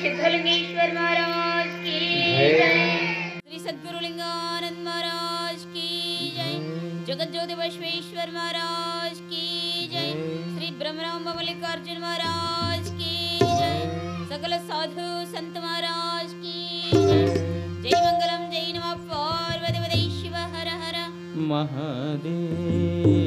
सिद्धलिंगेश्वर महाराज की जय श्री सद्गुरु लिंगानंद महाराज की जय जगत ज्योति बसवेश्वर महाराज की जय श्री ब्रह्मराम मल्लिकार्जुन महाराज की जय सकल साधु संत महाराज की जय जय मंगलम जय नमः पार्वती पदे शिव हर हर महादेव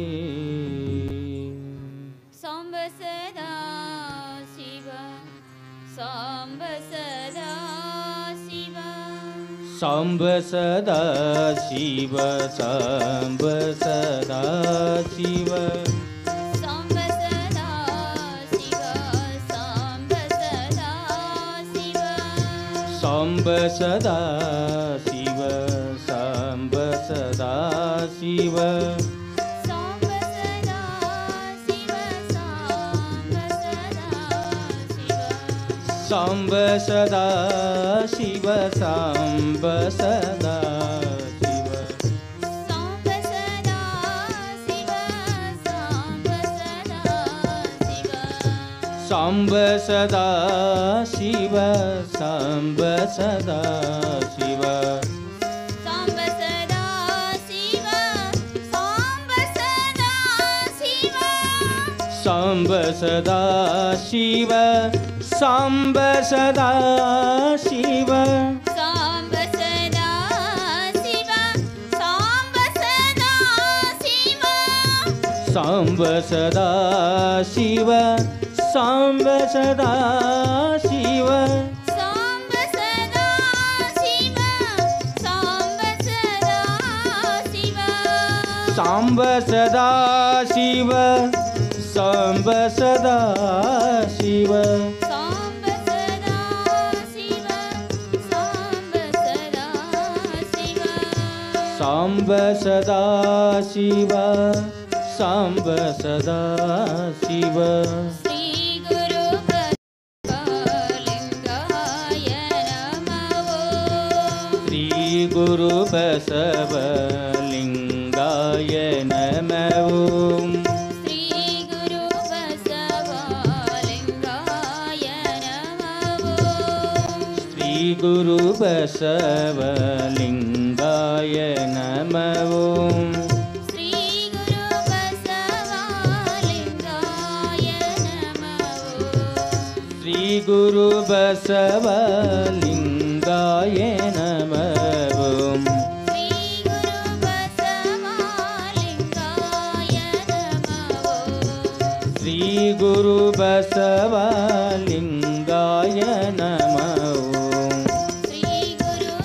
सांब सदा शिव सांब सदा शिव साम्ब सदा शिव साम्ब सदा शिव सांब सदा शिव सांब सदा शिव साम्ब सदा शिव साम्ब सदा शिव सांब सदा शिव सांब सदा शिव साम्ब सदा शिव साम्ब सदा शिव सांब सदा शिव सांब सदा शिव साम्ब सदा शिव सांब सदा शिव सांब सदा शिव साम्ब सदा शिव साम्ब सदा शिव सांब सदा शिव सांब सदा शिव साम्ब सदा शिव साम्ब सदा शिव सांब सदा शिव सांब सदा शिव साम्ब सदा शिव साम्ब सदा शिव सांब सदा शिव सांब सदा शिव श्री गुरु लिंगाय नमो श्री गुरु बसवलिंगाय नमः श्री गुरु बसवलिंगाय नमो श्री गुरु बसवलिंगाय नमः श्री गुरु बसवलिंगाय नमो श्री गुरु बसवलिंगाय नमः श्री गुरु बसवलिंगाय नमो श्री गुरु बसवलिंगाय नमः श्री गुरु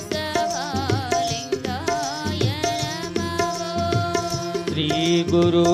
बसवलिंगाय नमो श्री गुरु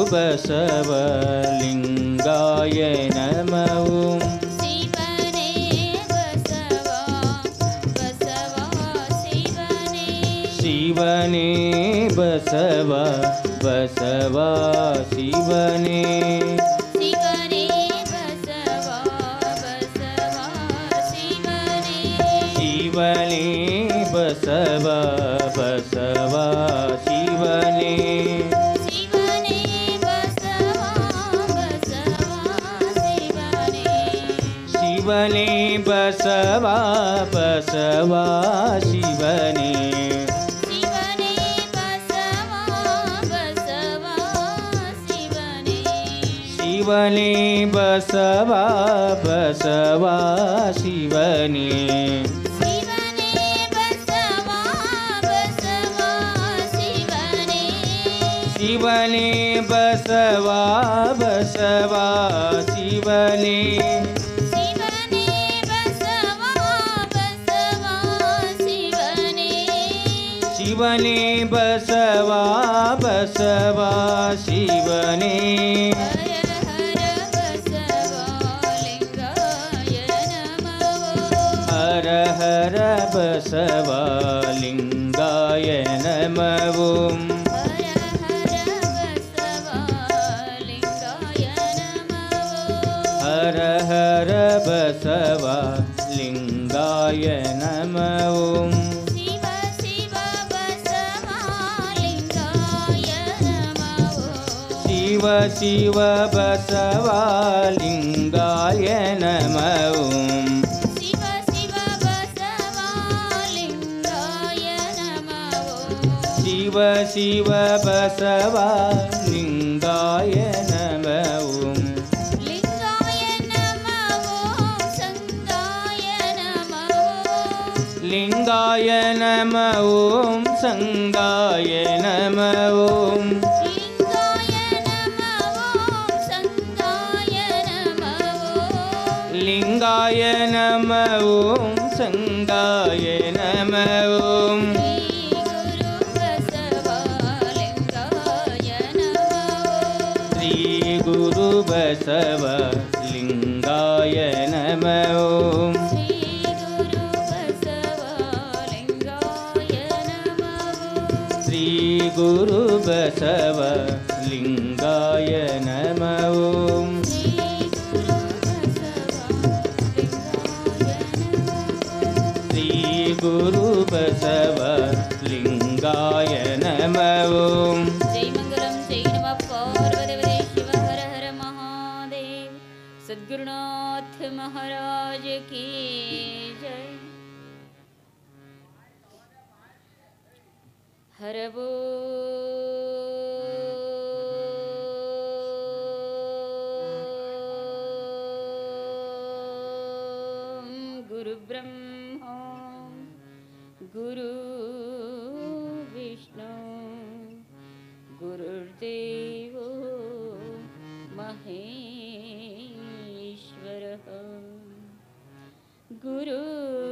बसवलिंगाय नमः शिवने बसवा बसवा शिवने शिवने बसवा बसवा शिवने शिवने बसवा बसवा शिवने शिवने बसवा बसवा शिवने शिवने बसवा बसवा शिवने शिवने बसवा बसवा शिवने शिवने बसवा बसवा शिवने शिवने बसवा बसवा शिवने शिवने बसवा बसवा शिवने शिवने बसवा बसवा शिवने शिवने बसवा बसवा शिवने शिवने बसवा बसवा शिवने हर हर बसवा लिंगाय नमो हर हर बसवा लिङ्गाय नमः हर हर बसवा लिंगाय नमो हर हर बसवा लिङ्गाय नमः शिव शिव बसवा लिंगाय नमो शिव शिव बसवा लिङ्गाय नमः शिव ಶಿವ ಬಸವ ಲಿಂಗಾಯ ನಮಃ ಓಂ ಲಿಂಗಾಯ ನಮಃ ಓಂ ಸಂಗಾಯ ನಮಃ ಲಿಂಗಾಯ ನಮಃ ಓಂ ಸಂಗಾಯ ನಮಃ ಓಂ ಲಿಂಗಾಯ ನಮಃ ಓಂ ಸಂಗಾಯ ನಮಃ ಓಂ ಶ್ರೀ ಗುರು ಬಸವ ಲಿಂಗಾಯ ನಮಃ ಓಂ ಶ್ರೀ ಗುರು ಬಸವ ಲಿಂಗಾಯ ನಮಃ ಓಂ ಶ್ರೀ ಗುರು ಬಸವ ಲಿಂಗಾಯ ನಮಃ ಓಂ जय मंगलम जय नमः पार्वती शिव हर हर महादेव सद्गुरुनाथ महाराज की जय हर वो गुरु ब्रह्मा गुरु विष्णु गुरुर्देवो महेश्वरः गुरु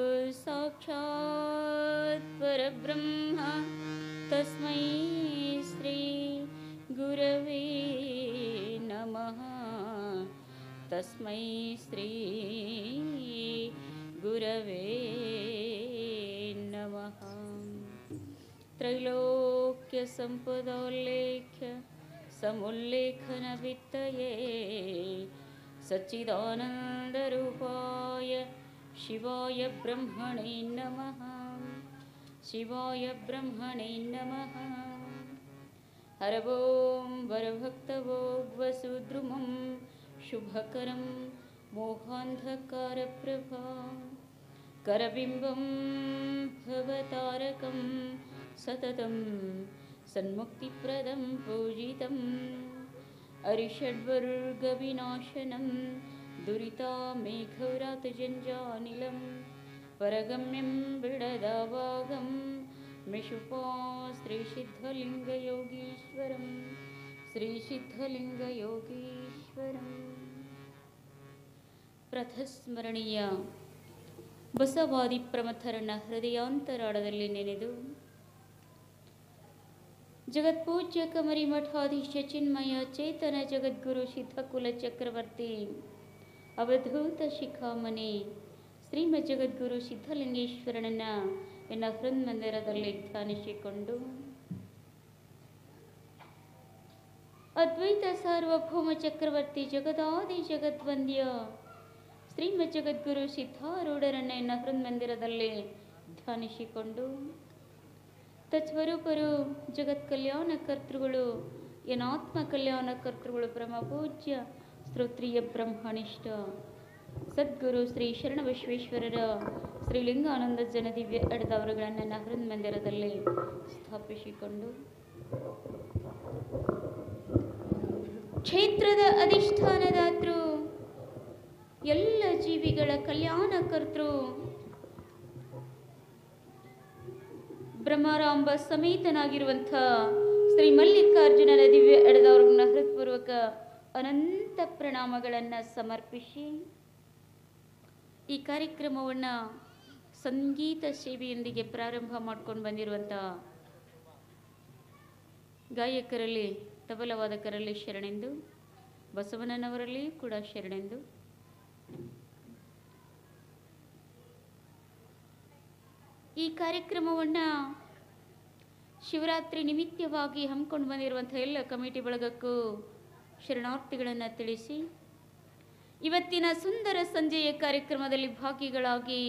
साक्षात् परब्रह्म तस्मै श्री गुरवे नमः तस्मै श्री गुरवे नमः त्रैलोक्यसम्पदोल्लेख्य समुल्लेखनवित्तये सच्चिदानन्दरूपाय शिवाय ब्रह्मणे नमः शिवाय ब्रह्मणे नमः हर ॐ वरभक्तवोग्वसुद्रुमं शुभकरं मोहान्धकारप्रभा करबिम्बं भवतारकं सततं सन्मुक्तिप्रदं पूजितम् अरिषड्वर्गविनाशनं दुरितामेघव्रातजञ्जानिलं परगम्यं बिडदावागं मिषुपा श्रीसिद्धलिङ्गयोगीश्वरं श्रीसिद्धलिङ्गयोगीश्वरम् ಪ್ರಥಸ್ಮರಣೀಯ ಬಸವಾದಿ ಪ್ರಮಥರನ್ನ ಹೃದಯಾಂತರಾಳದಲ್ಲಿ ನೆನೆದು ಜಗತ್ಪೂಜ್ಯ ಕಮರಿ ಮಠಾಧೀಶ ಚಿನ್ಮಯ ಚೇತನ ಜಗದ್ಗುರು ಸಿದ್ಧಕುಲ ಚಕ್ರವರ್ತಿ ಅವಧೂತ ಶಿಖಾಮಣಿ ಶ್ರೀಮದ್ ಜಗದ್ಗುರು ಸಿದ್ಧಲಿಂಗೇಶ್ವರನನ್ನ ಎನ್ನ ಹೃನ್ಮಂದಿರದಲ್ಲಿ ಧ್ಯಾನಿಸಿಕೊಂಡು ಅದ್ವೈತ ಸಾರ್ವಭೌಮ ಚಕ್ರವರ್ತಿ ಜಗದಾದಿ ಜಗದ್ವಂದ್ಯ ಶ್ರೀಮದ್ ಜಗದ್ಗುರು ಸಿದ್ಧಾರೂಢರನ್ನ ಎನ್ನ ಹೃನ್ಮಂದಿರದಲ್ಲಿ ಧ್ಯಾನಿಸಿಕೊಂಡು ತತ್ಸ್ವರೂಪರು ಜಗತ್ ಕಲ್ಯಾಣ ಕರ್ತೃಗಳು ಏನಾತ್ಮ ಕಲ್ಯಾಣ ಕರ್ತೃಗಳು ಬ್ರಹ್ಮ ಪೂಜ್ಯ ಸ್ತೋತ್ರಿಯ ಬ್ರಹ್ಮನಿಷ್ಠ ಸದ್ಗುರು ಶ್ರೀ ಶರಣ ವಿಶ್ವೇಶ್ವರರ ಶ್ರೀಲಿಂಗಾನಂದ ಜನ ದಿವ್ಯ ಅಡದವರುಗಳನ್ನು ನನ್ನ ಹೃನ್ಮಂದಿರದಲ್ಲಿ ಸ್ಥಾಪಿಸಿಕೊಂಡು ಕ್ಷೇತ್ರದ ಅಧಿಷ್ಠಾನದಾತೃ ಎಲ್ಲ ಜೀವಿಗಳ ಕಲ್ಯಾಣ ಕರ್ತೃ ಬ್ರಹ್ಮರಾಂಬ ಸಮೇತನಾಗಿರುವಂಥ ಶ್ರೀ ಮಲ್ಲಿಕಾರ್ಜುನನ ದಿವ್ಯ ಎಡೆದವ್ರನ್ನ ಹೃತ್ಪೂರ್ವಕ ಅನಂತ ಪ್ರಣಾಮಗಳನ್ನು ಸಮರ್ಪಿಸಿ ಈ ಕಾರ್ಯಕ್ರಮವನ್ನು ಸಂಗೀತ ಸೇವೆಯೊಂದಿಗೆ ಪ್ರಾರಂಭ ಮಾಡ್ಕೊಂಡು ಬಂದಿರುವಂಥ ಗಾಯಕರಲ್ಲಿ ತಬಲವಾದಕರಲ್ಲಿ ಶರಣೆಂದು ಬಸವಣ್ಣನವರಲ್ಲಿ ಕೂಡ ಶರಣೆಂದು ಈ ಕಾರ್ಯಕ್ರಮವನ್ನು ಶಿವರಾತ್ರಿ ನಿಮಿತ್ತವಾಗಿ ಹಮ್ಮಿಕೊಂಡು ಬಂದಿರುವಂಥ ಎಲ್ಲ ಕಮಿಟಿ ಬಳಗಕ್ಕೂ ಶರಣಾರ್ಥಿಗಳನ್ನು ತಿಳಿಸಿ ಇವತ್ತಿನ ಸುಂದರ ಸಂಜೆಯ ಕಾರ್ಯಕ್ರಮದಲ್ಲಿ ಭಾಗಿಗಳಾಗಿ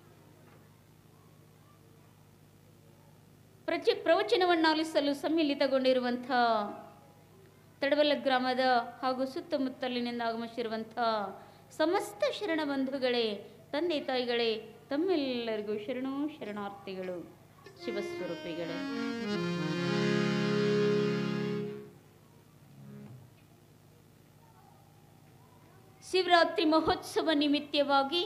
ಪ್ರಚ ಪ್ರವಚನವನ್ನಾಲಿಸಲು ಸಮ್ಮಿಲಿತಗೊಂಡಿರುವಂಥ ತಡಬಲ ಗ್ರಾಮದ ಹಾಗೂ ಸುತ್ತಮುತ್ತಲಿನಿಂದ ಆಗಮಿಸಿರುವಂಥ ಸಮಸ್ತ ಶರಣ ಬಂಧುಗಳೇ ತಂದೆ ತಾಯಿಗಳೇ ತಮ್ಮೆಲ್ಲರಿಗೂ ಶರಣು ಶರಣಾರ್ಥಿಗಳು ಶಿವಸ್ವರೂಪಿಗಳೇ ಶಿವರಾತ್ರಿ ಮಹೋತ್ಸವ ನಿಮಿತ್ತವಾಗಿ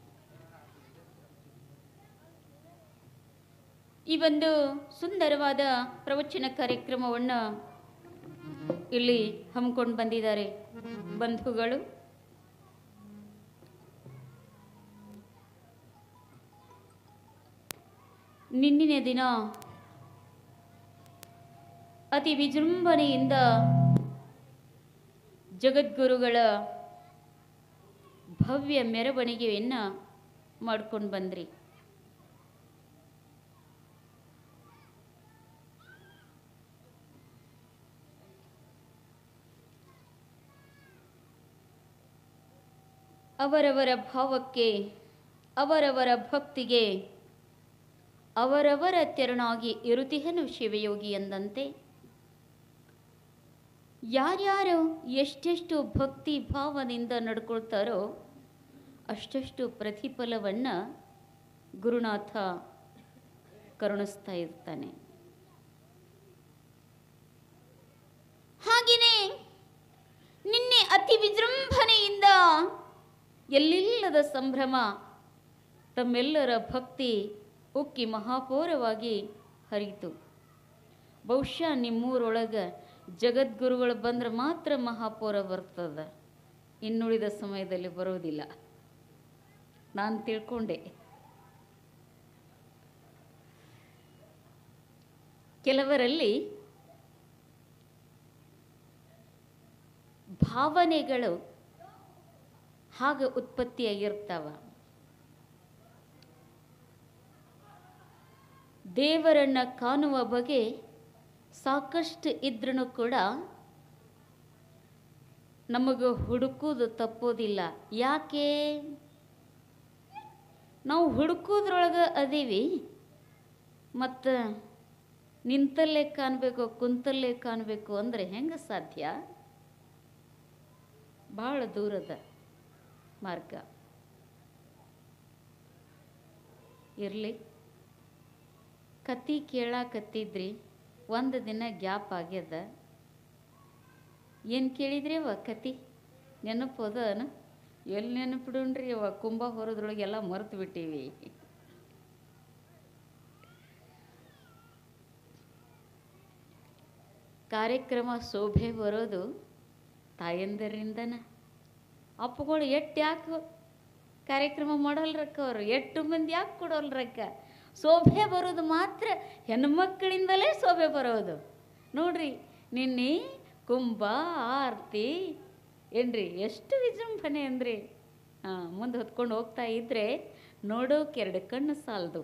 ಈ ಒಂದು ಸುಂದರವಾದ ಪ್ರವಚನ ಕಾರ್ಯಕ್ರಮವನ್ನು ಇಲ್ಲಿ ಹಮ್ಮಿಕೊಂಡು ಬಂದಿದ್ದಾರೆ ಬಂಧುಗಳು ನಿನ್ನಿನ ದಿನ ಅತಿ ವಿಜೃಂಭಣೆಯಿಂದ ಜಗದ್ಗುರುಗಳ ಭವ್ಯ ಮೆರವಣಿಗೆಯನ್ನು ಮಾಡ್ಕೊಂಡು ಬಂದ್ರಿ ಅವರವರ ಭಾವಕ್ಕೆ ಅವರವರ ಭಕ್ತಿಗೆ ಅವರವರ ತೆರನಾಗಿ ಇರುತಿಹನು ಶಿವಯೋಗಿ ಎಂದಂತೆ ಯಾರ್ಯಾರು ಎಷ್ಟೆಷ್ಟು ಭಕ್ತಿ ಭಾವದಿಂದ ನಡ್ಕೊಳ್ತಾರೋ ಅಷ್ಟಷ್ಟು ಪ್ರತಿಫಲವನ್ನು ಗುರುನಾಥ ಕರುಣಿಸ್ತಾ ಇರ್ತಾನೆ ಹಾಗೆಯೇ ನಿನ್ನೆ ಅತಿ ವಿಜೃಂಭಣೆಯಿಂದ ಎಲ್ಲಿಲ್ಲದ ಸಂಭ್ರಮ ತಮ್ಮೆಲ್ಲರ ಭಕ್ತಿ ಉಕ್ಕಿ ಮಹಾಪೂರವಾಗಿ ಹರಿಯಿತು ಬಹುಶಃ ನಿಮ್ಮೂರೊಳಗೆ ಜಗದ್ಗುರುಗಳು ಬಂದ್ರೆ ಮಾತ್ರ ಮಹಾಪೂರ ಬರ್ತದ ಇನ್ನುಳಿದ ಸಮಯದಲ್ಲಿ ಬರೋದಿಲ್ಲ ನಾನು ತಿಳ್ಕೊಂಡೆ ಕೆಲವರಲ್ಲಿ ಭಾವನೆಗಳು ಹಾಗೆ ಉತ್ಪತ್ತಿಯಾಗಿರ್ತಾವ ದೇವರನ್ನ ಕಾಣುವ ಬಗೆ ಸಾಕಷ್ಟು ಇದ್ರೂ ಕೂಡ ನಮಗೆ ಹುಡುಕುವುದು ತಪ್ಪೋದಿಲ್ಲ ಯಾಕೆ ನಾವು ಹುಡುಕೋದ್ರೊಳಗೆ ಅದೀವಿ ಮತ್ತು ನಿಂತಲ್ಲೇ ಕಾಣಬೇಕು ಕುಂತಲ್ಲೇ ಕಾಣಬೇಕು ಅಂದರೆ ಹೆಂಗೆ ಸಾಧ್ಯ ಭಾಳ ದೂರದ ಮಾರ್ಗ ಇರಲಿ ಕತಿ ಕೇಳಾಕತ್ತಿದ್ರಿ ಒಂದು ದಿನ ಗ್ಯಾಪ್ ಆಗ್ಯದ ಏನು ಕೇಳಿದ್ರಿ ಅವ ಕತಿ ನೆನಪದನ ಎಲ್ಲಿ ನೆನಪಿಡೋಣ್ರಿ ಅವ ಕುಂಭ ಹೊರದ್ರೊಳಗೆಲ್ಲ ಮರೆತು ಬಿಟ್ಟೀವಿ ಕಾರ್ಯಕ್ರಮ ಶೋಭೆ ಬರೋದು ತಾಯಂದರಿಂದನ ಅಪ್ಪಗಳು ಎಟ್ಟು ಯಾಕೆ ಕಾರ್ಯಕ್ರಮ ಮಾಡಲ್ರಕ್ಕ ಅವರು ಎಷ್ಟು ಮಂದಿ ಯಾಕೆ ಕೊಡೋಲ್ರಕ್ಕ ಶೋಭೆ ಬರೋದು ಮಾತ್ರ ಹೆಣ್ಮಕ್ಕಳಿಂದಲೇ ಶೋಭೆ ಬರೋದು ನೋಡ್ರಿ ನಿನ್ನೆ ಕುಂಭ ಆರತಿ ಏನ್ರಿ ಎಷ್ಟು ವಿಜೃಂಭಣೆ ಅಂದ್ರಿ ಹಾಂ ಮುಂದೆ ಹೊತ್ಕೊಂಡು ಹೋಗ್ತಾ ಇದ್ರೆ ನೋಡೋಕೆ ಎರಡು ಕಣ್ಣು ಸಾಲದು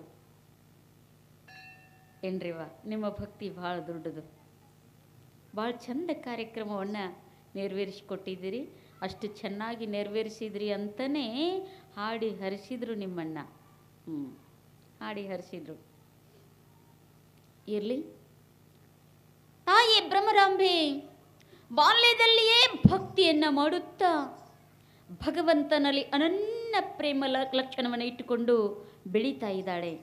ಏನ್ರಿವ ನಿಮ್ಮ ಭಕ್ತಿ ಭಾಳ ದೊಡ್ಡದು ಭಾಳ ಚಂದ ಕಾರ್ಯಕ್ರಮವನ್ನು ನೆರವೇರಿಸಿಕೊಟ್ಟಿದ್ದೀರಿ ಅಷ್ಟು ಚೆನ್ನಾಗಿ ನೆರವೇರಿಸಿದ್ರಿ ಅಂತಲೇ ಹಾಡಿ ಹರಿಸಿದ್ರು ನಿಮ್ಮನ್ನ ಹ್ಞೂ ಹಾಡಿ ಹರಿಸಿದ್ರು ಇರಲಿ ತಾಯಿ ಬ್ರಹ್ಮರಾಂಬೆ ಬಾಲ್ಯದಲ್ಲಿಯೇ ಭಕ್ತಿಯನ್ನು ಮಾಡುತ್ತಾ ಭಗವಂತನಲ್ಲಿ ಅನನ್ಯ ಪ್ರೇಮ ಲ- ಲಕ್ಷಣವನ್ನು ಇಟ್ಟುಕೊಂಡು ಬೆಳೀತಾ ಇದ್ದಾಳೆ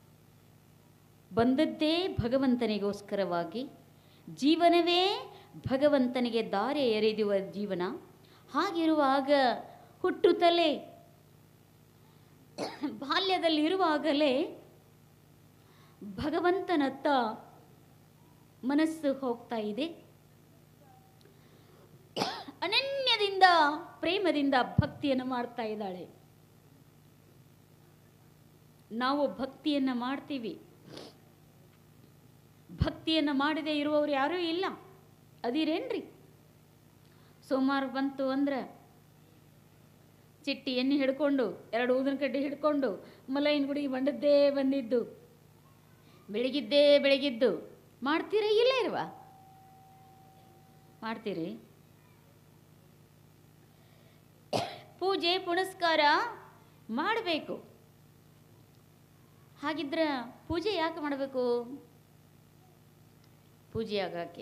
ಬಂದದ್ದೇ ಭಗವಂತನಿಗೋಸ್ಕರವಾಗಿ ಜೀವನವೇ ಭಗವಂತನಿಗೆ ದಾರಿ ಎರೆಯುವ ಜೀವನ ಹಾಗಿರುವಾಗ ಹುಟ್ಟುತ್ತಲೇ ಬಾಲ್ಯದಲ್ಲಿರುವಾಗಲೇ ಭಗವಂತನತ್ತ ಮನಸ್ಸು ಹೋಗ್ತಾ ಇದೆ ಅನನ್ಯದಿಂದ ಪ್ರೇಮದಿಂದ ಭಕ್ತಿಯನ್ನು ಮಾಡ್ತಾ ಇದ್ದಾಳೆ ನಾವು ಭಕ್ತಿಯನ್ನು ಮಾಡ್ತೀವಿ ಭಕ್ತಿಯನ್ನು ಮಾಡದೇ ಇರುವವರು ಯಾರೂ ಇಲ್ಲ ಅದಿರೇನ್ರಿ ಸೋಮವಾರ ಬಂತು ಅಂದ್ರೆ ಚಿಟ್ಟಿ ಎಣ್ಣೆ ಹಿಡ್ಕೊಂಡು ಎರಡು ಊದಿನ ಕಡ್ಡಿ ಹಿಡ್ಕೊಂಡು ಮಲೈನ ಗುಡಿಗೆ ಬಂದದ್ದೇ ಬಂದಿದ್ದು ಬೆಳಗಿದ್ದೇ ಬೆಳಗಿದ್ದು ಮಾಡ್ತೀರಾ ಇಲ್ಲ ಇಲ್ವಾ ಮಾಡ್ತೀರಿ ಪೂಜೆ ಪುನಸ್ಕಾರ ಮಾಡಬೇಕು ಹಾಗಿದ್ರೆ ಪೂಜೆ ಯಾಕೆ ಮಾಡಬೇಕು ಪೂಜೆ ಆಗಾಕೆ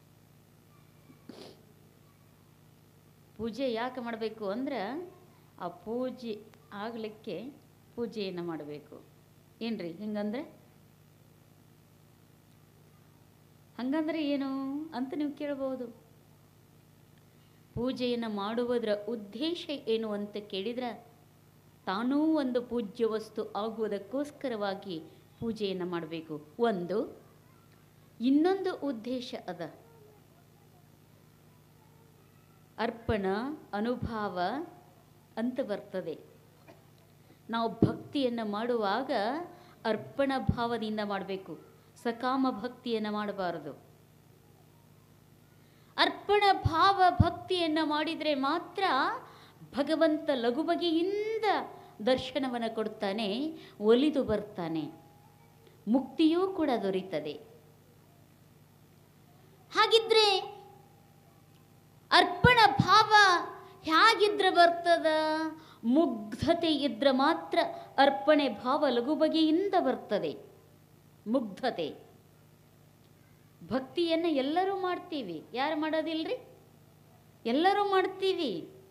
ಪೂಜೆ ಯಾಕೆ ಮಾಡಬೇಕು ಅಂದ್ರೆ ಆ ಪೂಜೆ ಆಗಲಿಕ್ಕೆ ಪೂಜೆಯನ್ನು ಮಾಡಬೇಕು ಏನ್ರಿ ಹಿಂಗಂದ್ರೆ ಹಂಗಂದ್ರೆ ಏನು ಅಂತ ನೀವು ಕೇಳ್ಬೋದು ಪೂಜೆಯನ್ನು ಮಾಡುವುದರ ಉದ್ದೇಶ ಏನು ಅಂತ ಕೇಳಿದ್ರೆ ತಾನೂ ಒಂದು ಪೂಜ್ಯ ವಸ್ತು ಆಗುವುದಕ್ಕೋಸ್ಕರವಾಗಿ ಪೂಜೆಯನ್ನು ಮಾಡಬೇಕು ಒಂದು ಇನ್ನೊಂದು ಉದ್ದೇಶ ಅದ ಅರ್ಪಣ ಅನುಭಾವ ಅಂತ ಬರ್ತದೆ ನಾವು ಭಕ್ತಿಯನ್ನು ಮಾಡುವಾಗ ಅರ್ಪಣ ಭಾವದಿಂದ ಮಾಡಬೇಕು ಸಕಾಮ ಭಕ್ತಿಯನ್ನು ಮಾಡಬಾರದು ಅರ್ಪಣ ಭಾವ ಭಕ್ತಿಯನ್ನು ಮಾಡಿದರೆ ಮಾತ್ರ ಭಗವಂತ ಲಘು ಬಗೆಯಿಂದ ದರ್ಶನವನ್ನು ಕೊಡ್ತಾನೆ ಒಲಿದು ಬರ್ತಾನೆ ಮುಕ್ತಿಯೂ ಕೂಡ ದೊರೀತದೆ ಹಾಗಿದ್ರೆ ಅರ್ಪಣ ಭಾವ ಹೇಗಿದ್ರೆ ಬರ್ತದ ಮುಗ್ಧತೆ ಇದ್ರೆ ಮಾತ್ರ ಅರ್ಪಣೆ ಭಾವ ಲಘು ಬಗೆಯಿಂದ ಬರ್ತದೆ ಮುಗ್ಧತೆ ಭಕ್ತಿಯನ್ನು ಎಲ್ಲರೂ ಮಾಡ್ತೀವಿ ಯಾರು ಮಾಡೋದಿಲ್ರಿ ಎಲ್ಲರೂ ಮಾಡ್ತೀವಿ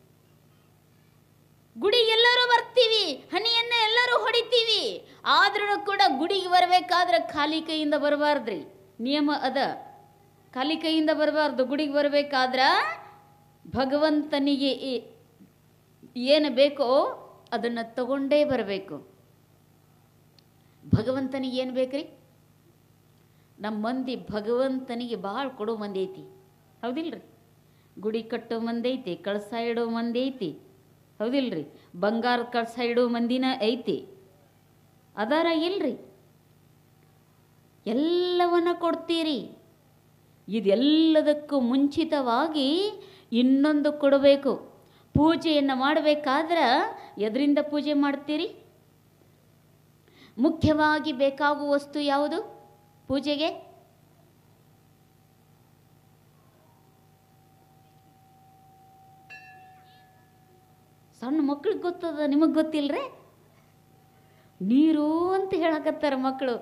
ಗುಡಿ ಎಲ್ಲರೂ ಬರ್ತೀವಿ ಹನಿಯನ್ನು ಎಲ್ಲರೂ ಹೊಡಿತೀವಿ ಆದ್ರೂ ಕೂಡ ಗುಡಿಗೆ ಬರಬೇಕಾದ್ರೆ ಖಾಲಿ ಕೈಯಿಂದ ಬರಬಾರ್ದ್ರಿ ನಿಯಮ ಅದ ಖಾಲಿ ಕೈಯಿಂದ ಬರಬಾರ್ದು ಗುಡಿಗೆ ಬರಬೇಕಾದ್ರೆ ಭಗವಂತನಿಗೆ ಈ- ಏನು ಬೇಕೋ ಅದನ್ನು ತಗೊಂಡೇ ಬರಬೇಕು ಭಗವಂತನಿಗೆ ಏನು ಬೇಕ್ರಿ ನಮ್ಮ ಮಂದಿ ಭಗವಂತನಿಗೆ ಭಾಳ ಕೊಡೋ ಮಂದಿ ಐತಿ ಹೌದಿಲ್ರಿ ಗುಡಿ ಕಟ್ಟೋ ಮಂದಿ ಐತಿ ಕಳಸ ಇಡೋ ಮಂದಿ ಐತಿ ಹೌದಿಲ್ರಿ ಬಂಗಾರ ಕಳಸ ಇಡೋ ಮಂದಿನ ಐತಿ ಅದಾರ ಇಲ್ರಿ ಎಲ್ಲವನ್ನ ಕೊಡ್ತೀರಿ ಇದೆಲ್ಲದಕ್ಕೂ ಮುಂಚಿತವಾಗಿ ಇನ್ನೊಂದು ಕೊಡಬೇಕು ಪೂಜೆಯನ್ನು ಮಾಡಬೇಕಾದ್ರೆ ಎದರಿಂದ ಪೂಜೆ ಮಾಡ್ತೀರಿ ಮುಖ್ಯವಾಗಿ ಬೇಕಾಗುವ ವಸ್ತು ಯಾವುದು ಪೂಜೆಗೆ ಸಣ್ಣ ಮಕ್ಳಿಗೆ ಗೊತ್ತದ ನಿಮಗೆ ಗೊತ್ತಿಲ್ರಿ ನೀರು ಅಂತ ಹೇಳಕತ್ತಾರ ಮಕ್ಕಳು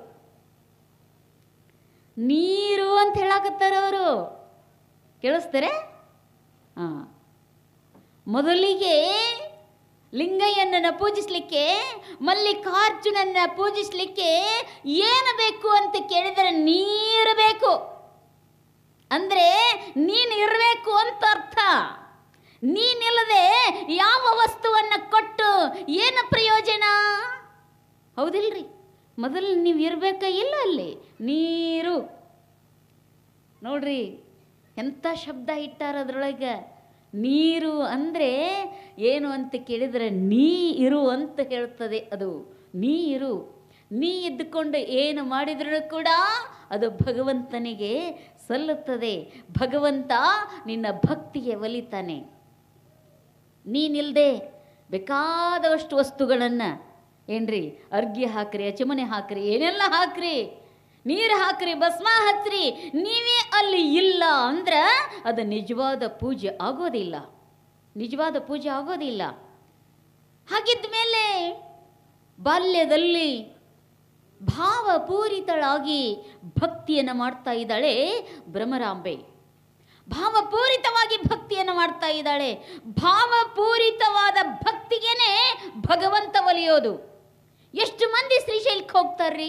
ನೀರು ಅಂತ ಹೇಳಕತ್ತಾರ ಅವರು ಕೇಳಿಸ್ತಾರೆ ಹಾಂ ಮೊದಲಿಗೆ ಲಿಂಗಯ್ಯನನ್ನ ಪೂಜಿಸ್ಲಿಕ್ಕೆ ಮಲ್ಲಿಕಾರ್ಜುನನ್ನ ಪೂಜಿಸ್ಲಿಕ್ಕೆ ಏನು ಬೇಕು ಅಂತ ಕೇಳಿದರೆ ನೀರು ಬೇಕು ಅಂದ್ರೆ ನೀನು ಇರಬೇಕು ಅಂತ ಅರ್ಥ ನೀನಿಲ್ಲದೆ ಯಾವ ವಸ್ತುವನ್ನು ಕೊಟ್ಟು ಏನು ಪ್ರಯೋಜನ ಹೌದಿಲ್ರಿ ಮೊದಲು ನೀವು ಇರಬೇಕ ಇಲ್ಲ ಅಲ್ಲಿ ನೀರು ನೋಡ್ರಿ ಎಂಥ ಶಬ್ದ ಇಟ್ಟಾರ ಅದ್ರೊಳಗೆ ನೀರು ಅಂದರೆ ಏನು ಅಂತ ಕೇಳಿದರೆ ನೀ ಇರು ಅಂತ ಹೇಳ್ತದೆ ಅದು ನೀ ಇರು ನೀ ಇದ್ದುಕೊಂಡು ಏನು ಮಾಡಿದರೂ ಕೂಡ ಅದು ಭಗವಂತನಿಗೆ ಸಲ್ಲುತ್ತದೆ ಭಗವಂತ ನಿನ್ನ ಭಕ್ತಿಗೆ ಒಲಿತಾನೆ ನೀನಿಲ್ಲದೆ ಬೇಕಾದಷ್ಟು ವಸ್ತುಗಳನ್ನು ಏನ್ರಿ ಅರ್ಘ್ಯ ಹಾಕ್ರಿ ಅಚಮನೆ ಹಾಕ್ರಿ ಏನೆಲ್ಲ ಹಾಕ್ರಿ ನೀರು ಹಾಕ್ರಿ ಭಸ್ಮ ಹಚ್ರಿ ನೀವೇ ಅಲ್ಲಿ ಇಲ್ಲ ಅಂದ್ರೆ ಅದು ನಿಜವಾದ ಪೂಜೆ ಆಗೋದಿಲ್ಲ ನಿಜವಾದ ಪೂಜೆ ಆಗೋದಿಲ್ಲ ಹಾಗಿದ್ದ ಮೇಲೆ ಬಾಲ್ಯದಲ್ಲಿ ಭಾವಪೂರಿತಳಾಗಿ ಭಕ್ತಿಯನ್ನು ಮಾಡ್ತಾ ಇದ್ದಾಳೆ ಭ್ರಮರಾಂಬೆ ಭಾವಪೂರಿತವಾಗಿ ಭಕ್ತಿಯನ್ನು ಮಾಡ್ತಾ ಇದ್ದಾಳೆ ಭಾವಪೂರಿತವಾದ ಭಕ್ತಿಗೇನೆ ಭಗವಂತ ಒಲಿಯೋದು ಎಷ್ಟು ಮಂದಿ ಶ್ರೀಶೈಲಕ್ಕೆ ಹೋಗ್ತಾರ್ರಿ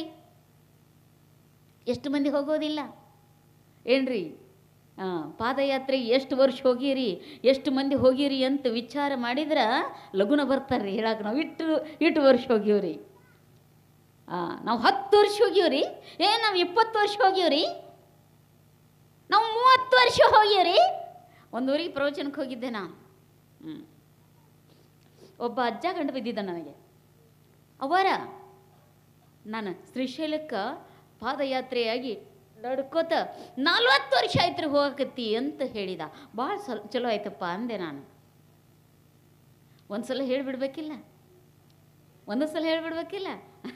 ಎಷ್ಟು ಮಂದಿ ಹೋಗೋದಿಲ್ಲ ಏನ್ರಿ ಹಾಂ ಪಾದಯಾತ್ರೆ ಎಷ್ಟು ವರ್ಷ ಹೋಗಿರಿ ಎಷ್ಟು ಮಂದಿ ಹೋಗಿರಿ ಅಂತ ವಿಚಾರ ಮಾಡಿದ್ರೆ ಲಗುನ ಬರ್ತಾರ್ರಿ ಹೇಳಕ್ಕೆ ನಾವು ಇಟ್ಟು ಇಟ್ಟು ವರ್ಷ ಹೋಗ್ಯವರಿ ಹಾಂ ನಾವು ಹತ್ತು ವರ್ಷ ಹೋಗ್ಯವರಿ ಏ ನಾವು ಇಪ್ಪತ್ತು ವರ್ಷ ಹೋಗ್ಯವರಿ ನಾವು ಮೂವತ್ತು ವರ್ಷ ಹೋಗ್ಯವರಿ ಒಂದು ಊರಿಗೆ ಪ್ರವಚನಕ್ಕೆ ಹೋಗಿದ್ದೆ ನಾನು ಹ್ಞೂ ಒಬ್ಬ ಅಜ್ಜ ಗಂಡು ಬಿದ್ದಿದ್ದ ನನಗೆ ಅವರ ನಾನು ಶ್ರೀಶೈಲಕ್ಕೆ ಪಾದಯಾತ್ರೆಯಾಗಿ ನಡ್ಕೋತ ನಲ್ವತ್ತು ವರ್ಷ ಆಯ್ತು ಹೋಗಕತ್ತಿ ಅಂತ ಹೇಳಿದ ಭಾಳ ಸಲ್ ಚಲೋ ಆಯ್ತಪ್ಪ ಅಂದೆ ನಾನು ಒಂದು ಸಲ ಹೇಳಿಬಿಡ್ಬೇಕಿಲ್ಲ ಒಂದು ಸಲ ಹೇಳಿಬಿಡ್ಬೇಕಿಲ್ಲ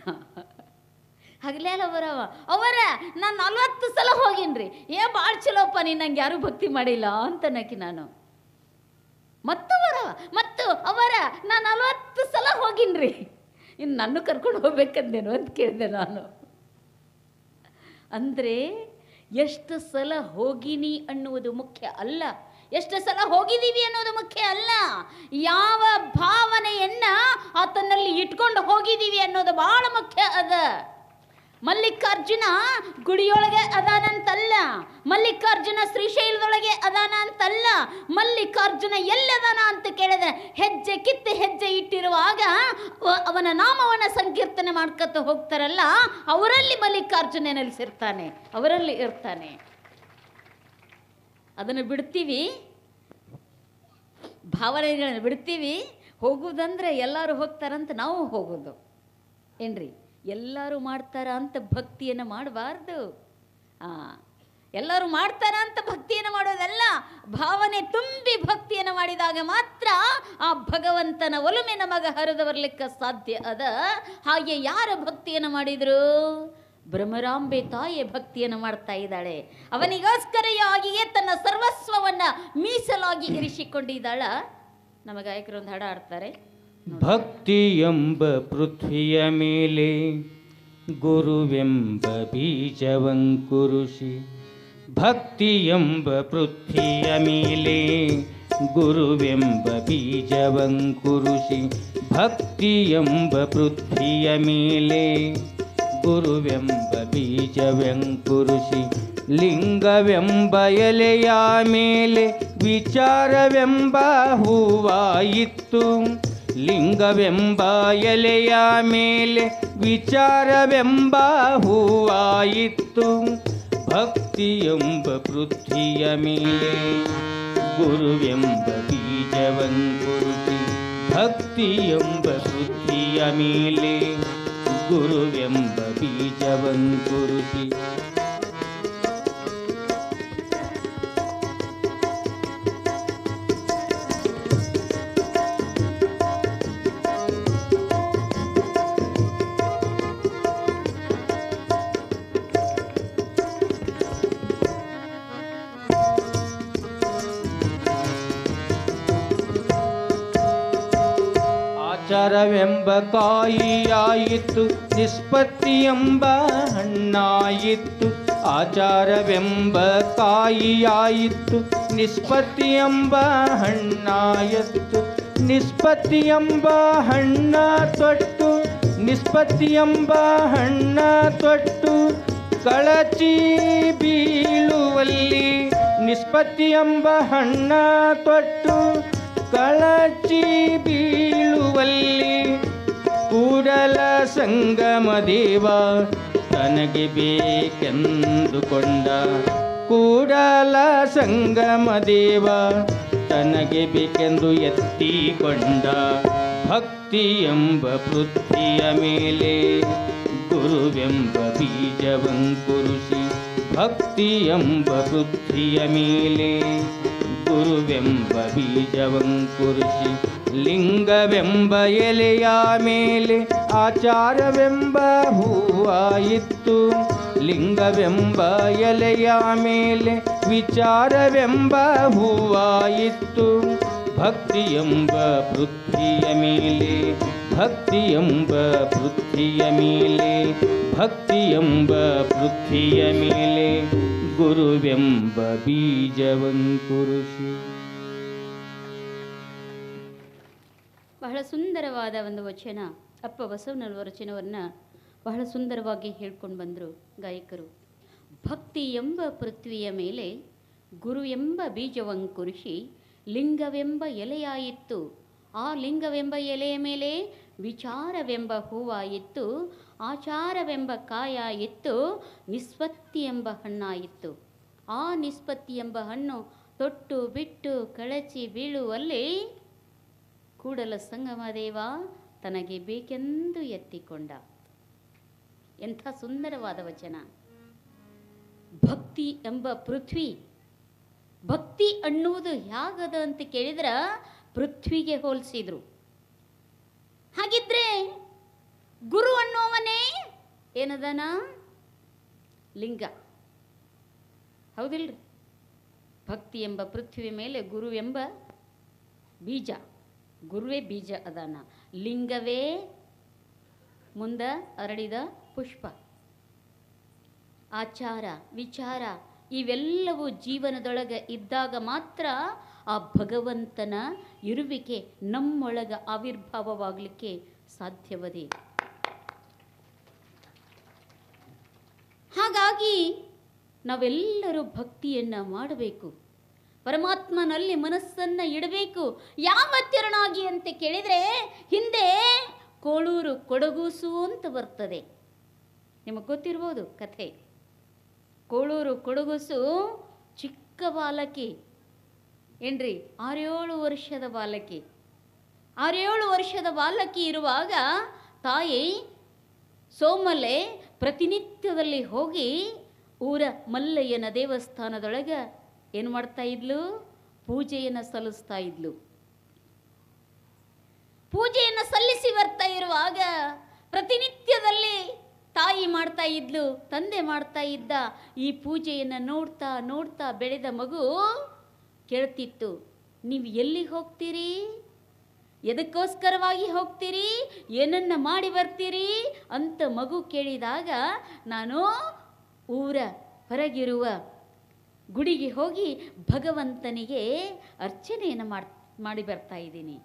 ಹಗಲೇ ಅಲ್ಲ ಬರವ ಅವರ ನಾನು ನಲ್ವತ್ತು ಸಲ ಹೋಗಿನ್ರಿ ಏ ಭಾಳ ಚಲೋಪ್ಪ ನೀನು ನಂಗೆ ಯಾರೂ ಭಕ್ತಿ ಮಾಡಿಲ್ಲ ಅಂತ ನಕ್ಕಿ ನಾನು ಮತ್ತು ಬರವ ಮತ್ತು ಅವರ ನಾನು ನಲ್ವತ್ತು ಸಲ ಹೋಗಿನ್ರಿ ಇನ್ನು ನನ್ನ ಕರ್ಕೊಂಡು ಹೋಗ್ಬೇಕಂದೇನು ಅಂತ ಕೇಳಿದೆ ನಾನು ಅಂದರೆ ಎಷ್ಟು ಸಲ ಹೋಗಿನಿ ಅನ್ನುವುದು ಮುಖ್ಯ ಅಲ್ಲ ಎಷ್ಟು ಸಲ ಹೋಗಿದ್ದೀವಿ ಅನ್ನೋದು ಮುಖ್ಯ ಅಲ್ಲ ಯಾವ ಭಾವನೆಯನ್ನ ಆತನಲ್ಲಿ ಇಟ್ಕೊಂಡು ಹೋಗಿದ್ದೀವಿ ಅನ್ನೋದು ಬಹಳ ಮುಖ್ಯ ಅದ ಮಲ್ಲಿಕಾರ್ಜುನ ಗುಡಿಯೊಳಗೆ ಅದಾನಂತಲ್ಲ ಮಲ್ಲಿಕಾರ್ಜುನ ಶ್ರೀಶೈಲದೊಳಗೆ ಅದಾನ ಅಂತಲ್ಲ ಮಲ್ಲಿಕಾರ್ಜುನ ಎಲ್ಲದಾನ ಅಂತ ಕೇಳಿದ್ರೆ ಹೆಜ್ಜೆ ಕಿತ್ತು ಹೆಜ್ಜೆ ಇಟ್ಟಿರುವಾಗ ಅವ- ಅವನ ನಾಮವನ್ನ ಸಂಕೀರ್ತನೆ ಮಾಡ್ಕೊತ ಹೋಗ್ತಾರಲ್ಲ ಅವರಲ್ಲಿ ಮಲ್ಲಿಕಾರ್ಜುನ ನೆಲೆಸಿರ್ತಾನೆ ಅವರಲ್ಲಿ ಇರ್ತಾನೆ ಅದನ್ನು ಬಿಡ್ತೀವಿ ಭಾವನೆಗಳನ್ನ ಬಿಡ್ತೀವಿ ಹೋಗುವುದಂದ್ರೆ ಎಲ್ಲರೂ ಹೋಗ್ತಾರಂತ ನಾವು ಹೋಗೋದು ಏನ್ರಿ ಎಲ್ಲರೂ ಮಾಡ್ತಾರ ಅಂತ ಭಕ್ತಿಯನ್ನು ಮಾಡಬಾರ್ದು ಆ ಎಲ್ಲರೂ ಮಾಡ್ತಾರ ಅಂತ ಭಕ್ತಿಯನ್ನು ಮಾಡೋದಲ್ಲ ಭಾವನೆ ತುಂಬಿ ಭಕ್ತಿಯನ್ನು ಮಾಡಿದಾಗ ಮಾತ್ರ ಆ ಭಗವಂತನ ಒಲುಮೆ ನಮಗೆ ಹರಿದು ಬರ್ಲಿಕ್ಕೆ ಸಾಧ್ಯ ಅದ ಹಾಗೆ ಯಾರ ಭಕ್ತಿಯನ್ನು ಮಾಡಿದ್ರು ಭ್ರಮರಾಂಬೆ ತಾಯಿಯ ಭಕ್ತಿಯನ್ನು ಮಾಡ್ತಾ ಇದ್ದಾಳೆ ಅವನಿಗೋಸ್ಕರೆಯಾಗಿಯೇ ತನ್ನ ಸರ್ವಸ್ವವನ್ನ ಮೀಸಲಾಗಿ ಇರಿಸಿಕೊಂಡಿದ್ದಾಳ ನಮ್ಮ ಗಾಯಕರು ಒಂದು ಹಾಡ ಆಡ್ತಾರೆ ಭಕ್ತಿ ಎಂಬ ಪೃಥ್ವಿಯ ಮೇಲೆ ಗುರುವೆಂಬ ಬೀಜವಂಕುರುಷಿ ಭಕ್ತಿ ಎಂಬ ಪೃಥ್ವಿಯ ಮೇಲೆ ಗುರುವೆಂಬ ಬೀಜವಂಕುರುಷಿ ಭಕ್ತಿ ಎಂಬ ಪೃಥ್ವಿಯ ಮೇಲೆ ಗುರುವೆಂಬ ಬೀಜವೆಂಕುರುಷಿ ಲಿಂಗವೆಂಬ ಎಲೆಯ ಮೇಲೆ ವಿಚಾರವೆಂಬ ಹೂವಾಯಿತ್ತು ಲಿಂಗವೆಂಬ ಎಲೆಯ ಮೇಲೆ ವಿಚಾರವೆಂಬ ಹೂವಾಯಿತ್ತು ಭಕ್ತಿ ಎಂಬ ಪೃಥ್ವಿಯ ಮೇಲೆ ಗುರುವೆಂಬ ಬೀಜವಂಕುರುಷಿ ಭಕ್ತಿ ಎಂಬ ಪೃಥ್ವಿಯ ಮೇಲೆ ಗುರುವೆಂಬ ಬೀಜವಂಕುರುಷಿ ಆಚಾರವೆಂಬ ಕಾಯಿಯಾಯಿತು ನಿಷ್ಪತ್ತಿ ಎಂಬ ಹಣ್ಣಾಯಿತ್ತು ಆಚಾರವೆಂಬ ಕಾಯಿಯಾಯಿತ್ತು ನಿಷ್ಪತ್ತಿ ಎಂಬ ಹಣ್ಣಾಯಿತ್ತು ನಿಷ್ಪತ್ತಿ ಎಂಬ ಹಣ್ಣ ತೊಟ್ಟು ನಿಷ್ಪತ್ತಿ ಎಂಬ ಹಣ್ಣ ತೊಟ್ಟು ಕಳಚಿ ಬೀಳುವಲ್ಲಿ ನಿಷ್ಪತ್ತಿ ಎಂಬ ಹಣ್ಣ ತೊಟ್ಟು ಕಳಚಿ ಬೀಳುವಲ್ಲಿ ಕೂಡಲ ಸಂಗಮ ದೇವ ತನಗೆ ಬೇಕೆಂದುಕೊಂಡ ಕೂಡಲ ಸಂಗಮ ದೇವ ತನಗೆ ಬೇಕೆಂದು ಎತ್ತಿಕೊಂಡ ಭಕ್ತಿ ಎಂಬ ಪೃಥ್ವಿಯ ಮೇಲೆ ಗುರುವೆಂಬ ಬೀಜವಂಕುರುಷಿ ಭಕ್ತಿ ಎಂಬ ಪೃಥ್ವಿಯ ಮೇಲೆ ಗುರುವೆಂಬ ಬೀಜವಂಕುರುಷಿ ಲಿಂಗವೆಂಬ ಎಲೆಯ ಮೇಲೆ ಆಚಾರವೆಂಬ ಹೂವಾಯಿತ್ತು ಲಿಂಗವೆಂಬ ಎಲೆಯ ಮೇಲೆ ವಿಚಾರವೆಂಬ ಹೂವಾಯಿತ್ತು ಭಕ್ತಿ ಎಂಬ ಪೃಥ್ವಿಯ ಮೇಲೆ ಭಕ್ತಿ ಎಂಬ ಪೃಥ್ವಿಯ ಮೇಲೆ ಭಕ್ತಿ ಎಂಬ ಪೃಥ್ವಿಯ ಮೇಲೆ ಗುರುವೆಂಬ ಬೀಜವಂಕುರುಷಿ ಬಹಳ ಸುಂದರವಾದ ಒಂದು ವಚನ ಅಪ್ಪ ಬಸವನಲ್ವ ವಚನವನ್ನು ಬಹಳ ಸುಂದರವಾಗಿ ಹೇಳ್ಕೊಂಡು ಬಂದರು ಗಾಯಕರು ಭಕ್ತಿ ಎಂಬ ಪೃಥ್ವಿಯ ಮೇಲೆ ಗುರು ಎಂಬ ಬೀಜವಂಕುರಿಸಿ ಲಿಂಗವೆಂಬ ಎಲೆಯಾಯಿತ್ತು ಆ ಲಿಂಗವೆಂಬ ಎಲೆಯ ಮೇಲೆ ವಿಚಾರವೆಂಬ ಹೂವಾಯಿತ್ತು ಆಚಾರವೆಂಬ ಕಾಯಾಯಿತ್ತು ನಿಸ್ಪತ್ತಿ ಎಂಬ ಹಣ್ಣಾಯಿತ್ತು ಆ ನಿಸ್ಪತ್ತಿ ಎಂಬ ಹಣ್ಣು ತೊಟ್ಟು ಬಿಟ್ಟು ಕಳಚಿ ಬೀಳುವಲ್ಲಿ ಕೂಡಲ ಸಂಗಮದೇವ ತನಗೆ ಬೇಕೆಂದು ಎತ್ತಿಕೊಂಡ ಎಂಥ ಸುಂದರವಾದ ವಚನ ಭಕ್ತಿ ಎಂಬ ಪೃಥ್ವಿ ಭಕ್ತಿ ಅನ್ನುವುದು ಹೇಗದ ಅಂತ ಕೇಳಿದ್ರ ಪೃಥ್ವಿಗೆ ಹೋಲಿಸಿದ್ರು ಹಾಗಿದ್ರೆ ಗುರು ಅನ್ನೋವನೇ ಏನದನ ಲಿಂಗ ಹೌದಿಲ್ರಿ ಭಕ್ತಿ ಎಂಬ ಪೃಥ್ವಿ ಮೇಲೆ ಗುರು ಎಂಬ ಬೀಜ ಗುರುವೇ ಬೀಜ ಅದಾನ ಲಿಂಗವೇ ಮುಂದ ಅರಳಿದ ಪುಷ್ಪ ಆಚಾರ ವಿಚಾರ ಇವೆಲ್ಲವೂ ಜೀವನದೊಳಗೆ ಇದ್ದಾಗ ಮಾತ್ರ ಆ ಭಗವಂತನ ಇರುವಿಕೆ ನಮ್ಮೊಳಗ ಆವಿರ್ಭಾವವಾಗಲಿಕ್ಕೆ ಸಾಧ್ಯವದೆ ಹಾಗಾಗಿ ನಾವೆಲ್ಲರೂ ಭಕ್ತಿಯನ್ನು ಮಾಡಬೇಕು ಪರಮಾತ್ಮನಲ್ಲಿ ಮನಸ್ಸನ್ನು ಇಡಬೇಕು ಯಾವ ತೆರನಾಗಿ ಅಂತ ಕೇಳಿದರೆ ಹಿಂದೆ ಕೋಳೂರು ಕೊಡಗೂಸು ಅಂತ ಬರ್ತದೆ ನಿಮಗೆ ಗೊತ್ತಿರ್ಬೋದು ಕಥೆ ಕೋಳೂರು ಕೊಡಗುಸು ಚಿಕ್ಕ ಬಾಲಕಿ ಏನ್ರಿ ಆರೇಳು ವರ್ಷದ ಬಾಲಕಿ ಆರೇಳು ವರ್ಷದ ಬಾಲಕಿ ಇರುವಾಗ ತಾಯಿ ಸೋಮಲೆ ಪ್ರತಿನಿತ್ಯದಲ್ಲಿ ಹೋಗಿ ಊರ ಮಲ್ಲಯ್ಯನ ದೇವಸ್ಥಾನದೊಳಗೆ ಏನು ಮಾಡ್ತಾ ಇದ್ಲು ಪೂಜೆಯನ್ನು ಸಲ್ಲಿಸ್ತಾ ಇದ್ಲು ಪೂಜೆಯನ್ನು ಸಲ್ಲಿಸಿ ಬರ್ತಾ ಇರುವಾಗ ಪ್ರತಿನಿತ್ಯದಲ್ಲಿ ತಾಯಿ ಮಾಡ್ತಾ ಇದ್ಲು ತಂದೆ ಮಾಡ್ತಾ ಇದ್ದ ಈ ಪೂಜೆಯನ್ನು ನೋಡ್ತಾ ನೋಡ್ತಾ ಬೆಳೆದ ಮಗು ಕೇಳ್ತಿತ್ತು ನೀವು ಎಲ್ಲಿಗೆ ಹೋಗ್ತೀರಿ ಎದಕ್ಕೋಸ್ಕರವಾಗಿ ಹೋಗ್ತೀರಿ ಏನನ್ನ ಮಾಡಿ ಬರ್ತೀರಿ ಅಂತ ಮಗು ಕೇಳಿದಾಗ ನಾನು ಊರ ಹೊರಗಿರುವ ಗುಡಿಗೆ ಹೋಗಿ ಭಗವಂತನಿಗೆ ಅರ್ಚನೆಯನ್ನು ಮಾಡ್ ಮಾಡಿ ಬರ್ತಾ ಇದ್ದೀನಿ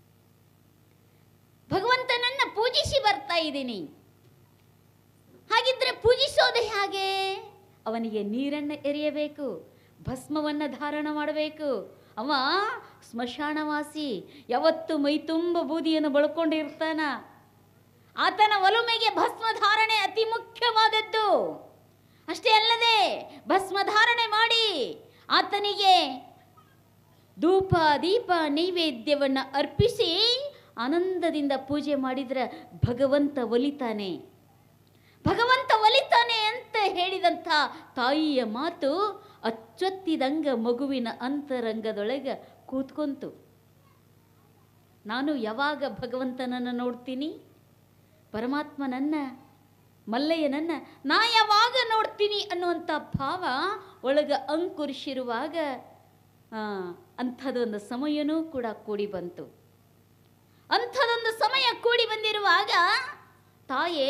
ಭಗವಂತನನ್ನ ಪೂಜಿಸಿ ಬರ್ತಾ ಇದ್ದೀನಿ ಹಾಗಿದ್ರೆ ಪೂಜಿಸೋದು ಹೇಗೆ ಅವನಿಗೆ ನೀರನ್ನು ಎರೆಯಬೇಕು ಭಸ್ಮವನ್ನು ಧಾರಣ ಮಾಡಬೇಕು ಅವ ಸ್ಮಶಾನವಾಸಿ ಯಾವತ್ತು ಮೈ ತುಂಬ ಬೂದಿಯನ್ನು ಬಳ್ಕೊಂಡಿರ್ತಾನ ಆತನ ಒಲುಮೆಗೆ ಭಸ್ಮ ಧಾರಣೆ ಅತಿ ಮುಖ್ಯವಾದದ್ದು ಅಷ್ಟೇ ಅಲ್ಲದೆ ಭಸ್ಮ ಧಾರಣೆ ಮಾಡಿ ಆತನಿಗೆ ಧೂಪ ದೀಪ ನೈವೇದ್ಯವನ್ನು ಅರ್ಪಿಸಿ ಆನಂದದಿಂದ ಪೂಜೆ ಮಾಡಿದ್ರೆ ಭಗವಂತ ಒಲಿತಾನೆ ಭಗವಂತ ಒಲಿತಾನೆ ಅಂತ ಹೇಳಿದಂಥ ತಾಯಿಯ ಮಾತು ಅಚ್ಚೊತ್ತಿದಂಗ ಮಗುವಿನ ಅಂತರಂಗದೊಳಗೆ ಕೂತ್ಕೊಂತು ನಾನು ಯಾವಾಗ ಭಗವಂತನನ್ನು ನೋಡ್ತೀನಿ ಪರಮಾತ್ಮನನ್ನ ಮಲ್ಲಯ್ಯನನ್ನ ನಾ ಯಾವಾಗ ನೋಡ್ತೀನಿ ಅನ್ನುವಂಥ ಭಾವ ಒಳಗ ಅಂಕುರಿಸಿರುವಾಗ ಆ, ಅಂಥದ್ದೊಂದು ಸಮಯನೂ ಕೂಡ ಕೂಡಿ ಬಂತು ಅಂಥದೊಂದು ಸಮಯ ಕೂಡಿ ಬಂದಿರುವಾಗ ತಾಯೇ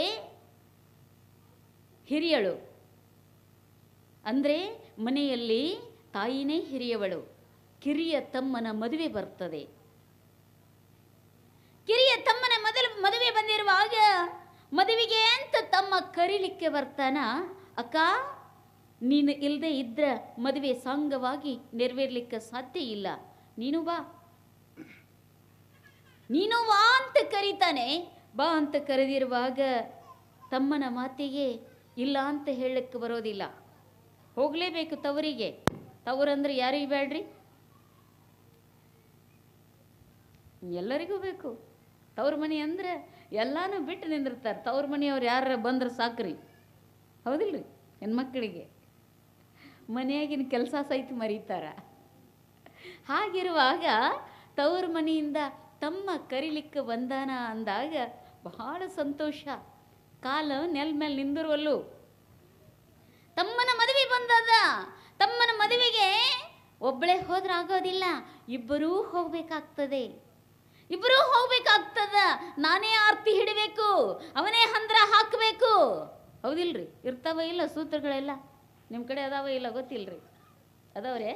ಹಿರಿಯಳು ಅಂದರೆ ಮನೆಯಲ್ಲಿ ತಾಯಿನೇ ಹಿರಿಯವಳು ಕಿರಿಯ ತಮ್ಮನ ಮದುವೆ ಬರ್ತದೆ ಕಿರಿಯ ತಮ್ಮನ ಮೊದಲು ಮದುವೆ ಬಂದಿರುವಾಗ ಮದುವೆಗೆ ಅಂತ ತಮ್ಮ ಕರೀಲಿಕ್ಕೆ ಬರ್ತಾನ ಅಕ್ಕ ನೀನು ಇಲ್ಲದೆ ಇದ್ರ ಮದುವೆ ಸಾಂಗವಾಗಿ ನೆರವೇರ್ಲಿಕ್ಕೆ ಸಾಧ್ಯ ಇಲ್ಲ ನೀನು ಬಾ ನೀನು ಬಾ ಅಂತ ಕರೀತಾನೆ ಬಾ ಅಂತ ಕರೆದಿರುವಾಗ ತಮ್ಮನ ಮಾತಿಗೆ ಇಲ್ಲ ಅಂತ ಹೇಳಕ್ಕೆ ಬರೋದಿಲ್ಲ ಹೋಗಲೇಬೇಕು ತವರಿಗೆ ತವರಂದ್ರೆ ಯಾರಿಗೆ ಬೇಡ್ರಿ ಎಲ್ಲರಿಗೂ ಬೇಕು ತವ್ರ ಮನೆ ಅಂದ್ರೆ ಎಲ್ಲಾನು ಬಿಟ್ಟು ನಿಂದಿರ್ತಾರೆ ತವ್ರ ಮನೆಯವ್ರು ಯಾರ ಬಂದ್ರೆ ಸಾಕ್ರಿ ಹೌದಿಲ್ರಿ ಹೆಣ್ಮಕ್ಳಿಗೆ ಮನೆಯಾಗಿನ ಕೆಲಸ ಸಹಿತ ಮರೀತಾರ ಹಾಗಿರುವಾಗ ತವ್ರ ಮನೆಯಿಂದ ತಮ್ಮ ಕರಿಲಿಕ್ಕೆ ಬಂದಾನ ಅಂದಾಗ ಬಹಳ ಸಂತೋಷ ಕಾಲು ನೆಲ ಮೇಲೆ ನಿಂದಿರುವಲ್ಲು ತಮ್ಮನ ಮದುವೆ ಬಂದದ ತಮ್ಮನ ಮದುವೆಗೆ ಒಬ್ಬಳೇ ಹೋದ್ರೆ ಆಗೋದಿಲ್ಲ ಇಬ್ಬರೂ ಹೋಗ್ಬೇಕಾಗ್ತದೆ ಇಬ್ಬರೂ ಹೋಗ್ಬೇಕಾಗ್ತದ ನಾನೇ ಆರ್ತಿ ಹಿಡಬೇಕು ಅವನೇ ಹಂದ್ರ ಹಾಕಬೇಕು ಹೌದಿಲ್ರಿ ಇರ್ತಾವ ಇಲ್ಲ ಸೂತ್ರಗಳೆಲ್ಲ ನಿಮ್ಮ ಕಡೆ ಅದಾವ ಇಲ್ಲ ಗೊತ್ತಿಲ್ರಿ ಅದಾವ್ರೆ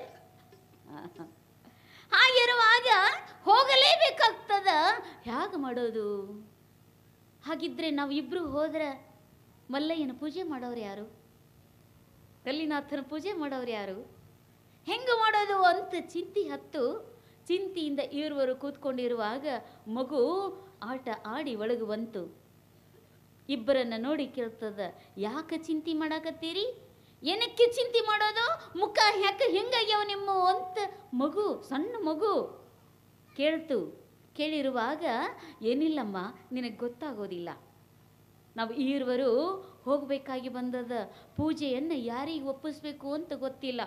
ಹಾಗಿರುವಾಗ ಹೋಗಲೇಬೇಕಾಗ್ತದ ಹೇಗೆ ಮಾಡೋದು ಹಾಗಿದ್ರೆ ನಾವು ಇಬ್ಬರು ಹೋದ್ರೆ ಮಲ್ಲಯ್ಯನ ಪೂಜೆ ಮಾಡೋರು ಯಾರು ಕಲ್ಲಿನಾಥನ ಪೂಜೆ ಮಾಡೋರು ಯಾರು ಹೆಂಗೆ ಮಾಡೋದು ಅಂತ ಚಿಂತಿ ಹತ್ತು ಚಿಂತಿಯಿಂದ ಇರುವರು ಕೂತ್ಕೊಂಡಿರುವಾಗ ಮಗು ಆಟ ಆಡಿ ಒಳಗೆ ಬಂತು ಇಬ್ಬರನ್ನ ನೋಡಿ ಕೇಳ್ತದ ಯಾಕೆ ಚಿಂತೆ ಮಾಡಾಕತ್ತೀರಿ ಏನಕ್ಕೆ ಚಿಂತೆ ಮಾಡೋದು ಮುಖ ಯಾಕೆ ಹೆಂಗಾಗ್ಯಾವ ನಿಮ್ಮ ಅಂತ ಮಗು ಸಣ್ಣ ಮಗು ಕೇಳ್ತು ಕೇಳಿರುವಾಗ ಏನಿಲ್ಲಮ್ಮ ನಿನಗೆ ಗೊತ್ತಾಗೋದಿಲ್ಲ ನಾವು ಈರುವರು ಹೋಗಬೇಕಾಗಿ ಬಂದದ ಪೂಜೆಯನ್ನು ಯಾರಿಗೆ ಒಪ್ಪಿಸ್ಬೇಕು ಅಂತ ಗೊತ್ತಿಲ್ಲ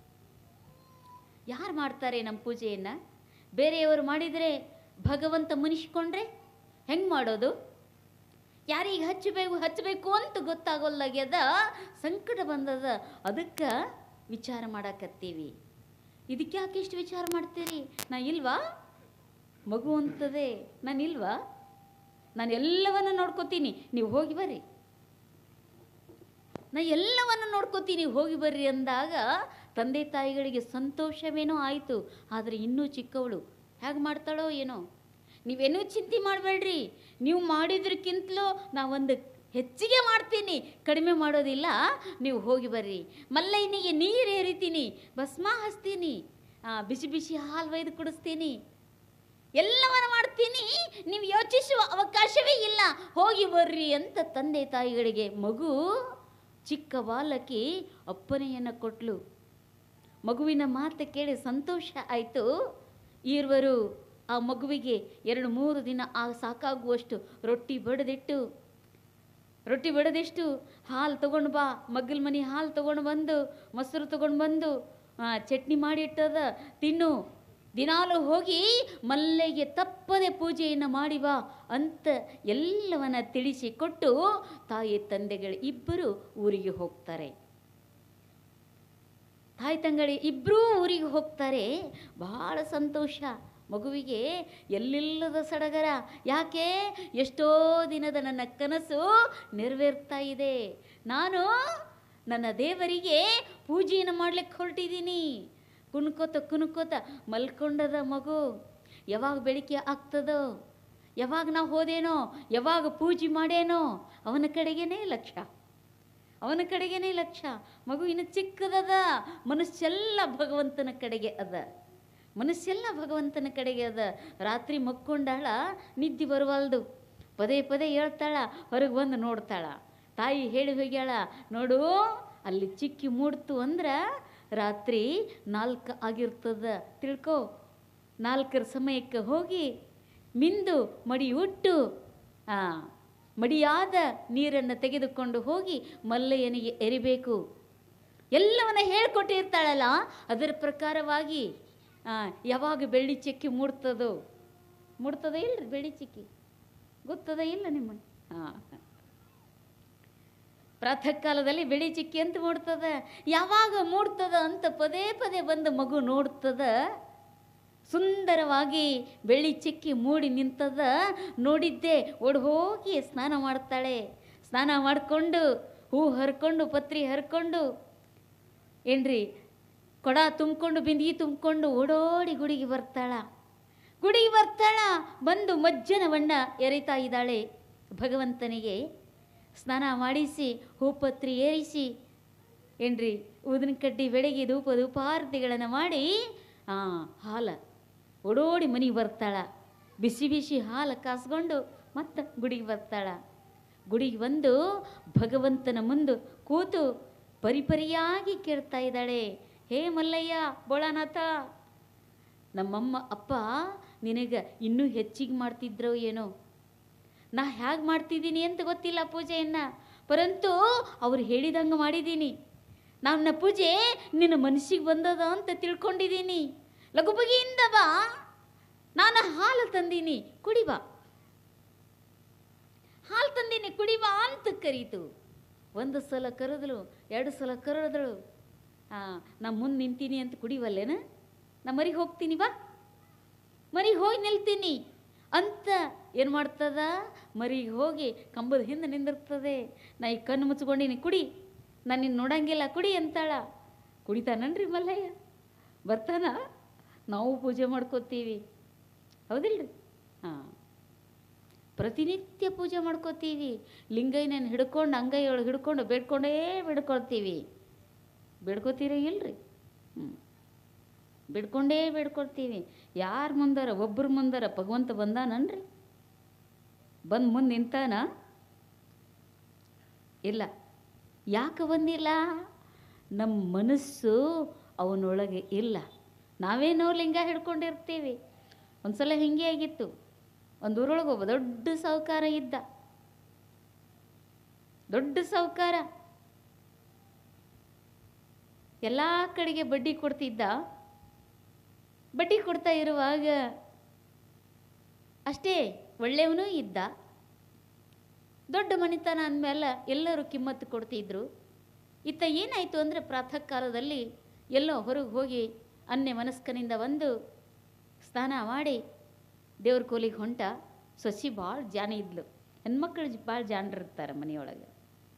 ಯಾರು ಮಾಡ್ತಾರೆ ನಮ್ಮ ಪೂಜೆಯನ್ನು ಬೇರೆಯವರು ಮಾಡಿದರೆ ಭಗವಂತ ಮುನಿಸ್ಕೊಂಡ್ರೆ ಹೆಂಗೆ ಮಾಡೋದು ಯಾರಿಗೆ ಹಚ್ಚಬೇಕು ಹಚ್ಚಬೇಕು ಅಂತ ಗೊತ್ತಾಗೋಲ್ಲಾಗ್ಯದ ಸಂಕಟ ಬಂದದ ಅದಕ್ಕೆ ವಿಚಾರ ಮಾಡಾಕತ್ತೀವಿ ಇದಕ್ಕೆ ಯಾಕೆ ಇಷ್ಟು ವಿಚಾರ ಮಾಡ್ತೀರಿ ನಾ ಇಲ್ವಾ ಮಗು ಅಂತದೆ ನಾನು ಇಲ್ವಾ ನಾನು ಎಲ್ಲವನ್ನು ನೋಡ್ಕೋತೀನಿ ನೀವು ಹೋಗಿ ಬರ್ರಿ ನಾ ಎಲ್ಲವನ್ನು ನೋಡ್ಕೋತೀನಿ ಹೋಗಿ ಬರ್ರಿ ಅಂದಾಗ ತಂದೆ ತಾಯಿಗಳಿಗೆ ಸಂತೋಷವೇನೋ ಆಯಿತು ಆದರೆ ಇನ್ನೂ ಚಿಕ್ಕವಳು ಹೇಗೆ ಮಾಡ್ತಾಳೋ ಏನೋ ನೀವೇನೂ ಚಿಂತೆ ಮಾಡಬೇಡ್ರಿ ನೀವು ಮಾಡಿದ್ರಕ್ಕಿಂತಲೂ ನಾವೊಂದು ಹೆಚ್ಚಿಗೆ ಮಾಡ್ತೀನಿ ಕಡಿಮೆ ಮಾಡೋದಿಲ್ಲ ನೀವು ಹೋಗಿ ಬರ್ರಿ ಮಲ್ಲಯ್ಯನಿಗೆ ನೀರು ಏರಿತೀನಿ ಭಸ್ಮ ಹಚ್ತೀನಿ ಆ, ಬಿಸಿ ಬಿಸಿ ಹಾಲು ಒಯ್ದು ಕುಡಿಸ್ತೀನಿ ಎಲ್ಲವನ್ನ ಮಾಡ್ತೀನಿ ನೀವು ಯೋಚಿಸುವ ಅವಕಾಶವೇ ಇಲ್ಲ ಹೋಗಿ ಬರ್ರಿ ಅಂತ ತಂದೆ ತಾಯಿಗಳಿಗೆ ಮಗು ಚಿಕ್ಕ ಬಾಲಕಿ ಅಪ್ಪನೆಯನ್ನು ಕೊಟ್ಲು ಮಗುವಿನ ಮಾತು ಕೇಳಿ ಸಂತೋಷ ಆಯಿತು ಇರುವರು ಆ ಮಗುವಿಗೆ ಎರಡು ಮೂರು ದಿನ ಆ ಸಾಕಾಗುವಷ್ಟು ರೊಟ್ಟಿ ಬಡಿದಿಟ್ಟು ರೊಟ್ಟಿ ಬಡದಿಷ್ಟು ಹಾಲು ತೊಗೊಂಡು ಬಾ ಮಗ್ಗಲ ಮನೆ ಹಾಲು ತೊಗೊಂಡು ಬಂದು ಮೊಸರು ತೊಗೊಂಡು ಬಂದು ಆ, ಚಟ್ನಿ ಮಾಡಿ ಇಟ್ಟದ ತಿನ್ನು ದಿನಾಲು ಹೋಗಿ ಮಲ್ಲೆಗೆ ತಪ್ಪದೆ ಪೂಜೆಯನ್ನು ಮಾಡಿ ಬಾ ಅಂತ ಎಲ್ಲವನ್ನ ತಿಳಿಸಿ ಕೊಟ್ಟು ತಾಯಿ ತಂದೆಗಳು ಇಬ್ಬರು ಊರಿಗೆ ಹೋಗ್ತಾರೆ ತಾಯಿ ತಂಗಳಿ ಇಬ್ಬರೂ ಊರಿಗೆ ಹೋಗ್ತಾರೆ ಬಹಳ ಸಂತೋಷ ಮಗುವಿಗೆ ಎಲ್ಲಿಲ್ಲದ ಸಡಗರ ಯಾಕೆ ಎಷ್ಟೋ ದಿನದ ನನ್ನ ಕನಸು ನೆರವೇರ್ತಾ ಇದೆ ನಾನು ನನ್ನ ದೇವರಿಗೆ ಪೂಜೆಯನ್ನು ಮಾಡ್ಲಿಕ್ಕೆ ಹೊರಟಿದ್ದೀನಿ ಕುಣ್ಕೋತ ಕುಣ್ಕೋತ ಮಲ್ಕೊಂಡದ ಮಗು ಯಾವಾಗ ಬೆಳಿಗ್ಗೆ ಆಗ್ತದೋ ಯಾವಾಗ ನಾವು ಹೋದೇನೋ ಯಾವಾಗ ಪೂಜೆ ಮಾಡೇನೋ ಅವನ ಕಡೆಗೇನೆ ಲಕ್ಷ್ಯ ಅವನ ಕಡೆಗೇನೆ ಲಕ್ಷ್ಯ ಮಗು ಇನ್ನು ಚಿಕ್ಕದದ ಮನಸ್ಸೆಲ್ಲ ಭಗವಂತನ ಕಡೆಗೆ ಅದ ಮನಸ್ಸೆಲ್ಲ ಭಗವಂತನ ಕಡೆಗೆ ಅದ ರಾತ್ರಿ ಮಕ್ಕೊಂಡಾಳ ನಿದ್ದೆ ಬರವಲ್ದು ಪದೇ ಪದೇ ಹೇಳ್ತಾಳ ಹೊರಗೆ ಬಂದು ನೋಡ್ತಾಳ ತಾಯಿ ಹೇಳಿ ಹೋಗ್ಯಾಳ ನೋಡು ಅಲ್ಲಿ ಚಿಕ್ಕಿ ಮೂಡ್ತು ಅಂದ್ರೆ ರಾತ್ರಿ ನಾಲ್ಕು ಆಗಿರ್ತದ ತಿಳ್ಕೊ ನಾಲ್ಕರ ಸಮಯಕ್ಕೆ ಹೋಗಿ ಮಿಂದು ಮಡಿ ಉಟ್ಟು ಆ, ಮಡಿಯಾದ ನೀರನ್ನು ತೆಗೆದುಕೊಂಡು ಹೋಗಿ ಮಲ್ಲಯ್ಯನಿಗೆ ಎರಿಬೇಕು ಎಲ್ಲವನ್ನ ಹೇಳ್ಕೊಟ್ಟಿರ್ತಾಳಲ್ಲ ಅದರ ಪ್ರಕಾರವಾಗಿ ಆ, ಯಾವಾಗ ಬೆಳ್ಳಿ ಚಿಕ್ಕಿ ಮೂಡ್ತದೋ ಮೂಡ್ತದ ಇಲ್ರಿ ಬೆಳ್ಳಿ ಚಿಕ್ಕಿ ಗೊತ್ತದ ಇಲ್ಲ ನಿಮ್ಮ ಹಾಂ ಪ್ರಾತಃ ಕಾಲದಲ್ಲಿ ಬೆಳಿ ಚಿಕ್ಕಿ ಅಂತ ಮೂಡ್ತದ ಯಾವಾಗ ಮೂಡ್ತದ ಅಂತ ಪದೇ ಪದೇ ಬಂದು ಮಗು ನೋಡ್ತದ ಸುಂದರವಾಗಿ ಬೆಳ್ಳಿ ಚಿಕ್ಕಿ ಮೂಡಿ ನಿಂತದ ನೋಡಿದ್ದೆ ಓಡ್ ಹೋಗಿ ಸ್ನಾನ ಮಾಡ್ತಾಳೆ ಸ್ನಾನ ಮಾಡಿಕೊಂಡು ಹೂ ಹರ್ಕೊಂಡು ಪತ್ರಿ ಹರ್ಕೊಂಡು ಏನ್ರಿ ಕೊಡ ತುಂಬಿಕೊಂಡು ಬಿಂದಿಗೆ ತುಂಬಿಕೊಂಡು ಓಡೋಡಿ ಗುಡಿಗೆ ಬರ್ತಾಳ ಗುಡಿಗೆ ಬರ್ತಾಳ ಬಂದು ಮಜ್ಜನವನ್ನ ಎರಿತಾ ಇದ್ದಾಳೆ ಭಗವಂತನಿಗೆ ಸ್ನಾನ ಮಾಡಿಸಿ ಹೂಪತ್ರಿ ಏರಿಸಿ ಏನ್ರಿ ಊದಿನ ಕಡ್ಡಿ ಬೆಳಗ್ಗೆ ಧೂಪ ಧೂಪಾರತಿಗಳನ್ನು ಮಾಡಿ ಆ ಹಾಲ ಓಡೋಡಿ ಮನೆಗೆ ಬರ್ತಾಳ ಬಿಸಿ ಬಿಸಿ ಹಾಲು ಕಾಸ್ಕೊಂಡು ಮತ್ತೆ ಗುಡಿಗೆ ಬರ್ತಾಳ ಗುಡಿಗೆ ಬಂದು ಭಗವಂತನ ಮುಂದೆ ಕೂತು ಪರಿಪರಿಯಾಗಿ ಕೇಳ್ತಾ ಇದ್ದಾಳೆ ಹೇ ಮಲ್ಲಯ್ಯ ಬೋಳಾನಾಥ ನಮ್ಮಮ್ಮ ಅಪ್ಪ ನಿನಗೆ ಇನ್ನೂ ಹೆಚ್ಚಿಗೆ ಮಾಡ್ತಿದ್ರೋ ಏನೋ ನಾ ಹೇಗೆ ಮಾಡ್ತಿದ್ದೀನಿ ಅಂತ ಗೊತ್ತಿಲ್ಲ ಪೂಜೆಯನ್ನು ಪರಂತು ಅವ್ರು ಹೇಳಿದಂಗೆ ಮಾಡಿದ್ದೀನಿ ನನ್ನ ಪೂಜೆ ನಿನ್ನ ಮನಸ್ಸಿಗೆ ಬಂದದ ಅಂತ ತಿಳ್ಕೊಂಡಿದ್ದೀನಿ ಲಘು ಬಗೆಯಿಂದ ಬಾ ನಾನು ಹಾಲು ತಂದೀನಿ ಕುಡಿ ಬಾ ಹಾಲು ತಂದೀನಿ ಕುಡಿ ಬಾ ಅಂತ ಕರೀತು ಒಂದು ಸಲ ಕರೆದಳು ಎರಡು ಸಲ ಕರೆದಳು ಹಾಂ ನಾ ಮುಂದೆ ನಿಂತೀನಿ ಅಂತ ಕುಡಿವಲ್ಲೇನ ನಾ ಮರಿಗೆ ಹೋಗ್ತೀನಿ ಬಾ ಮರಿಗೆ ಹೋಗಿ ನಿಲ್ತೀನಿ ಅಂತ ಏನು ಮಾಡ್ತದ ಮರಿಗೆ ಹೋಗಿ ಕಂಬದ ಹಿಂದೆ ನಿಂದಿರ್ತದೆ ನಾ ಈ ಕಣ್ಣು ಮುಚ್ಕೊಂಡಿನಿ ಕುಡಿ ನಾನು ನಿನ್ನ ನೋಡಂಗಿಲ್ಲ ಕುಡಿ ಅಂತಾಳ ಕುಡಿತಾನನ್ರಿ ಮಲ್ಲಯ್ಯ ಬರ್ತಾನ ನಾವು ಪೂಜೆ ಮಾಡ್ಕೋತೀವಿ ಹೌದಿಲ್ರಿ ಹಾಂ ಪ್ರತಿನಿತ್ಯ ಪೂಜೆ ಮಾಡ್ಕೋತೀವಿ ಲಿಂಗೈನ ಹಿಡ್ಕೊಂಡು ಅಂಗೈಯೊಳಗೆ ಹಿಡ್ಕೊಂಡು ಬೇಡ್ಕೊಂಡೇ ಬೇಡ್ಕೊಳ್ತೀವಿ ಬೇಡ್ಕೋತೀರ ಇಲ್ರಿ ಹ್ಞೂ ಬಿಡ್ಕೊಂಡೇ ಬಿಡ್ಕೊಳ್ತೀವಿ ಯಾರ ಮುಂದಾರ ಒಬ್ಬರ ಮುಂದಾರ ಭಗವಂತ ಬಂದಾನನ್ರಿ ಬಂದು ಮುಂದೆ ನಿಂತಾನ ಇಲ್ಲ ಯಾಕೆ ಬಂದಿಲ್ಲ ನಮ್ಮ ಮನಸ್ಸು ಅವನೊಳಗೆ ಇಲ್ಲ ನಾವೇನೋ ಲಿಂಗ ಹಿಡ್ಕೊಂಡಿರ್ತೀವಿ ಒಂದ್ಸಲ ಹಿಂಗೆ ಆಗಿತ್ತು ಒಂದು ಊರೊಳಗೆ ಒಬ್ಬ ದೊಡ್ಡ ಸಾಹುಕಾರ ಇದ್ದ ದೊಡ್ಡ ಸಾಹುಕಾರ ಎಲ್ಲ ಕಡೆಗೆ ಬಡ್ಡಿ ಕೊಡ್ತಿದ್ದ ಬಡ್ಡಿ ಕೊಡ್ತಾ ಇರುವಾಗ ಅಷ್ಟೇ ಒಳ್ಳೆಯವನೂ ಇದ್ದ ದೊಡ್ಡ ಮನೆತನ ಅಂದಮೇಲೆ ಎಲ್ಲರೂ ಕಿಮ್ಮತ್ತು ಕೊಡ್ತಿದ್ರು ಇತ್ತ ಏನಾಯಿತು ಅಂದರೆ ಪ್ರಾತಃ ಕಾಲದಲ್ಲಿ ಎಲ್ಲೋ ಹೊರಗೆ ಹೋಗಿ ಅನ್ಯ ಮನಸ್ಕನಿಂದ ಬಂದು ಸ್ನಾನ ಮಾಡಿ ದೇವ್ರ ಕೋಲಿಗೆ ಹೊಂಟ ಸೊಸಿ ಭಾಳ ಜಾನ ಇದ್ಲು ಹೆಣ್ಮಕ್ಳು ಭಾಳ ಜಾಣರಿರ್ತಾರೆ ಮನೆಯೊಳಗೆ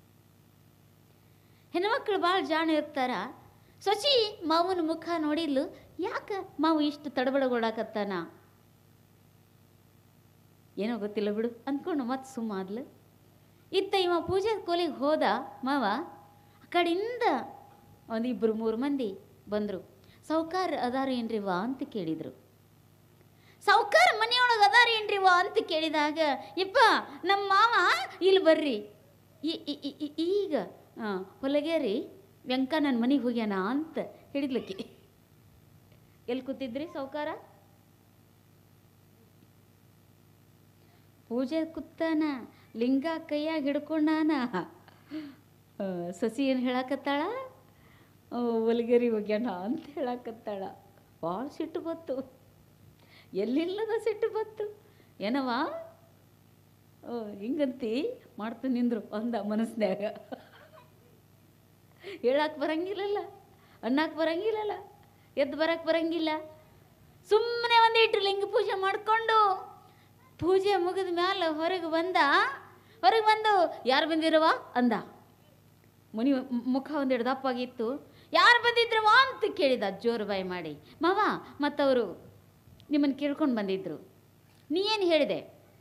ಹೆಣ್ಮಕ್ಳು ಭಾಳ ಜಾಣ ಇರ್ತಾರ ಸೊಸಿ ಮಾವನ ಮುಖ ನೋಡಿದ್ಲು ಯಾಕೆ ಮಾವು ಇಷ್ಟು ತಡಬಡಗೊಡಕತ್ತಾನ ಏನೋ ಗೊತ್ತಿಲ್ಲ ಬಿಡು ಅಂದ್ಕೊಂಡು ಮತ್ತೆ ಸುಮ್ಮಾದ್ಲು ಇತ್ತ ಇವ ಪೂಜೆ ಕೋಲಿಗೆ ಹೋದ ಮಾವ ಆ ಕಡೆಯಿಂದ ಒಂದು ಇಬ್ಬರು ಮೂರು ಮಂದಿ ಬಂದರು ಸಾವ್ಕಾರ ಅದಾರ ಏನ್ರಿವ ಅಂತ ಕೇಳಿದರು ಸಾವ್ಕಾರ ಮನೆಯೊಳಗೆ ಅದಾರ ಏನ್ರಿವ ಅಂತ ಕೇಳಿದಾಗ ಇಪ್ಪ ನಮ್ಮ ಮಾವ ಇಲ್ಲಿ ಬರ್ರಿ ಈ- ಈ- ಈ- ಈ- ಈಗ ಹಾಂ ಹೊಲಗೇರಿ ವೆಂಕ ನನ್ನ ಮನೆಗೆ ಹೋಗ್ಯಾನ ಅಂತ ಹೇಳಿದ್ಲಕ್ಕಿ ಎಲ್ಲಿ ಕೂತಿದ್ರಿ ಸಾವ್ಕಾರ ಪೂಜೆ ಕೂತಾನ ಲಿಂಗ ಕೈಯಾಗ ಹಿಡ್ಕೊಂಡಾನ ಆ, ಸಸಿ ಏನು ಹೇಳಕತ್ತಾಳ ಒಲ್ಗೇರಿ ಹೋಗ್ಯಾನ ಅಂತ ಹೇಳಕತ್ತಾಳ ಭಾಳ ಸಿಟ್ಟು ಬತ್ತು ಎಲ್ಲಿಲ್ಲದ ಸಿಟ್ಟು ಬತ್ತು ಏನವ ಓ ಹಿಂಗಂತಿ ಮಾಡ್ತು ನಿಂದ್ರು ಅಂದ ಮನಸ್ನ್ಯಾಗ ಹೇಳಕ್ಕೆ ಬರಂಗಿಲ್ಲಲ್ಲ ಅನ್ನಕ್ಕೆ ಬರಂಗಿಲ್ಲಲ್ಲ ಎದ್ದು ಬರಕ್ಕೆ ಬರಂಗಿಲ್ಲ ಸುಮ್ಮನೆ ಒಂದಿಟ್ಟು ಲಿಂಗ ಪೂಜೆ ಮಾಡಿಕೊಂಡು ಪೂಜೆ ಮುಗಿದ ಮ್ಯಾಲ ಹೊರಗೆ ಬಂದ ಹೊರಗೆ ಬಂದು ಯಾರು ಬಂದಿರವ ಅಂದ ಮುನಿ ಮುಖ ಒಂದೆರಡು ದಪ್ಪಾಗಿತ್ತು ಯಾರು ಬಂದಿದ್ರವ ಅಂತ ಕೇಳಿದ ಜೋರು ಬಾಯಿ ಮಾಡಿ ಮಾವ ಮತ್ತವರು ನಿಮ್ಮನ್ನು ಕೇಳ್ಕೊಂಡು ಬಂದಿದ್ರು ನೀ ಏನು ಹೇಳಿದೆ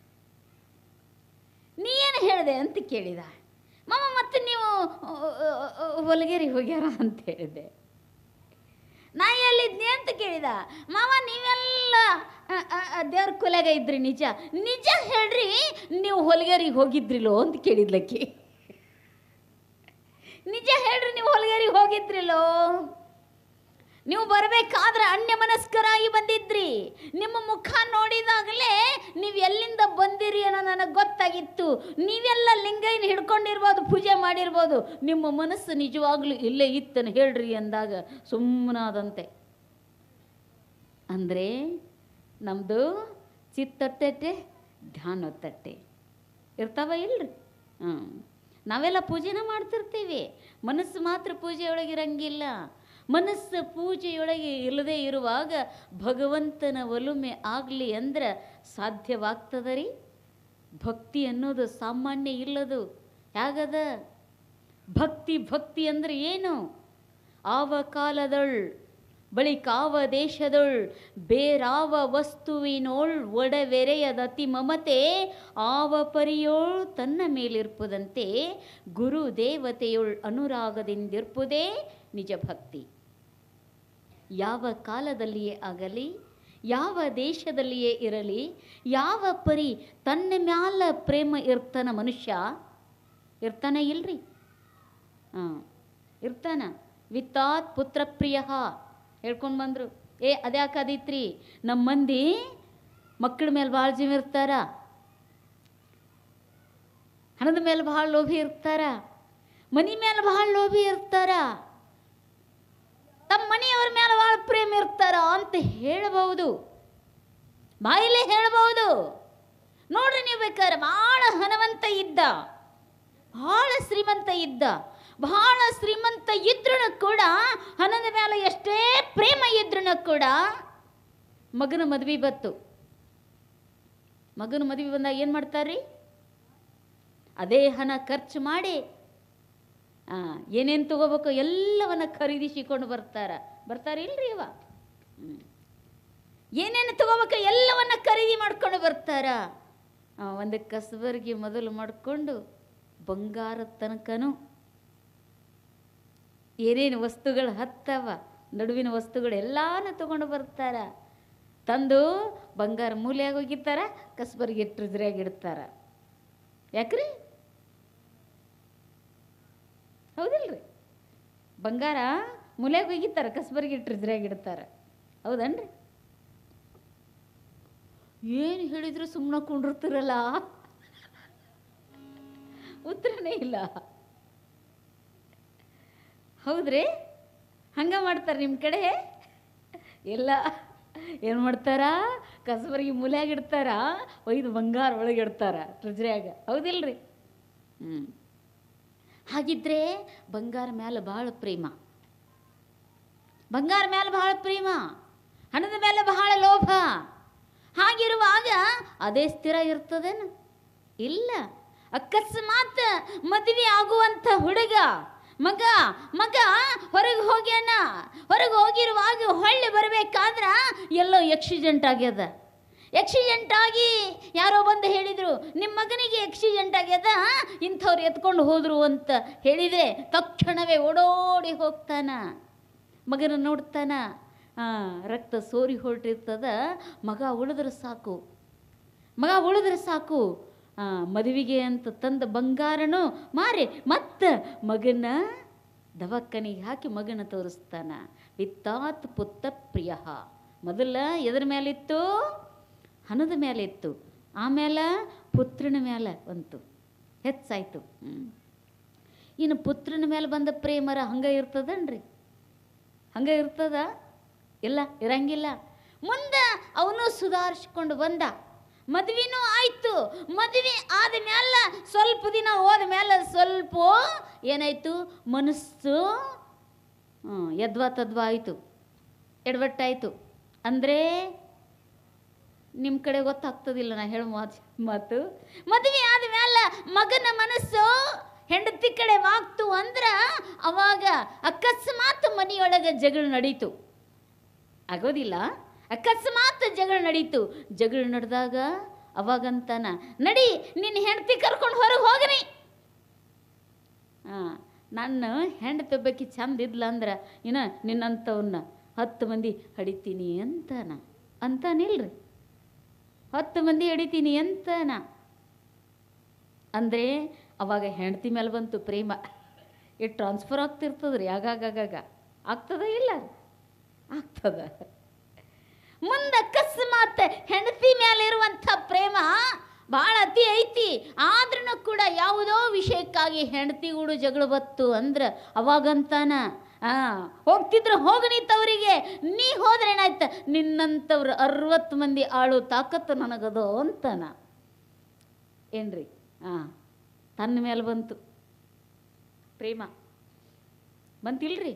ನೀ ಏನು ಹೇಳಿದೆ ಅಂತ ಕೇಳಿದ ಮಾಮ ಮತ್ತೆ ನೀವು ಹೊಲಗೇರಿ ಹೋಗ್ಯಾರ ಅಂತ ಹೇಳಿದೆ ನಾ ಎಲ್ಲಿದ್ನಿ ಅಂತ ಕೇಳಿದ ಮಾವ ನೀವೆಲ್ಲ ದೇವ್ರ ಕೊಲೆಗ ಇದ್ರಿ ನಿಜ ನಿಜ ಹೇಳ್ರಿ ನೀವು ಹೊಲಗೇರಿಗೆ ಹೋಗಿದ್ರಿಲ್ಲೋ ಅಂತ ಕೇಳಿದ್ಲಕ್ಕಿ ನಿಜ ಹೇಳ್ರಿ ನೀವು ಹೊಲಗೇರಿಗೆ ಹೋಗಿದ್ರಿಲ್ಲೋ ನೀವು ಬರಬೇಕಾದ್ರೆ ಅನ್ಯ ಮನಸ್ಕರಾಗಿ ಬಂದಿದ್ರಿ ನಿಮ್ಮ ಮುಖ ನೋಡಿದಾಗಲೇ ನೀವು ಎಲ್ಲಿಂದ ಬಂದಿರಿ ಅನ್ನೋ ನನಗೆ ಗೊತ್ತಾಗಿತ್ತು ನೀವೆಲ್ಲ ಲಿಂಗೈನ ಹಿಡ್ಕೊಂಡಿರ್ಬೋದು ಪೂಜೆ ಮಾಡಿರ್ಬೋದು ನಿಮ್ಮ ಮನಸ್ಸು ನಿಜವಾಗ್ಲೂ ಇಲ್ಲೇ ಇತ್ತನ ಹೇಳ್ರಿ ಅಂದಾಗ ಸುಮ್ಮನಾದಂತೆ ಅಂದರೆ ನಮ್ಮದು ಚಿತ್ತೊತ್ತಟ್ಟೆ ಧ್ಯಾನ ಒತ್ತಟ್ಟೆ ಇರ್ತಾವ ಇಲ್ರಿ ಹ್ಞೂ ನಾವೆಲ್ಲ ಪೂಜೆನ ಮಾಡ್ತಿರ್ತೀವಿ ಮನಸ್ಸು ಮಾತ್ರ ಪೂಜೆಯೊಳಗಿರಂಗಿಲ್ಲ ಮನಸ್ಸು ಪೂಜೆಯೊಳಗೆ ಇಲ್ಲದೆ ಇರುವಾಗ ಭಗವಂತನ ಒಲುಮೆ ಆಗಲಿ ಅಂದ್ರೆ ಸಾಧ್ಯವಾಗ್ತದ ರೀ ಭಕ್ತಿ ಅನ್ನೋದು ಸಾಮಾನ್ಯ ಇಲ್ಲದು ಹೇಗದ ಭಕ್ತಿ ಭಕ್ತಿ ಅಂದ್ರೆ ಏನು ಆವ ಕಾಲದಳ್ ಬಳಿಕಾವ ದೇಶದೊಳ್ ಬೇರಾವ ವಸ್ತುವಿನೋಳ್ ಒಡವೆರೆಯದತಿ ಮಮತೆ ಆವ ಪರಿಯೋಳ್ ತನ್ನ ಮೇಲಿರ್ಪುದಂತೆ ಗುರು ದೇವತೆಯೊಳ್ ಅನುರಾಗದಿಂದಿರ್ಪುದೇ ನಿಜ ಭಕ್ತಿ ಯಾವ ಕಾಲದಲ್ಲಿಯೇ ಆಗಲಿ ಯಾವ ದೇಶದಲ್ಲಿಯೇ ಇರಲಿ ಯಾವ ಪರಿ ತನ್ನ ಮ್ಯಾಲ ಪ್ರೇಮ ಇರ್ತಾನ ಮನುಷ್ಯ ಇರ್ತಾನೆ ಇಲ್ರಿ ಹಾಂ ಇರ್ತಾನ ವಿತ್ತಾತ್ ಪುತ್ರ ಪ್ರಿಯ ಹೇಳ್ಕೊಂಡು ಬಂದರು ಏ ಅದ್ಯಾಕದಿತ್ರಿ ನಮ್ಮ ಮಂದಿ ಮಕ್ಕಳ ಮೇಲೆ ಭಾಳ ಜೀವ ಇರ್ತಾರ ಹಣದ ಮೇಲೆ ಭಾಳ ಲೋಭಿ ಇರ್ತಾರ ಮನಿ ಮೇಲೆ ಭಾಳ ಲೋಭಿ ಇರ್ತಾರ ತಮ್ಮ ಮನೆಯವ್ರ ಮೇಲೆ ಭಾಳ ಪ್ರೇಮ ಇರ್ತಾರ ಅಂತ ಹೇಳಬಹುದು ಬಾಯಿಲೇ ಹೇಳಬಹುದು ನೋಡ್ರಿ ನೀವು ಬೇಕಾದ್ರೆ ಭಾಳ ಹಣವಂತ ಇದ್ದ ಭಾಳ ಶ್ರೀಮಂತ ಇದ್ದ ಬಹಳ ಶ್ರೀಮಂತ ಇದ್ರೂ ಕೂಡ ಹಣದ ಮೇಲೆ ಎಷ್ಟೇ ಪ್ರೇಮ ಇದ್ರೂ ಕೂಡ ಮಗನ ಮದ್ವೆ ಬತ್ತು ಮಗನ ಮದುವೆ ಬಂದಾಗ ಏನು ಮಾಡ್ತಾರ್ರಿ ಅದೇ ಹಣ ಖರ್ಚು ಮಾಡಿ ಆ, ಏನೇನು ತಗೋಬೇಕು ಎಲ್ಲವನ್ನ ಖರೀದಿಸಿಕೊಂಡು ಬರ್ತಾರ ಬರ್ತಾರ ಇಲ್ರಿ ಇವ ಹ್ಮ್. ಏನೇನು ತಗೋಬೇಕು ಎಲ್ಲವನ್ನ ಖರೀದಿ ಮಾಡ್ಕೊಂಡು ಬರ್ತಾರ ಆ, ಒಂದು ಕಸಬರ್ಗಿ ಮೊದಲು ಮಾಡಿಕೊಂಡು ಬಂಗಾರದ ತನಕನೂ ಏನೇನು ವಸ್ತುಗಳು ಹತ್ತವ ನಡುವಿನ ವಸ್ತುಗಳು ಎಲ್ಲಾನು ತಗೊಂಡು ಬರ್ತಾರ ತಂದು ಬಂಗಾರ ಮೂಲೆಯಾಗ ಹೋಗಿತ್ತಾರ ಕಸಬರ್ಗಿ ಟ್ರಿಜ್ರಿಯಾಗ ಇಡ್ತಾರ ಯಾಕ್ರಿ ಹೌದಿಲ್ರಿ ಬಂಗಾರ ಮೂಲೆಯಾಗ ಹೋಗಿತ್ತಾರ ಕಸಬರ್ಗಿ ಟ್ರಿಜ್ರಿಯಾಗ ಇಡ್ತಾರ ಹೌದನ್ರಿ ಏನು ಹೇಳಿದ್ರು ಸುಮ್ಮನೆ ಕುಂಡಿರ್ತಿರಲ್ಲ ಉತ್ತರನೇ ಇಲ್ಲ ಹೌದ್ರಿ ಹಂಗ ಮಾಡ್ತಾರೆ ನಿಮ್ಮ ಕಡೆ ಎಲ್ಲ ಏನು ಮಾಡ್ತಾರ ಕಸಬರಿಗೆ ಮೂಲೆಯಾಗ ಇಡ್ತಾರ ಒಯ್ದು ಬಂಗಾರ ಒಳಗೆ ಇಡ್ತಾರ ಟ್ರೆಜ್ರಿಯಾಗ ಹೌದಿಲ್ರಿ ಹ್ಞೂ ಹಾಗಿದ್ರೆ ಬಂಗಾರ ಮ್ಯಾಲ ಭಾಳ ಪ್ರೇಮ ಬಂಗಾರ ಮೇಲೆ ಬಹಳ ಪ್ರೇಮ ಹಣದ ಮೇಲೆ ಬಹಳ ಲೋಭ ಹಾಗಿರುವಾಗ ಅದೇ ಸ್ಥಿರ ಇರ್ತದೇನು ಇಲ್ಲ ಅಕಸ್ಮಾತ್ ಮದುವೆ ಆಗುವಂಥ ಹುಡುಗ ಮಗ ಮಗ ಹೊರಗೆ ಹೋಗ್ಯಾನ ಹೊರಗೆ ಹೋಗಿರುವಾಗ ಹೊಳ್ಳಿ ಬರಬೇಕಾದ್ರ ಎಲ್ಲೋ ಆಕ್ಸಿಡೆಂಟ್ ಆಗ್ಯದ ಆಕ್ಸಿಡೆಂಟ್ ಆಗಿ ಯಾರೋ ಬಂದು ಹೇಳಿದರು ನಿಮ್ಮ ಮಗನಿಗೆ ಆಕ್ಸಿಡೆಂಟ್ ಆಗ್ಯದ ಇಂಥವ್ರು ಎತ್ಕೊಂಡು ಹೋದರು ಅಂತ ಹೇಳಿದರೆ ತಕ್ಷಣವೇ ಓಡೋಡಿ ಹೋಗ್ತಾನ ಮಗನ ನೋಡ್ತಾನ ಆ, ರಕ್ತ ಸೋರಿ ಹೊರಟಿರ್ತದ ಮಗ ಉಳಿದ್ರೆ ಸಾಕು ಮಗ ಉಳಿದ್ರೆ ಸಾಕು ಆ, ಮದುವೆಗೆ ಅಂತ ತಂದ ಬಂಗಾರನು ಮಾರಿ ಮತ್ತೆ ಮಗನ ದವಾಖಾನಿಗೆ ಹಾಕಿ ಮಗನ ತೋರಿಸ್ತಾನ ವಿತ್ತಾತ್ ಪುತ್ತ ಪ್ರಿಯ ಮೊದಲ ಎದ್ರ ಮೇಲಿತ್ತು ಹಣದ ಮೇಲೆ ಇತ್ತು ಆಮೇಲೆ ಪುತ್ರನ ಮೇಲೆ ಬಂತು ಹೆಚ್ಚಾಯ್ತು ಹ್ಮ್. ಇನ್ನು ಪುತ್ರನ ಮೇಲೆ ಬಂದ ಪ್ರೇಮರ ಹಂಗೆ ಇರ್ತದನ್ರಿ ಹಂಗೆ ಇರ್ತದ ಇಲ್ಲ ಇರಂಗಿಲ್ಲ ಮುಂದೆ ಅವನು ಸುಧಾರಿಸ್ಕೊಂಡು ಬಂದ ಮದ್ವೆನೂ ಆಯ್ತು ಮದುವೆ ಆದ್ಮೇಲೆ ಸ್ವಲ್ಪ ದಿನ ಹೋದ ಮೇಲೆ ಸ್ವಲ್ಪ ಏನಾಯ್ತು ಮನಸ್ಸು ಹ್ಮ್, ಯದ್ವಾ ತದ್ವಾ ಆಯಿತು ಎಡವಟ್ಟಾಯಿತು ಅಂದರೆ ನಿಮ್ಮ ಕಡೆ ಗೊತ್ತಾಗ್ತದಿಲ್ಲ ನಾ ಹೇಳೋ ಮಾತು ಮಾತು ಮದುವೆ ಆದ್ಮೇಲೆ ಮಗನ ಮನಸ್ಸು ಹೆಂಡತಿ ಕಡೆ ವಾಗ್ತು ಅಂದ್ರೆ ಅವಾಗ ಅಕಸ್ಮಾತ್ ಮನೆಯೊಳಗೆ ಜಗಳ ನಡೀತು ಆಗೋದಿಲ್ಲ ಅಕಸ್ಮಾತ್ ಜಗಳ ನಡೀತು ಜಗಳ ನಡೆದಾಗ ಅವಾಗಂತಾನ ನಡಿ ನಿನ್ನ ಹೆಂಡತಿ ಕರ್ಕೊಂಡು ಹೊರಗೆ ಹೋಗನಿ ಹಾಂ ನನ್ನ ಹೆಂಡತಿ ಒಬ್ಬಾಕಿ ಚಂದ ಇದ್ಲ ಅಂದ್ರೆ ಇನ್ನು ನಿನ್ನಂಥವನ್ನ ಹತ್ತು ಮಂದಿ ಹಡಿತೀನಿ ಅಂತಾನ ಅಂತಾನಿಲ್ರಿ ಹತ್ತು ಮಂದಿ ಹಿಡಿತೀನಿ ಅಂತಾನ ಅಂದರೆ ಅವಾಗ ಹೆಂಡತಿ ಮೇಲೆ ಬಂತು ಪ್ರೇಮ ಈ ಟ್ರಾನ್ಸ್ಫರ್ ಆಗ್ತಿರ್ತದ್ರಿ ಆಗಾಗಾಗಾಗ ಆಗ್ತದ ಇಲ್ಲ ಆಗ್ತದ ಮುಂದೆ ಅಕಸ್ಮಾತ್ ಹೆಂಡತಿ ಮೇಲೆ ಇರುವಂಥ ಪ್ರೇಮ ಭಾಳ ಅತಿ ಐತಿ ಆದ್ರೂ ಕೂಡ ಯಾವುದೋ ವಿಷಯಕ್ಕಾಗಿ ಹೆಂಡತಿ ಕೂಡ ಜಗಳ ಬತ್ತು ಅಂದ್ರೆ ಅವಾಗಂತಾನ ಆ ಹೋಗ್ತಿದ್ರು ಹೋಗಣಿ ತವರಿಗೆ ನೀ ಹೋದ್ರೆ ಏನಾಯ್ತ ನಿನ್ನಂಥವ್ರು ಅರವತ್ತು ಮಂದಿ ಆಳು ತಾಕತ್ತು ನನಗದು ಅಂತಾನ ಏನ್ರಿ ಹಾಂ ತನ್ನ ಮೇಲೆ ಬಂತು ಪ್ರೇಮ ಬಂತಿಲ್ರಿ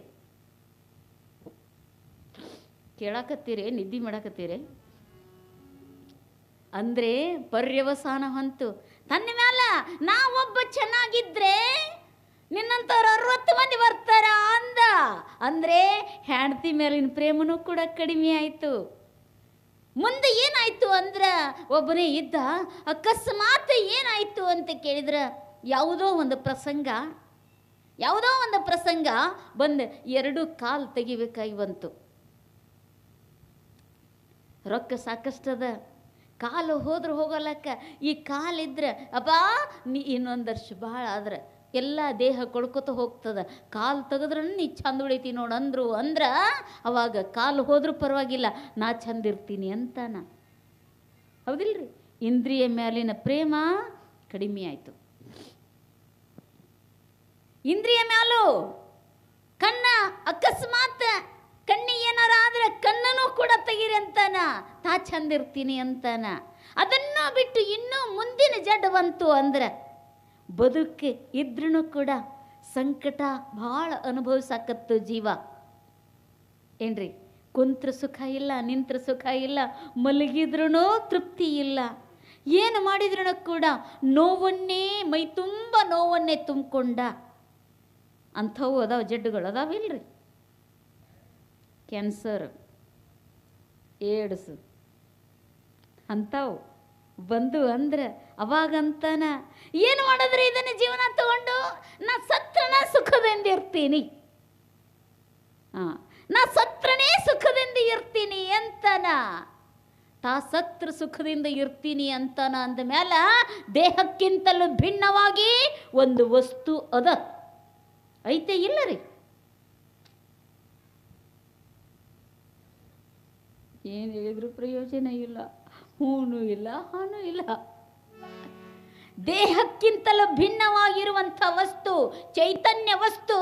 ಕೇಳಾಕತ್ತೀರಿ ನಿದ್ದೆ ಮಾಡಾಕತ್ತೀರಿ ಅಂದ್ರೆ ಪರ್ಯವಸಾನ ಹೊಂತು ತನ್ನ ಮ್ಯಾಲ ನಾವೊಬ್ಬ ಚೆನ್ನಾಗಿದ್ರೆ ನಿನ್ನಂಥವ್ರು ಅರವತ್ತು ಮಂದಿ ಬರ್ತಾರ ಅಂದ ಅಂದ್ರೆ ಹೆಂಡತಿ ಮೇಲಿನ ಪ್ರೇಮನೂ ಕೂಡ ಕಡಿಮೆ ಆಯಿತು ಮುಂದೆ ಏನಾಯ್ತು ಅಂದ್ರ ಒಬ್ಬನೇ ಇದ್ದ ಅಕಸ್ಮಾತ್ ಏನಾಯ್ತು ಅಂತ ಕೇಳಿದ್ರ ಯಾವುದೋ ಒಂದು ಪ್ರಸಂಗ ಯಾವುದೋ ಒಂದು ಪ್ರಸಂಗ ಬಂದು ಎರಡು ಕಾಲು ತೆಗಿಬೇಕಾಗಿ ಬಂತು ರೊಕ್ಕ ಸಾಕಷ್ಟದ ಕಾಲು ಹೋದ್ರೆ ಹೋಗಲಕ್ಕ ಈ ಕಾಲಿದ್ರೆ ಅಬ್ಬಾ ನೀ ಇನ್ನೊಂದು ವರ್ಷ ಭಾಳ ಆದ್ರೆ ಎಲ್ಲ ದೇಹ ಕೊಡ್ಕೊತ ಹೋಗ್ತದ ಕಾಲು ತೆಗೆದ್ರೆ ನೀ ಚಂದ ಉಳಿತಿ ನೋಡು ಅಂದ್ರು ಅಂದ್ರ ಅವಾಗ ಕಾಲು ಹೋದ್ರೂ ಪರವಾಗಿಲ್ಲ ನಾ ಚಂದ ಇರ್ತೀನಿ ಅಂತಾನ ಹೌದಿಲ್ರಿ ಇಂದ್ರಿಯ ಮೇಲಿನ ಪ್ರೇಮ ಕಡಿಮೆ ಆಯಿತು ಇಂದ್ರಿಯ ಮ್ಯಾಲೂ ಕಣ್ಣ ಅಕಸ್ಮಾತ್ ಕಣ್ಣಿಗೆ ಏನಾರ ಆದ್ರೆ ಕಣ್ಣನ್ನು ಕೂಡ ತೆಗೀರಿ ಅಂತಾನ ತಾ ಚಂದ ಇರ್ತೀನಿ ಅಂತಾನ ಅದನ್ನು ಬಿಟ್ಟು ಇನ್ನೂ ಮುಂದಿನ ಜಡ್ ಬಂತು ಅಂದ್ರೆ ಬದುಕು ಇದ್ರೂ ಕೂಡ ಸಂಕಟ ಭಾಳ ಅನುಭವಿಸಾಕತ್ತು ಜೀವ ಏನ್ರಿ ಕುಂತ್ರ ಸುಖ ಇಲ್ಲ ನಿಂತ್ರ ಸುಖ ಇಲ್ಲ ಮಲಗಿದ್ರೂ ತೃಪ್ತಿ ಇಲ್ಲ ಏನು ಮಾಡಿದ್ರೂ ಕೂಡ ನೋವನ್ನೇ ಮೈ ತುಂಬ ನೋವನ್ನೇ ತುಂಬಿಕೊಂಡ ಅಂಥವು ಅದಾವ ಜಡ್ಡುಗಳು ಅದಾವಿಲ್ರಿ ಕ್ಯಾನ್ಸರ್ ಏಡ್ಸ್ ಅಂಥವು ಬಂದು ಅಂದ್ರೆ ಅವಾಗಂತಾನ ಏನು ಮಾಡಿದ್ರೆ ಇದನ್ನ ಜೀವನ ತಗೊಂಡು ನಾ ಸತ್ರನ ಸುಖದಿಂದ ಇರ್ತೀನಿ ಹಾಂ ನಾ ಸತ್ರನೇ ಸುಖದಿಂದ ಇರ್ತೀನಿ ಅಂತಾನ ತಾ ಸತ್ರ ಸುಖದಿಂದ ಇರ್ತೀನಿ ಅಂತಾನ ಅಂದ ಮೇಲೆ ದೇಹಕ್ಕಿಂತಲೂ ಭಿನ್ನವಾಗಿ ಒಂದು ವಸ್ತು ಅದ ಐತೆ ಇಲ್ಲ ರೀ ಏನು ಹೇಳಿದ್ರು ಪ್ರಯೋಜನ ಇಲ್ಲ ಹೂನು ಇಲ್ಲ ಹಾನು ಇಲ್ಲ ದೇಹಕ್ಕಿಂತಲೂ ಭಿನ್ನವಾಗಿರುವಂಥ ವಸ್ತು ಚೈತನ್ಯ ವಸ್ತು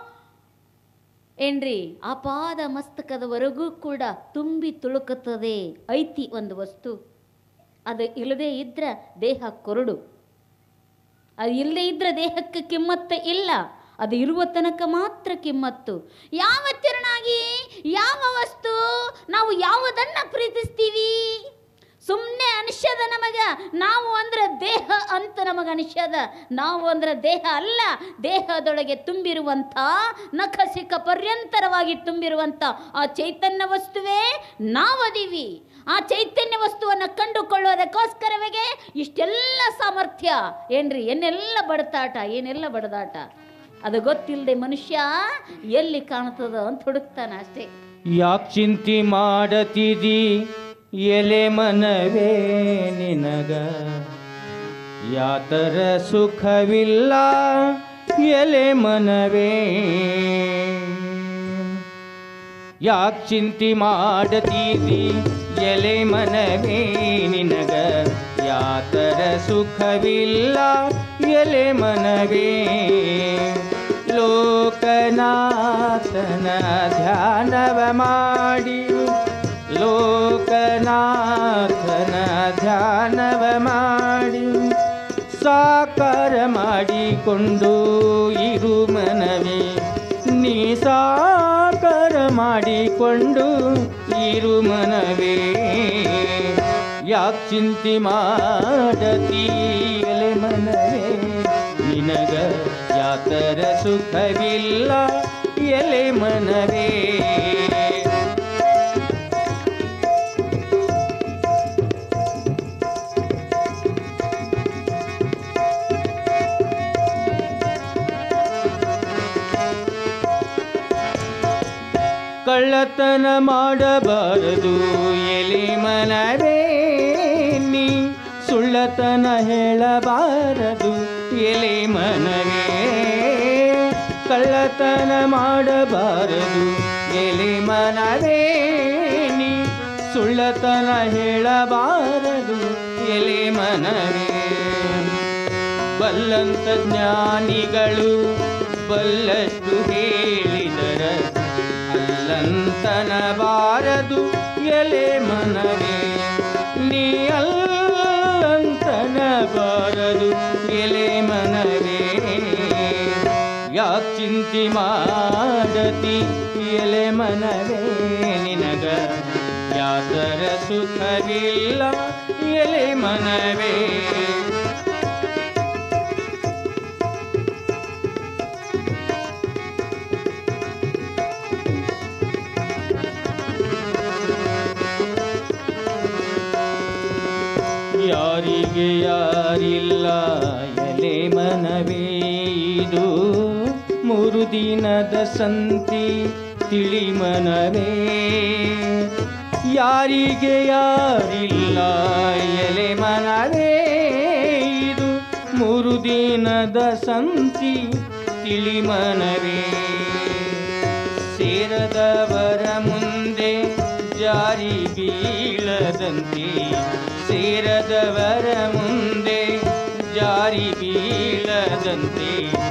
ಏನ್ರಿ ಅಪಾದ ಮಸ್ತಕದವರೆಗೂ ಕೂಡ ತುಂಬಿ ತುಳುಕುತ್ತದೆ ಐತಿ ಒಂದು ವಸ್ತು ಅದು ಇಲ್ಲದೆ ಇದ್ರೆ ದೇಹ ಕೊರಡು ಅದು ಇಲ್ಲದೆ ಇದ್ರೆ ದೇಹಕ್ಕೆ ಕಿಮ್ಮತ್ತು ಇಲ್ಲ ಅದು ಇರುವ ತನಕ ಮಾತ್ರ ಕಿಮ್ಮತ್ತು ಯಾವ ತೆರನಾಗಿ ಯಾವ ವಸ್ತು ನಾವು ಯಾವುದನ್ನ ಪ್ರೀತಿಸ್ತೀವಿ ಸುಮ್ಮನೆ ಅನಿಶ್ಯದ ನಮಗ ನಾವು ಅಂದ್ರೆ ದೇಹ ಅಂತ ನಮಗೆ ಅನಿಶ್ಯದ ನಾವು ಅಂದ್ರೆ ದೇಹ ಅಲ್ಲ ದೇಹದೊಳಗೆ ತುಂಬಿರುವಂಥ ನಖಸಿಕ ಪರ್ಯಂತರವಾಗಿ ತುಂಬಿರುವಂಥ ಆ ಚೈತನ್ಯ ವಸ್ತುವೇ ನಾವದೀವಿ ಆ ಚೈತನ್ಯ ವಸ್ತುವನ್ನು ಕಂಡುಕೊಳ್ಳೋದಕ್ಕೋಸ್ಕರವೇ ಇಷ್ಟೆಲ್ಲ ಸಾಮರ್ಥ್ಯ ಏನ್ರಿ ಏನೆಲ್ಲ ಬಡತಾಟ ಏನೆಲ್ಲ ಬಡದಾಟ ಅದು ಗೊತ್ತಿಲ್ಲದೆ ಮನುಷ್ಯ ಎಲ್ಲಿ ಕಾಣ್ತದೋ ಅಂತ ಹುಡುಕ್ತಾನ ಅಷ್ಟೇ ಯಾಕ್ ಚಿಂತಿ ಮಾಡತಿದಿ ಎಲೆ ಮನವೇ ನಿನಗ ಯಾತರ ಸುಖವಿಲ್ಲ ಎಲೆ ಮನವೇ ಯಾಕ್ ಚಿಂತಿ ಮಾಡತೀದಿ ಎಲೆ ಮನವೇ ನಿನಗ ಯಾತರ ಸುಖವಿಲ್ಲ ಎಲೆ ಮನವೇ ಲೋಕನಾಥನ ಧ್ಯಾನವ ಮಾಡಿ ಲೋಕನಾಥನ ಧ್ಯಾನವ ಮಾಡಿ ಸಾಕಾರ ಮಾಡಿಕೊಂಡು ಇರು ಮನವೇ ನೀ ಸಾಕಾರ ಮಾಡಿಕೊಂಡು ಇರು ಮನವೇ ಯಾಕ್ ಚಿಂತೆ ಮಾಡತಿ ಎಲೆ ಮನವೇ ನಿನಗ ಯಾತರ ಸುಖವಿಲ್ಲ ಎಲೆ ಮನವೇ ಕಳ್ಳತನ ಮಾಡಬಾರದು ಎಲೆ ಮನವೇ ನೀ ಸುಳ್ಳತನ ಹೇಳಬಾರದು ಎಲೆ ಮನವೇ ಕಳ್ಳತನ ಮಾಡಬಾರದು ಎಲೆ ಮನವೇ ನೀ ಸುಳ್ಳತನ ಹೇಳಬಾರದು ಎಲೆ ಮನವೇ ಬಲ್ಲಂತ ಜ್ಞಾನಿಗಳು ಬಲ್ಲಷ್ಟು ಹೇಳಿದರ ಅಲ್ಲಂತನಬಾರದು ಎಲೆ ಮನವೇ ನೀ ಅಲ್ಲಂತನಬಾರದು ಎಲೆ ಮನವೇ ಯಾಕ್ ಚಿಂತೆ ಮಾಡತಿ ಎಲೆ ಮನವೇ ನಿನಗ ಯಾತರ ಸುಖವಿಲ್ಲ ಎಲೆ ಮನವೇ ಯಾರಿಗೆ ಯಾರಿಲ್ಲ ಎಲೆ ಮನವೇ ಇದು ಮೂರು ದಿನದ ಸಂತಿ ತಿಳಿ ಮನವೇ ಯಾರಿಗೆ ಯಾರಿಲ್ಲ ಎಲೆ ಮನವೇ ಇದು ಮೂರು ದಿನದ ಸಂತಿ ತಿಳಿ ಮನವೇ ಸೇರದವರ ಮುಂದೆ ಜಾರಿ ಬೀಳದಂತೆ ಸೇರದವರ ಮುಂದೆ ಜಾರಿ ಬೀಳದಂತೆ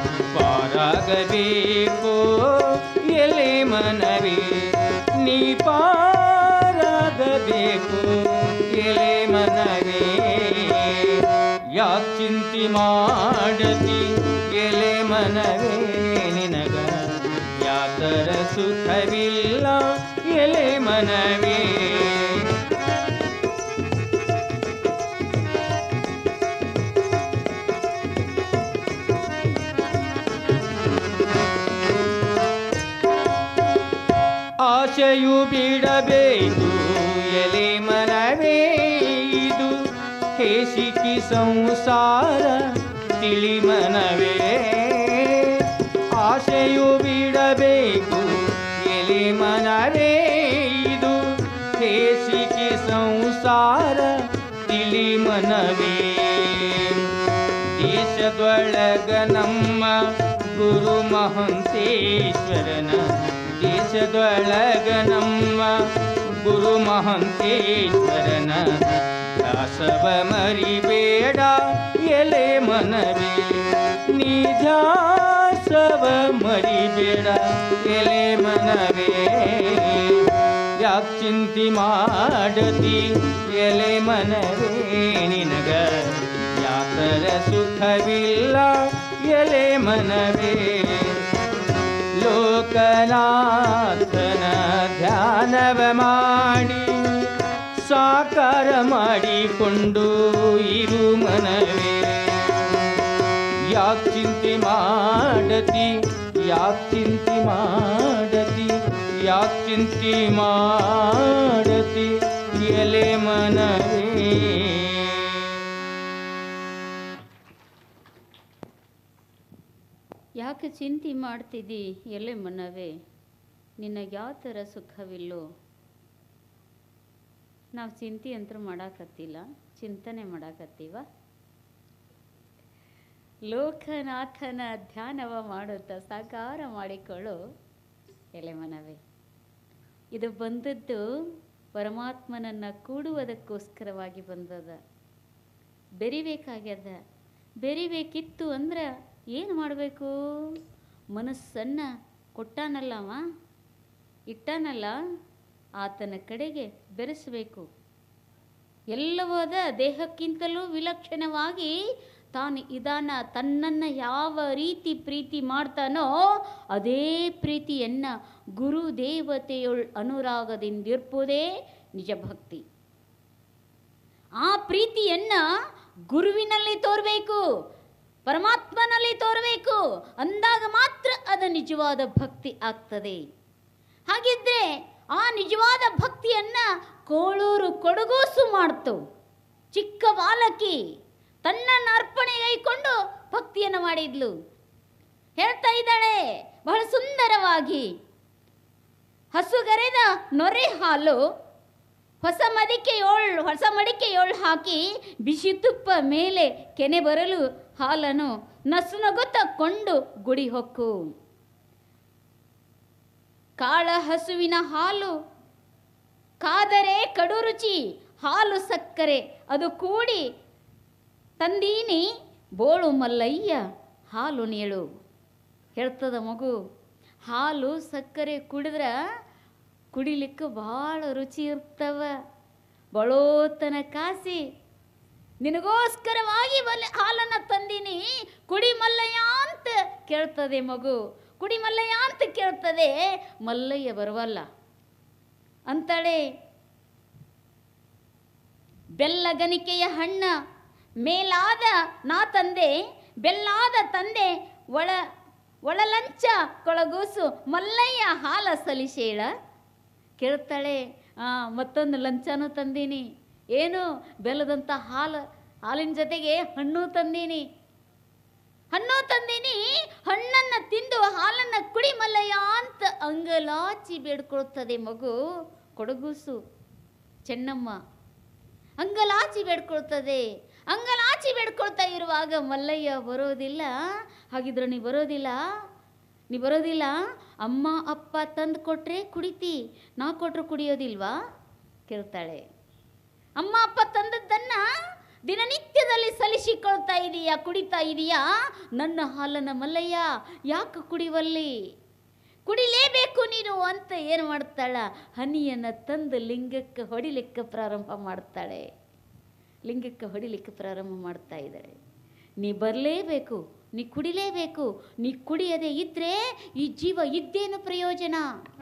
ಪಾರಾಗಬೇಕು ಎಲೆ ಮನವೇ ನೀ ಪಾರಾಗಬೇಕು ಎಲೆ ಮನವೇ ಯಾಕ್ ಚಿಂತೆ ಮಾಡತಿ ಎಲೆ ಮನವೇ ನಿನಗ ಯಾತರ ಸುಖವಿಲ್ಲ ಎಲೆ ಮನವೇ ಆಶೆಯು ಬಿಡಬೇಕು ಎಲೆ ಮನವೇ ಇದು ಹೇಸಿಕಿ ಸಂಸಾರ ತಿಳಿ ಮನವೇ ಆಶೆಯು ಬಿಡಬೇಕು ಎಲೆ ಮನವೇ ಇದು ಹೇಸಿಕಿ ಸಂಸಾರ ತಿಳಿ ಮನವೇ ದೇಶದೊಳಗ ನಮ್ಮ ಗುರು ಮಹಂತೇಶ್ವರನ ದೇಶದೊಳಗ ನಮ್ಮ ಗುರು ಮಹಂತೇಶ್ವರನ ದಾಸವ ಮರಿಬೇಡ ಎಲೆ ಮನವೇ ನೀ ದಾಸವ ಮರಿಬೇಡ ಎಲೆ ಮನವೇ ಯಾಕ್ ಚಿಂತೆ ಮಾಡತಿ ಎಲೆ ಮನವೇ ನಿನಗ ಯಾತರ ಸುಖವಿಲ್ಲ ಎಲೆ ಮನವೇ ಲೋಕನಾಥನ ಧ್ಯಾನವ ಮಾಡಿ ಸಾಕಾರ ಮಾಡಿಕೊಂಡು ಇರು ಮನವೇ ಯಾಕ್ ಚಿಂತೆ ಮಾಡತಿ ಯಾಕ್ ಚಿಂತೆ ಮಾಡತಿ ಯಾಕ್ ಚಿಂತೆ ಮಾಡತಿ ಎಲೆ ಮನವೇ ಯಾಕೆ ಚಿಂತೆ ಮಾಡ್ತಿದ್ದಿ ಎಲೆ ಮನವೇ ನಿನಗೆ ಯಾವ ಥರ ಸುಖವಿಲ್ಲೋ ನಾವು ಚಿಂತೆ ಅಂತೂ ಮಾಡಾಕತ್ತಿಲ್ಲ ಚಿಂತನೆ ಮಾಡಾಕತ್ತೀವ ಲೋಕನಾಥನ ಧ್ಯಾನವ ಮಾಡುತ್ತಾ ಸಾಕಾರ ಮಾಡಿಕೊಳ್ಳು ಎಲೆ ಮನವೇ ಇದು ಬಂದದ್ದು ಪರಮಾತ್ಮನನ್ನು ಕೂಡುವುದಕ್ಕೋಸ್ಕರವಾಗಿ ಬಂದದ ಬೆರಿಬೇಕಾಗ್ಯದ ಬೆರಿಬೇಕಿತ್ತು ಅಂದ್ರೆ ಏನು ಮಾಡಬೇಕು ಮನಸ್ಸನ್ನು ಕೊಟ್ಟಾನಲ್ಲವ ಇಟ್ಟಾನಲ್ಲ ಆತನ ಕಡೆಗೆ ಬೆರೆಸಬೇಕು ಎಲ್ಲವಾದ ದೇಹಕ್ಕಿಂತಲೂ ವಿಲಕ್ಷಣವಾಗಿ ತಾನು ಇದಾನ ತನ್ನನ್ನು ಯಾವ ರೀತಿ ಪ್ರೀತಿ ಮಾಡ್ತಾನೋ ಅದೇ ಪ್ರೀತಿಯನ್ನು ಗುರು ದೇವತೆಯೊಳ್ ಅನುರಾಗದಿಂದಿರ್ಪುದೇ ನಿಜ ಭಕ್ತಿ ಆ ಪ್ರೀತಿಯನ್ನ ಗುರುವಿನಲ್ಲಿ ತೋರಬೇಕು ಪರಮಾತ್ಮನಲ್ಲಿ ತೋರಬೇಕು ಅಂದಾಗ ಮಾತ್ರ ಅದು ನಿಜವಾದ ಭಕ್ತಿ ಆಗ್ತದೆ ಹಾಗಿದ್ರೆ ಆ ನಿಜವಾದ ಭಕ್ತಿಯನ್ನ ಕೋಳೂರು ಕೊಡಗೂಸು ಮಾಡ್ತು ಚಿಕ್ಕ ಬಾಲಕಿ ತನ್ನನ್ನು ಅರ್ಪಣೆಗೈಕೊಂಡು ಭಕ್ತಿಯನ್ನು ಮಾಡಿದ್ಲು ಹೇಳ್ತಾ ಇದ್ದಾಳೆ ಬಹಳ ಸುಂದರವಾಗಿ ಹಸುಗರೆದ ನೊರೆ ಹಾಲು ಹೊಸ ಮಡಿಕೆಯೋಳ್ ಹೊಸ ಮಡಿಕೆಯೋಳ್ ಹಾಕಿ ಬಿಸಿ ತುಪ್ಪ ಮೇಲೆ ಕೆನೆ ಬರಲು ಹಾಲನ್ನು ನಸುನಗುತ್ತ ಕೊಂಡು ಗುಡಿ ಹೊಕ್ಕು ಕಾಳ ಹಸುವಿನ ಹಾಲು ಕಾದರೆ ಕಡು ರುಚಿ ಹಾಲು ಸಕ್ಕರೆ ಅದು ಕೂಡಿ ತಂದೀನಿ ಬೋಳು ಮಲ್ಲಯ್ಯ ಹಾಲು ನೇಳು ಹೇಳ್ತದ ಮಗು ಹಾಲು ಸಕ್ಕರೆ ಕುಡಿದ್ರೆ ಕುಡಿಲಿಕ್ಕೆ ಭಾಳ ರುಚಿ ಇರ್ತವ ಬಳೋತನ ಕಾಸಿ ನಿನಗೋಸ್ಕರವಾಗಿ ಬಲ್ಲ ಹಾಲನ್ನು ತಂದೀನಿ ಕುಡಿ ಮಲ್ಲಯ್ಯ ಅಂತ ಕೇಳ್ತದೆ ಮಗು ಕುಡಿ ಮಲ್ಲಯ್ಯ ಅಂತ ಕೇಳ್ತದೆ ಮಲ್ಲಯ್ಯ ಬರುವಲ್ಲ ಅಂತಾಳೆ ಬೆಲ್ಲಗನಿಕೆಯ ಹಣ್ಣ ಮೇಲಾದ ನಾ ತಂದೆ ಬೆಲ್ಲಾದ ತಂದೆ ಒಳ ಒಳಲಂಚ ಕೊಳಗೂಸು ಮಲ್ಲಯ್ಯ ಹಾಲ ಸಲಿಸೇಳ ಕೇಳ್ತಾಳೆ ಆ, ಮತ್ತೊಂದು ಲಂಚನೂ ತಂದೀನಿ ಏನು ಬೆಲ್ಲದಂಥ ಹಾಲು ಹಾಲಿನ ಜೊತೆಗೆ ಹಣ್ಣು ತಂದೀನಿ ಹಣ್ಣು ತಂದೀನಿ ಹಣ್ಣನ್ನು ತಿಂದು ಹಾಲನ್ನು ಕುಡಿ ಮಲ್ಲಯ್ಯ ಅಂತ ಅಂಗಲಾಚಿ ಬೇಡ್ಕೊಳ್ತದೆ ಮಗು ಕೊಡಗೂಸು ಚೆನ್ನಮ್ಮ ಅಂಗಲಾಚಿ ಬೇಡ್ಕೊಳ್ತದೆ ಅಂಗಲಾಚಿ ಬೇಡ್ಕೊಳ್ತಾ ಇರುವಾಗ ಮಲ್ಲಯ್ಯ ಬರೋದಿಲ್ಲ ಹಾಗಿದ್ರೆ ನೀ ಬರೋದಿಲ್ಲ ನೀ ಬರೋದಿಲ್ಲ ಅಮ್ಮ ಅಪ್ಪ ತಂದು ಕೊಟ್ರೆ ಕುಡಿತಿ ನಾ ಕೊಟ್ರು ಕುಡಿಯೋದಿಲ್ವಾ ಕೇಳ್ತಾಳೆ ಅಮ್ಮ ಅಪ್ಪ ತಂದದ್ದನ್ನ ದಿನನಿತ್ಯದಲ್ಲಿ ಸಲಿಸಿಕೊಳ್ತಾ ಇದೀಯಾ ಕುಡಿತಾ ಇದೀಯಾ ನನ್ನ ಹಾಲನ್ನ ಮಲ್ಲಯ್ಯ ಯಾಕೆ ಕುಡಿವಲ್ಲಿ ಕುಡಿಲೇಬೇಕು ನೀನು ಅಂತ ಏನು ಮಾಡ್ತಾಳ ಹನಿಯನ್ನು ತಂದು ಲಿಂಗಕ್ಕೆ ಹೊಡಿಲಿಕ್ಕೆ ಪ್ರಾರಂಭ ಮಾಡ್ತಾಳೆ ಲಿಂಗಕ್ಕೆ ಹೊಡಿಲಿಕ್ಕೆ ಪ್ರಾರಂಭ ಮಾಡ್ತಾ ಇದ್ದಾಳೆ ನೀ ಬರಲೇಬೇಕು ನೀ ಕುಡಿಲೇಬೇಕು ನೀ ಕುಡಿಯದೆ ಇದ್ರೆ ಈ ಜೀವ ಇದ್ದೇನು ಪ್ರಯೋಜನ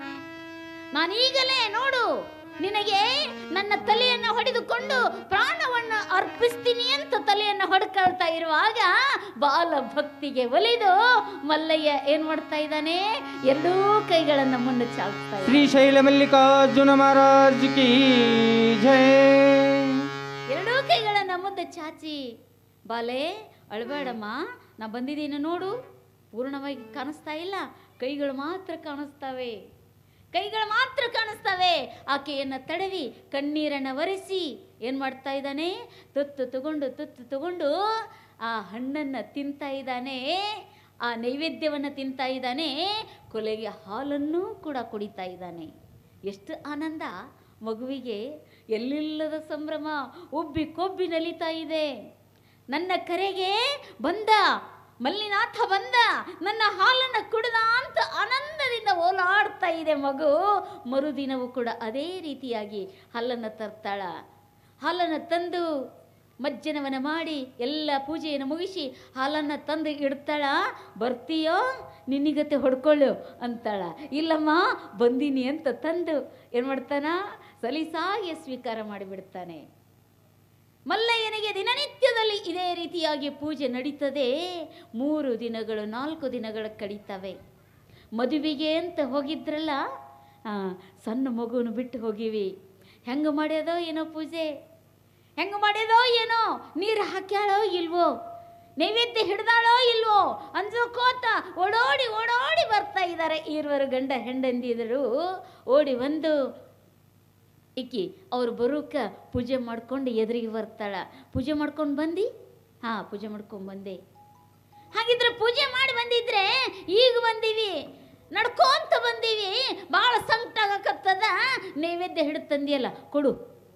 ನಾನೀಗಲೇ ನೋಡು ನಿನಗೆ ನನ್ನ ತಲೆಯನ್ನು ಹೊಡೆದುಕೊಂಡು ಪ್ರಾಣವನ್ನು ಅರ್ಪಿಸ್ತೀನಿ ಅಂತ ತಲೆಯನ್ನು ಹೊಡ್ಕೊಳ್ತಾ ಇರುವಾಗ ಬಾಲ ಭಕ್ತಿಗೆ ಒಲಿದು ಮಲ್ಲಯ್ಯ ಏನ್ ಮಾಡ್ತಾ ಇದ್ದಾನೆ ಎರಡೂ ಕೈಗಳನ್ನು ಮುಂದೆ ಚಾಲ್ತಾ ಇದ್ದಾನೆ ಶ್ರೀಶೈಲ ಮಲ್ಲಿಕಾರ್ಜುನ ಮಹಾರಾಜ್ ಕಿ ಜಯ ಎರಡೂ ಕೈಗಳನ್ನ ಮುಂದೆ ಚಾಚಿ ಬಾಲೆ ಅಳಬೇಡಮ್ಮ ನಾ ಬಂದಿದ್ದೀನಿ ನೋಡು ಪೂರ್ಣವಾಗಿ ಕಾಣಿಸ್ತಾ ಇಲ್ಲ ಕೈಗಳು ಮಾತ್ರ ಕಾಣಿಸ್ತವೆ ಕೈಗಳು ಮಾತ್ರ ಕಾಣಿಸ್ತವೆ ಆಕೆಯನ್ನು ತಡವಿ ಕಣ್ಣೀರನ್ನು ಒರೆಸಿ ಏನು ಮಾಡ್ತಾ ಇದ್ದಾನೆ ತುತ್ತು ತಗೊಂಡು ತುತ್ತು ತಗೊಂಡು ಆ ಹಣ್ಣನ್ನು ತಿಂತಾ ಇದ್ದಾನೆ ಆ ನೈವೇದ್ಯವನ್ನು ತಿಂತಾ ಇದ್ದಾನೆ ಕೊಲೆಗೆ ಹಾಲನ್ನೂ ಕೂಡ ಕುಡಿತಾ ಇದ್ದಾನೆ ಎಷ್ಟು ಆನಂದ ಮಗುವಿಗೆ ಎಲ್ಲಿಲ್ಲದ ಸಂಭ್ರಮ ಉಬ್ಬಿ ಕೊಬ್ಬಿ ನಲಿತಾ ಇದೆ ನನ್ನ ಕರೆಗೆ ಬಂದ ಮಲ್ಲಿನಾಥ ಬಂದ ನನ್ನ ಹಾಲನ್ನು ಕುಡಿದ ಅಂತ ಆನಂದದಿಂದ ಓಲಾಡ್ತಾ ಇದೆ ಮಗು ಮರುದಿನವೂ ಕೂಡ ಅದೇ ರೀತಿಯಾಗಿ ಹಾಲನ್ನು ತರ್ತಾಳ ಹಾಲನ್ನು ತಂದು ಮಜ್ಜನವನ ಮಾಡಿ ಎಲ್ಲ ಪೂಜೆಯನ್ನು ಮುಗಿಸಿ ಹಾಲನ್ನು ತಂದು ಇಡ್ತಾಳ ಬರ್ತೀಯೋ ನಿನ್ನಿಗತ್ತೆ ಹೊಡ್ಕೊಳ್ಳು ಅಂತಾಳ ಇಲ್ಲಮ್ಮ ಬಂದೀನಿ ಅಂತ ತಂದು ಏನು ಮಾಡ್ತಾನ ಸಲೀಸಾಗಿ ಸ್ವೀಕಾರ ಮಾಡಿಬಿಡ್ತಾನೆ ಮಲ್ಲಯ್ಯನಿಗೆ ದಿನನಿತ್ಯದಲ್ಲಿ ಇದೇ ರೀತಿಯಾಗಿ ಪೂಜೆ ನಡೀತದೆ ಮೂರು ದಿನಗಳು ನಾಲ್ಕು ದಿನಗಳು ಕಳೀತವೆ ಮದುವೆಗೆ ಅಂತ ಹೋಗಿದ್ರಲ್ಲ ಆ, ಸಣ್ಣ ಮಗುವನ್ನು ಬಿಟ್ಟು ಹೋಗಿವಿ ಹೆಂಗೆ ಮಾಡ್ಯದೋ ಏನೋ ಪೂಜೆ ಹೆಂಗೆ ಮಾಡ್ಯದೋ ಏನೋ ನೀರು ಹಾಕ್ಯಾಳೋ ಇಲ್ವೋ ನೈವೇದ್ಯ ಹಿಡ್ದಾಳೋ ಇಲ್ವೋ ಅಂಜೋಕೋತ ಓಡೋಡಿ ಓಡೋಡಿ ಬರ್ತಾ ಇದ್ದಾರೆ ಈರುವರು ಗಂಡ ಹೆಂಡಂದಿದ್ರು ಓಡಿ ಬಂದು ಇಕ್ಕಿ ಅವ್ರು ಬರೋಕ ಪೂಜೆ ಮಾಡ್ಕೊಂಡು ಎದುರಿಗೆ ಬರ್ತಾಳ ಪೂಜೆ ಮಾಡ್ಕೊಂಡು ಬಂದು ಹಾಂ ಪೂಜೆ ಮಾಡ್ಕೊಂಡು ಬಂದೆ ಹಾಗಿದ್ರೆ ಪೂಜೆ ಮಾಡಿ ಬಂದಿದ್ರೆ ಈಗ ಬಂದೀವಿ ನಡ್ಕೊಂತ ಬಂದೀವಿ ಭಾಳ ಸಂಕಟ ಆಗಕತ್ತದ ನೈವೇದ್ಯ ಹಿಡಿದು ತಂದಿಯಲ್ಲ ಕೊಡು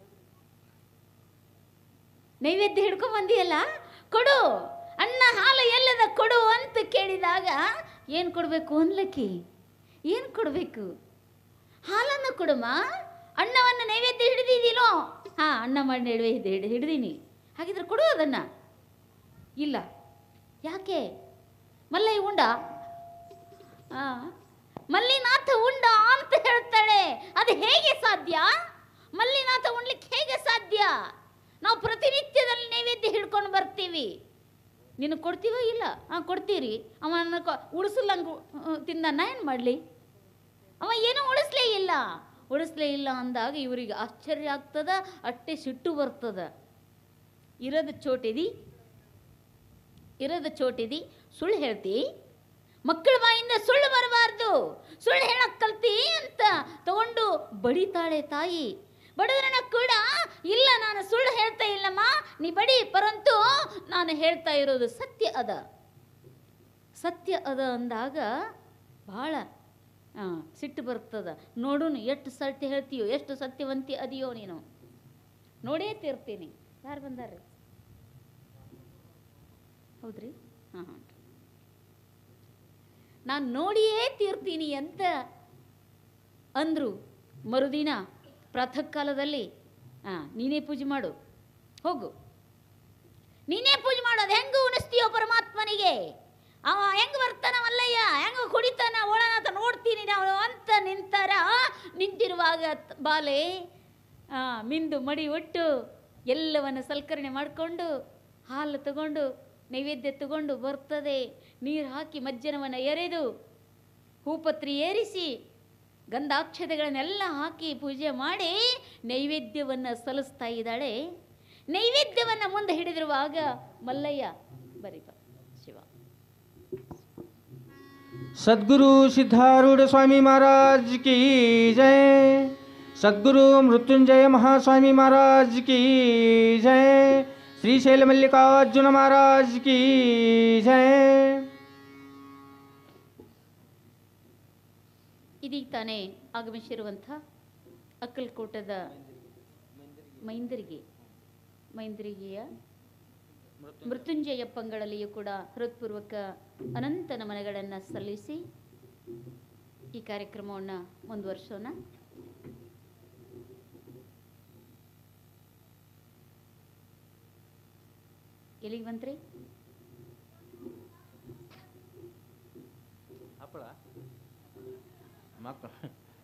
ನೈವೇದ್ಯ ಹಿಡ್ಕೊಂಡ್ ಬಂದಿಯಲ್ಲ ಕೊಡು ಅನ್ನ ಹಾಲು ಎಲ್ಲದ ಕೊಡು ಅಂತ ಕೇಳಿದಾಗ ಏನು ಕೊಡಬೇಕು ಅನ್ಲಕ್ಕಿ ಏನು ಕೊಡಬೇಕು ಹಾಲನ್ನು ಕೊಡಮ್ಮ ಅನ್ನವನ್ನು ನೈವೇದ್ಯ ಹಿಡಿದಿದ್ದೀನೋ ಹಾಂ ಅನ್ನ ಮಾಡಿ ನೈವೇದ್ಯ ಹಿಡಿ ಹಿಡ್ದೀನಿ ಹಾಗಿದ್ರೆ ಕೊಡು ಅದನ್ನು ಇಲ್ಲ ಯಾಕೆ ಮಲ್ಲಯ್ಯ ಉಂಡ ಆ, ಮಲ್ಲಿನಾಥ ಉಂಡ ಅಂತ ಹೇಳ್ತಾಳೆ ಅದು ಹೇಗೆ ಸಾಧ್ಯ ಮಲ್ಲಿನಾಥ ಉಣ್ಲಿಕ್ಕೆ ಹೇಗೆ ಸಾಧ್ಯ ನಾವು ಪ್ರತಿನಿತ್ಯದಲ್ಲಿ ನೈವೇದ್ಯ ಹಿಡ್ಕೊಂಡು ಬರ್ತೀವಿ ನಿನಗೆ ಕೊಡ್ತೀವೋ ಇಲ್ಲ ಹಾಂ ಕೊಡ್ತೀರಿ ಅವನ ಉಳಿಸಲ್ಲಂಗೆ ತಿಂದನ್ನ ಏನು ಮಾಡಲಿ ಅವ ಏನೂ ಉಳಿಸ್ಲೇ ಇಲ್ಲ ಉಳಿಸ್ಲೇ ಇಲ್ಲ ಅಂದಾಗ ಇವರಿಗೆ ಆಶ್ಚರ್ಯ ಆಗ್ತದ ಅಟ್ಟೆ ಸಿಟ್ಟು ಬರ್ತದ ಇರೋದು ಚೋಟಿದಿ ಇರೋದು ಚೋಟಿದಿ ಸುಳ್ಳು ಹೇಳ್ತಿ ಮಕ್ಕಳ ಬಾಯಿಂದ ಸುಳ್ಳು ಬರಬಾರ್ದು ಸುಳ್ಳು ಹೇಳಕ್ ಕಲ್ತಿ ಅಂತ ತಗೊಂಡು ಬಡಿತಾಳೆ ತಾಯಿ ಬಡವರನ್ನ ಕೂಡ ಇಲ್ಲ ನಾನು ಸುಳ್ಳು ಹೇಳ್ತಾ ಇಲ್ಲಮ್ಮ ನೀ ಬಡಿ ಪರಂತು ನಾನು ಹೇಳ್ತಾ ಇರೋದು ಸತ್ಯ ಅದ ಸತ್ಯ ಅದ ಅಂದಾಗ ಭಾಳ ಆ, ಸಿಟ್ಟು ಬರ್ತದ ನೋಡುನು ಎಷ್ಟು ಸತ್ಯ ಹೇಳ್ತೀಯೋ ಎಷ್ಟು ಸತ್ಯವಂತಿ ಅದಿಯೋ ನೀನು ನೋಡೇ ತೀರ್ತೀನಿ ಯಾರು ಬಂದಾರ್ರಿ ಹೌದ್ರಿ ಹಾಂ ಹಾಂ ನಾನು ನೋಡಿಯೇ ತೀರ್ತೀನಿ ಅಂತ ಅಂದರು ಮರುದಿನ ಪ್ರಾತಃ ಕಾಲದಲ್ಲಿ ಹಾಂ ನೀನೇ ಪೂಜೆ ಮಾಡು ಹೋಗು ನೀನೇ ಪೂಜೆ ಮಾಡೋದು ಹೆಂಗೆ ಉಣಿಸ್ತೀಯೋ ಪರಮಾತ್ಮನಿಗೆ ಅವ ಹೆಂಗೆ ಬರ್ತಾನ ಮಲ್ಲಯ್ಯ ಹೆಂಗೆ ಕುಡಿತಾನ ಒಳನಾತ ನೋಡ್ತೀನಿ ನಾವು ಅಂತ ನಿಂತಾರ ನಿಂತಿರುವಾಗ ತ್- ಬಾಲೆ ಆ, ಮಿಂದು ಮಡಿ ಒಟ್ಟು ಎಲ್ಲವನ್ನು ಸಲ್ಕರಣೆ ಮಾಡಿಕೊಂಡು ಹಾಲು ತಗೊಂಡು ನೈವೇದ್ಯ ತಗೊಂಡು ಬರ್ತದೆ ನೀರು ಹಾಕಿ ಮಜ್ಜನವನ್ನು ಎರೆದು ಹೂಪತ್ರಿ ಏರಿಸಿ ಗಂಧಾಕ್ಷತೆಗಳನ್ನೆಲ್ಲ ಹಾಕಿ ಪೂಜೆ ಮಾಡಿ ನೈವೇದ್ಯವನ್ನು ಸಲ್ಲಿಸ್ತಾ ಇದ್ದಾಳೆ ನೈವೇದ್ಯವನ್ನು ಮುಂದೆ ಹಿಡಿದಿರುವಾಗ ಮಲ್ಲಯ್ಯ ಬರೀಪ ಶಿವ सदगुरु सिद्धारूढ़ स्वामी महाराज की जय सदगुरु मृत्युंजय महास्वामी महाराज की जय श्रीशैल मल्लिकार्जुन महाराज की जय ಇದೀಗ ತಾನೇ ಆಗಮಿಸಿರುವಂಥ ಅಕ್ಕಲ್ಕೋಟದ ಮೈಂದರಿಗೆ ಮೈಂದರಿಗೆಯ ಮೃತ್ಯುಂಜಯ ಪಂಗಳಲ್ಲಿಯೂ ಕೂಡ ಹೃತ್ಪೂರ್ವಕ ಅನಂತ ನಮನಗಳನ್ನು ಸಲ್ಲಿಸಿ ಈ ಕಾರ್ಯಕ್ರಮವನ್ನು ಮುಂದುವರಿಸೋಣ ಎಲ್ಲಿಗೆ ಬಂತ್ರಿ ಹಪ್ಪಳ ಮಕ್ಕಳು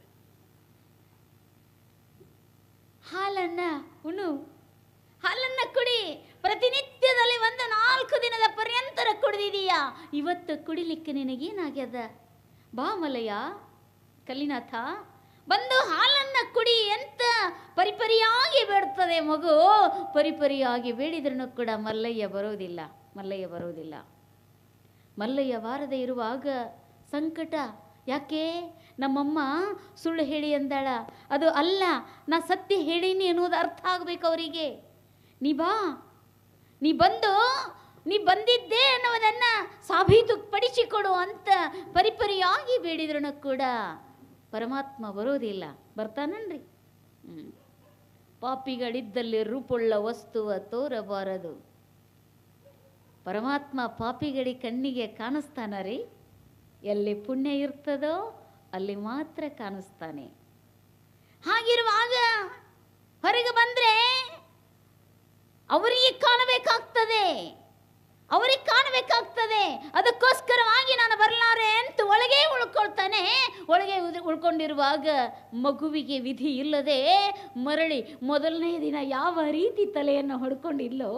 ಹಾಲನ್ನ ಉಣು ಹಾಲನ್ನ ಕುಡಿ ಪ್ರತಿನಿತ್ಯದಲ್ಲಿ ಒಂದು ನಾಲ್ಕು ದಿನದ ಪರ್ಯಂತರ ಕುಡಿದಿದೀಯಾ ಇವತ್ತು ಕುಡಿಲಿಕ್ಕೆ ನಿನಗೇನಾಗ್ಯದ ಬಾ ಮಲಯ ಕಲ್ಲಿನಾಥ ಬಂದು ಹಾಲನ್ನ ಕುಡಿ ಅಂತ ಪರಿಪರಿಯಾಗಿ ಬೇಡ್ತದೆ ಮಗು ಪರಿಪರಿಯಾಗಿ ಬೇಡಿದ್ರೂ ಕೂಡ ಮಲ್ಲಯ್ಯ ಬರೋದಿಲ್ಲ ಮಲ್ಲಯ್ಯ ಬರೋದಿಲ್ಲ ಮಲ್ಲಯ್ಯ ಬಾರದೆ ಇರುವಾಗ ಸಂಕಟ ಯಾಕೆ ನಮ್ಮಮ್ಮ ಸುಳ್ಳು ಹೇಳಿ ಅಂದಾಳ ಅದು ಅಲ್ಲ ನಾ ಸತ್ಯ ಹೇಳೀನಿ ಅನ್ನೋದು ಅರ್ಥ ಆಗ್ಬೇಕು ಅವರಿಗೆ ನೀ ಬಾ ನೀ ಬಂದು ನೀ ಬಂದಿದ್ದೆ ಅನ್ನೋದನ್ನ ಸಾಬೀತು ಪಡಿಸಿಕೊಡು ಅಂತ ಪರಿಪರಿಯಾಗಿ ಬೇಡಿದ್ರೂ ಕೂಡ ಪರಮಾತ್ಮ ಬರೋದಿಲ್ಲ ಬರ್ತಾನನ್ರಿ ಹ್ಞೂ ಪಾಪಿಗಳಿದ್ದಲ್ಲಿ ರೂಪುಳ್ಳ ವಸ್ತುವ ತೋರಬಾರದು ಪರಮಾತ್ಮ ಪಾಪಿಗಡಿ ಕಣ್ಣಿಗೆ ಕಾಣಿಸ್ತಾನ ರೀ ಎಲ್ಲಿ ಪುಣ್ಯ ಇರ್ತದೋ ಅಲ್ಲಿ ಮಾತ್ರ ಕಾಣಿಸ್ತಾನೆ ಹಾಗಿರುವಾಗ ಹೊರಗೆ ಬಂದ್ರೆ ಅವರಿಗೆ ಕಾಣಬೇಕಾಗ್ತದೆ ಅವರಿಗೆ ಕಾಣಬೇಕಾಗ್ತದೆ ಅದಕ್ಕೋಸ್ಕರವಾಗಿ ನಾನು ಬರಲಾರೆ ಅಂತ ಒಳಗೆ ಉಳ್ಕೊಳ್ತಾನೆ ಒಳಗೆ ಉದ್- ಉಳ್ಕೊಂಡಿರುವಾಗ ಮಗುವಿಗೆ ವಿಧಿ ಇಲ್ಲದೆ ಮರಳಿ ಮೊದಲನೇ ದಿನ ಯಾವ ರೀತಿ ತಲೆಯನ್ನು ಹೊಡ್ಕೊಂಡಿಲ್ಲೋ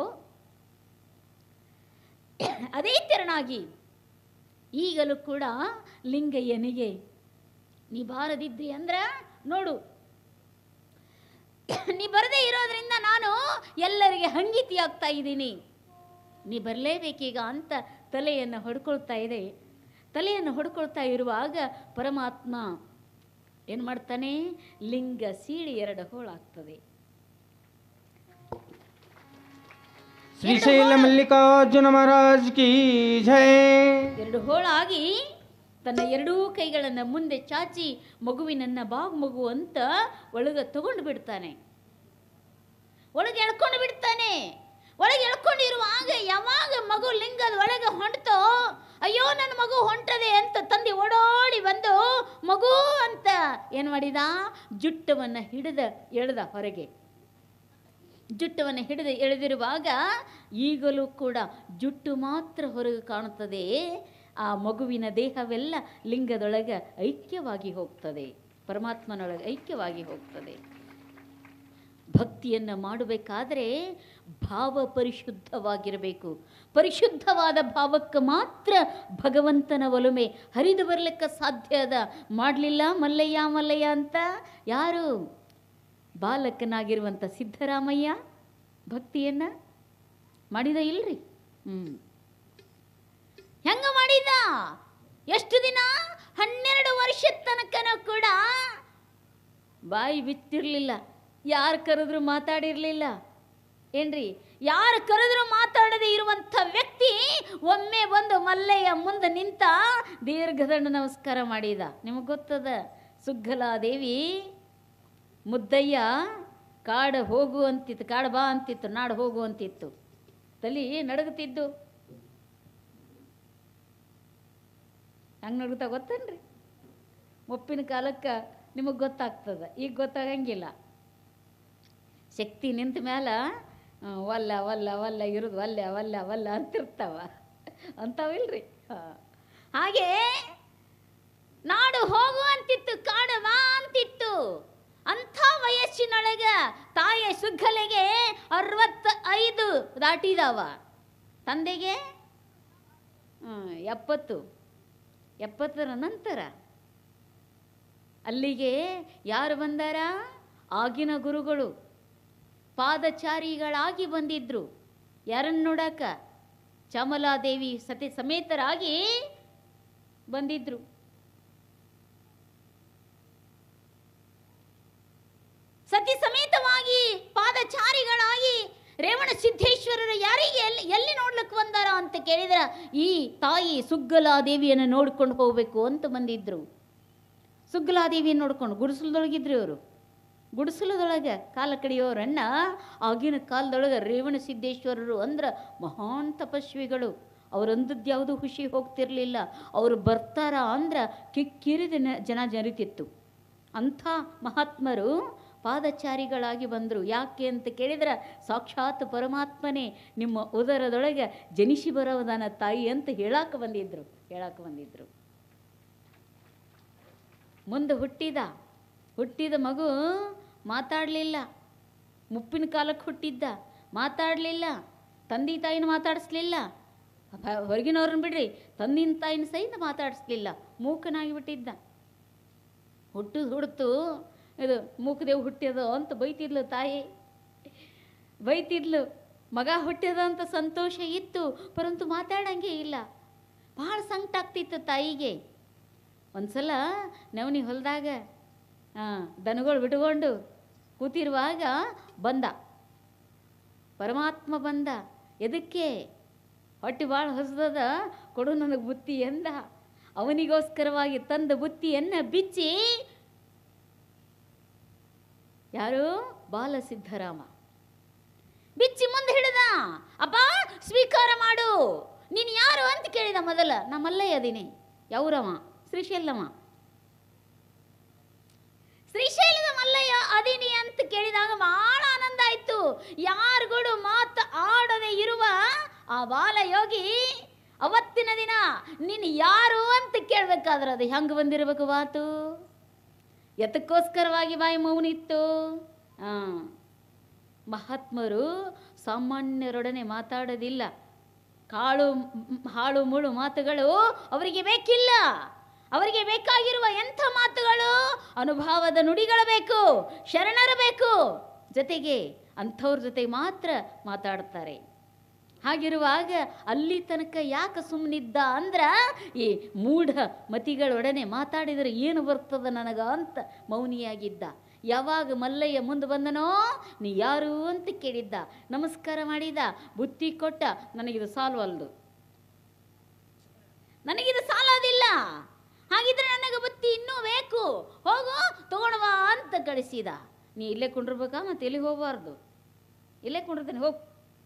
ಅದೇ ತೆರನಾಗಿ ಈಗಲೂ ಕೂಡ ಲಿಂಗಯ್ಯನಿಗೆ ನೀ ಬಾರದಿದ್ದಿ ಅಂದ್ರ ನೋಡು ನೀ ಬರದೇ ಇರೋದ್ರಿಂದ ನಾನು ಎಲ್ಲರಿಗೆ ಹಂಗಿತಿ ಆಗ್ತಾ ಇದ್ದೀನಿ ನೀ ಬರಲೇಬೇಕೀಗ ಅಂತ ತಲೆಯನ್ನು ಹೊಡ್ಕೊಳ್ತಾ ಇದೆ ತಲೆಯನ್ನು ಹೊಡ್ಕೊಳ್ತಾ ಇರುವಾಗ ಪರಮಾತ್ಮ ಏನು ಮಾಡ್ತಾನೆ ಲಿಂಗ ಸೀಳಿ ಎರಡು ಹೋಳಾಗ್ತದೆ ಶ್ರೀಶೈಲ ಮಲ್ಲಿಕಾರ್ಜುನ ಮಹಾರಾಜ್ ಕಿ ಜಯ ಎರಡು ಹೋಳಾಗಿ ತನ್ನ ಎರಡೂ ಕೈಗಳನ್ನು ಮುಂದೆ ಚಾಚಿ ಮಗುವಿನನ್ನ ಬಾಗ್ ಮಗು ಅಂತ ಒಳಗೆ ತಗೊಂಡು ಬಿಡ್ತಾನೆ ಒಳಗೆ ಎಳ್ಕೊಂಡು ಬಿಡ್ತಾನೆ ಒಳಗೆ ಎಳ್ಕೊಂಡಿರುವಾಗ ಯಾವಾಗ ಮಗು ಲಿಂಗದ ಒಳಗೆ ಹೊಂಟತೋ ಅಯ್ಯೋ ನನ್ನ ಮಗು ಹೊಂಟದೆ ಅಂತ ತಂದೆ ಓಡೋಡಿ ಬಂದು ಮಗು ಅಂತ ಏನು ಮಾಡಿದ ಜುಟ್ಟವನ್ನು ಹಿಡಿದ ಎಳೆದ ಹೊರಗೆ ಜುಟ್ಟವನ್ನು ಹಿಡಿದು ಎಳೆದಿರುವಾಗ ಈಗಲೂ ಕೂಡ ಜುಟ್ಟು ಮಾತ್ರ ಹೊರಗೆ ಕಾಣುತ್ತದೆ ಆ ಮಗುವಿನ ದೇಹವೆಲ್ಲ ಲಿಂಗದೊಳಗೆ ಐಕ್ಯವಾಗಿ ಹೋಗ್ತದೆ ಪರಮಾತ್ಮನೊಳಗೆ ಐಕ್ಯವಾಗಿ ಹೋಗ್ತದೆ ಭಕ್ತಿಯನ್ನು ಮಾಡಬೇಕಾದ್ರೆ ಭಾವ ಪರಿಶುದ್ಧವಾಗಿರಬೇಕು ಪರಿಶುದ್ಧವಾದ ಭಾವಕ್ಕೆ ಮಾತ್ರ ಭಗವಂತನ ಒಲುಮೆ ಹರಿದು ಬರಲಿಕ್ಕೆ ಸಾಧ್ಯ ಅದ ಮಾಡಲಿಲ್ಲ ಮಲ್ಲಯ್ಯ ಮಲ್ಲಯ್ಯ ಅಂತ ಯಾರು ಬಾಲಕನಾಗಿರುವಂಥ ಸಿದ್ದರಾಮಯ್ಯ ಭಕ್ತಿಯನ್ನ ಮಾಡಿದ ಇಲ್ರಿ ಹ್ಞೂ ಹೆಂಗ ಮಾಡಿದ ಎಷ್ಟು ದಿನ ಹನ್ನೆರಡು ವರ್ಷದ ತನಕನೂ ಕೂಡ ಬಾಯಿ ಬಿತ್ತಿರಲಿಲ್ಲ ಯಾರು ಕರೆದ್ರು ಮಾತಾಡಿರಲಿಲ್ಲ ಏನ್ರಿ ಯಾರು ಕರೆದ್ರು ಮಾತಾಡದೆ ಇರುವಂಥ ವ್ಯಕ್ತಿ ಒಮ್ಮೆ ಬಂದು ಮಲ್ಲಯ್ಯ ಮುಂದೆ ನಿಂತ ದೀರ್ಘದಂಡ ನಮಸ್ಕಾರ ಮಾಡಿದ ನಿಮಗೆ ಗೊತ್ತದ ಸುಗ್ಗಲಾದೇವಿ ಮುದ್ದಯ್ಯ ಕಾಡು ಹೋಗು ಅಂತಿತ್ತು ಕಾಡು ಬಾ ಅಂತಿತ್ತು ನಾಡು ಹೋಗು ಅಂತಿತ್ತು ತಲಿ ನಡಗುತ್ತಿದ್ದು ಹಂಗೆ ನಡುತ್ತಾ ಗೊತ್ತೇನ್ರಿ ಮುಪ್ಪಿನ ಕಾಲಕ್ಕೆ ನಿಮಗೆ ಗೊತ್ತಾಗ್ತದೆ ಈಗ ಗೊತ್ತಾಗಂಗಿಲ್ಲ ಶಕ್ತಿ ನಿಂತ ಮೇಲೆ ಆ, ವಲ್ಲ ವಲ್ಲ ವಲ್ಲ ಇರೋದು ವಲ್ಲ ವಲ್ಲ ವಲ್ಲ ಅಂತಿರ್ತಾವ ಅಂತಾವಿಲ್ರಿ ಹಾ. ಹಾಗೆ ನಾಡು ಹೋಗು ಅಂತಿತ್ತು ಕಾಡು ಬಾ ಅಂತಿತ್ತು ಅಂಥ ವಯಸ್ಸಿನೊಳಗ ತಾಯಿಯ ಸುಗ್ಗಲೆಗೆ ಅರವತ್ತ ಐದು ದಾಟಿದಾವ ತಂದೆಗೆ ಹ್ಮ್, ಎಪ್ಪತ್ತು ಎಪ್ಪತ್ತರ ನಂತರ ಅಲ್ಲಿಗೆ ಯಾರು ಬಂದಾರ ಆಗಿನ ಗುರುಗಳು ಪಾದಚಾರಿಗಳಾಗಿ ಬಂದಿದ್ರು ಯಾರನ್ನು ನೋಡಕ ಚಾಮಲಾದೇವಿ ಸತಿ ಸಮೇತರಾಗಿ ಬಂದಿದ್ರು ಸತಿ ಸಮೇತವಾಗಿ ಪಾದಚಾರಿಗಳಾಗಿ ರೇವಣ ಸಿದ್ದೇಶ್ವರರು ಯಾರಿಗೆ ಎಲ್ಲಿ ಎಲ್ಲಿ ನೋಡ್ಲಿಕ್ಕೆ ಬಂದಾರ ಅಂತ ಕೇಳಿದ್ರ ಈ ತಾಯಿ ಸುಗ್ಗಲಾದೇವಿಯನ್ನು ನೋಡ್ಕೊಂಡು ಹೋಗ್ಬೇಕು ಅಂತ ಬಂದಿದ್ರು ಸುಗ್ಗಲಾದೇವಿಯನ್ನು ನೋಡ್ಕೊಂಡು ಗುಡಿಸಲದೊಳಗಿದ್ರು ಅವರು ಗುಡಿಸಲದೊಳಗೆ ಕಾಲ ಕಡಿಯೋರನ್ನ ಆಗಿನ ಕಾಲದೊಳಗೆ ರೇವಣ ಸಿದ್ದೇಶ್ವರರು ಅಂದ್ರೆ ಮಹಾನ್ ತಪಸ್ವಿಗಳು ಅವರಂದದ್ದು ಯಾವುದು ಖುಷಿ ಹೋಗ್ತಿರ್ಲಿಲ್ಲ ಅವರು ಬರ್ತಾರ ಅಂದ್ರೆ ಕಿಕ್ಕಿರಿದ ನ- ಜನ ಜರಿತಿತ್ತು ಅಂಥ ಮಹಾತ್ಮರು ಪಾದಚಾರಿಗಳಾಗಿ ಬಂದರು ಯಾಕೆ ಅಂತ ಕೇಳಿದ್ರೆ ಸಾಕ್ಷಾತ್ ಪರಮಾತ್ಮನೇ ನಿಮ್ಮ ಉದರದೊಳಗೆ ಜನಿಸಿ ಬರೋದನ ತಾಯಿ ಅಂತ ಹೇಳಾಕ ಬಂದಿದ್ರು ಹೇಳಾಕ ಬಂದಿದ್ರು ಮುಂದೆ ಹುಟ್ಟಿದ ಹುಟ್ಟಿದ ಮಗು ಮಾತಾಡಲಿಲ್ಲ ಮುಪ್ಪಿನ ಕಾಲಕ್ಕೆ ಹುಟ್ಟಿದ್ದ ಮಾತಾಡಲಿಲ್ಲ ತಂದೆ ತಾಯಿನ ಮಾತಾಡಿಸ್ಲಿಲ್ಲ ಹ- ಹೊರಗಿನವ್ರನ್ನ ಬಿಡ್ರಿ ತಂದಿನ ತಾಯಿನ ಸಹಿತ ಮಾತಾಡಿಸ್ಲಿಲ್ಲ ಮೂಕನಾಗಿ ಬಿಟ್ಟಿದ್ದ ಹುಟ್ಟು ಹುಡ್ತು ಇದು ಮೂಕದೇವ್ ಹುಟ್ಟ್ಯದ ಅಂತ ಬೈತಿದ್ಲು ತಾಯಿ ಬೈತಿದ್ಲು ಮಗ ಹುಟ್ಟ್ಯದ ಅಂತ ಸಂತೋಷ ಇತ್ತು ಪರಂತು ಮಾತಾಡಂಗೆ ಇಲ್ಲ ಭಾಳ ಸಂಕಟ ಆಗ್ತಿತ್ತು ತಾಯಿಗೆ ಒಂದ್ಸಲ ನವನಿ ಹೊಲದಾಗ ದನಗಳು ಬಿಟ್ಕೊಂಡು ಕೂತಿರುವಾಗ ಬಂದ ಪರಮಾತ್ಮ ಬಂದ ಎದಕ್ಕೆ ಹೊಟ್ಟೆ ಭಾಳ ಹಸ್ದದ ಕೊಡು ನನಗೆ ಬುತ್ತಿ ಎಂದ ಅವನಿಗೋಸ್ಕರವಾಗಿ ತಂದ ಬುತ್ತಿಯನ್ನು ಬಿಚ್ಚಿ ಯಾರು ಬಾಲಸಿದ್ಧರಾಮ ಬಿಚ್ಚಿ ಮುಂದೆ ಹಿಡಿದ ಅಪ್ಪ ಸ್ವೀಕಾರ ಮಾಡು ನೀನು ಯಾರು ಅಂತ ಕೇಳಿದ ಮೊದಲ ನಾ ಮಲ್ಲಯ್ಯ ಅದೀನಿ ಯಾವ್ರವ ಶ್ರೀಶೈಲವ ಶ್ರೀಶೈಲದ ಮಲ್ಲಯ್ಯ ಅದೀನಿ ಅಂತ ಕೇಳಿದಾಗ ಬಹಳ ಆನಂದ ಆಯ್ತು ಯಾರುಗಳು ಮಾತು ಆಡದೆ ಇರುವ ಆ ಬಾಲಯೋಗಿ ಅವತ್ತಿನ ದಿನ ನೀನು ಯಾರು ಅಂತ ಕೇಳ್ಬೇಕಾದ್ರೆ ಅದು ಹೆಂಗೆ ಬಂದಿರಬೇಕು ಮಾತು ಎತ್ತಕ್ಕೋಸ್ಕರವಾಗಿ ಬಾಯಿ ಮೌನಿತ್ತು ಹಾಂ ಮಹಾತ್ಮರು ಸಾಮಾನ್ಯರೊಡನೆ ಮಾತಾಡೋದಿಲ್ಲ ಕಾಳು ಮ್, ಹಾಳು ಮುಳು ಮಾತುಗಳು ಅವರಿಗೆ ಬೇಕಿಲ್ಲ ಅವರಿಗೆ ಬೇಕಾಗಿರುವ ಎಂಥ ಮಾತುಗಳು ಅನುಭವದ ನುಡಿಗಳು ಬೇಕು ಶರಣರು ಬೇಕು ಜೊತೆಗೆ ಅಂಥವ್ರ ಜೊತೆ ಮಾತ್ರ ಮಾತಾಡ್ತಾರೆ ಹಾಗಿರುವಾಗ ಅಲ್ಲಿ ತನಕ ಯಾಕೆ ಸುಮ್ಮನಿದ್ದ ಅಂದ್ರ ಈ ಮೂಢ ಮತಿಗಳೊಡನೆ ಮಾತಾಡಿದರೆ ಏನು ಬರ್ತದ ನನಗ ಅಂತ ಮೌನಿಯಾಗಿದ್ದ ಯಾವಾಗ ಮಲ್ಲಯ್ಯ ಮುಂದೆ ಬಂದನೋ ನೀ ಯಾರು ಅಂತ ಕೇಳಿದ್ದ ನಮಸ್ಕಾರ ಮಾಡಿದ ಬುತ್ತಿ ಕೊಟ್ಟ ನನಗಿದು ಸಾಲ್ವಲ್ದು ನನಗಿದು ಸಾಲೋದಿಲ್ಲ ಹಾಗಿದ್ರೆ ನನಗೆ ಬುತ್ತಿ ಇನ್ನೂ ಬೇಕು ಹೋಗು ತಗೊಂಡ್ವಾ ಅಂತ ಕಳಿಸಿದ ನೀ ಇಲ್ಲೇ ಕುಂಡಿರ್ಬೇಕಾ ಮತ್ತೆ ಎಲ್ಲಿಗೆ ಹೋಗಬಾರ್ದು ಇಲ್ಲೇ ಕುಂಡಿರ್ತೀನಿ ಹೋಗು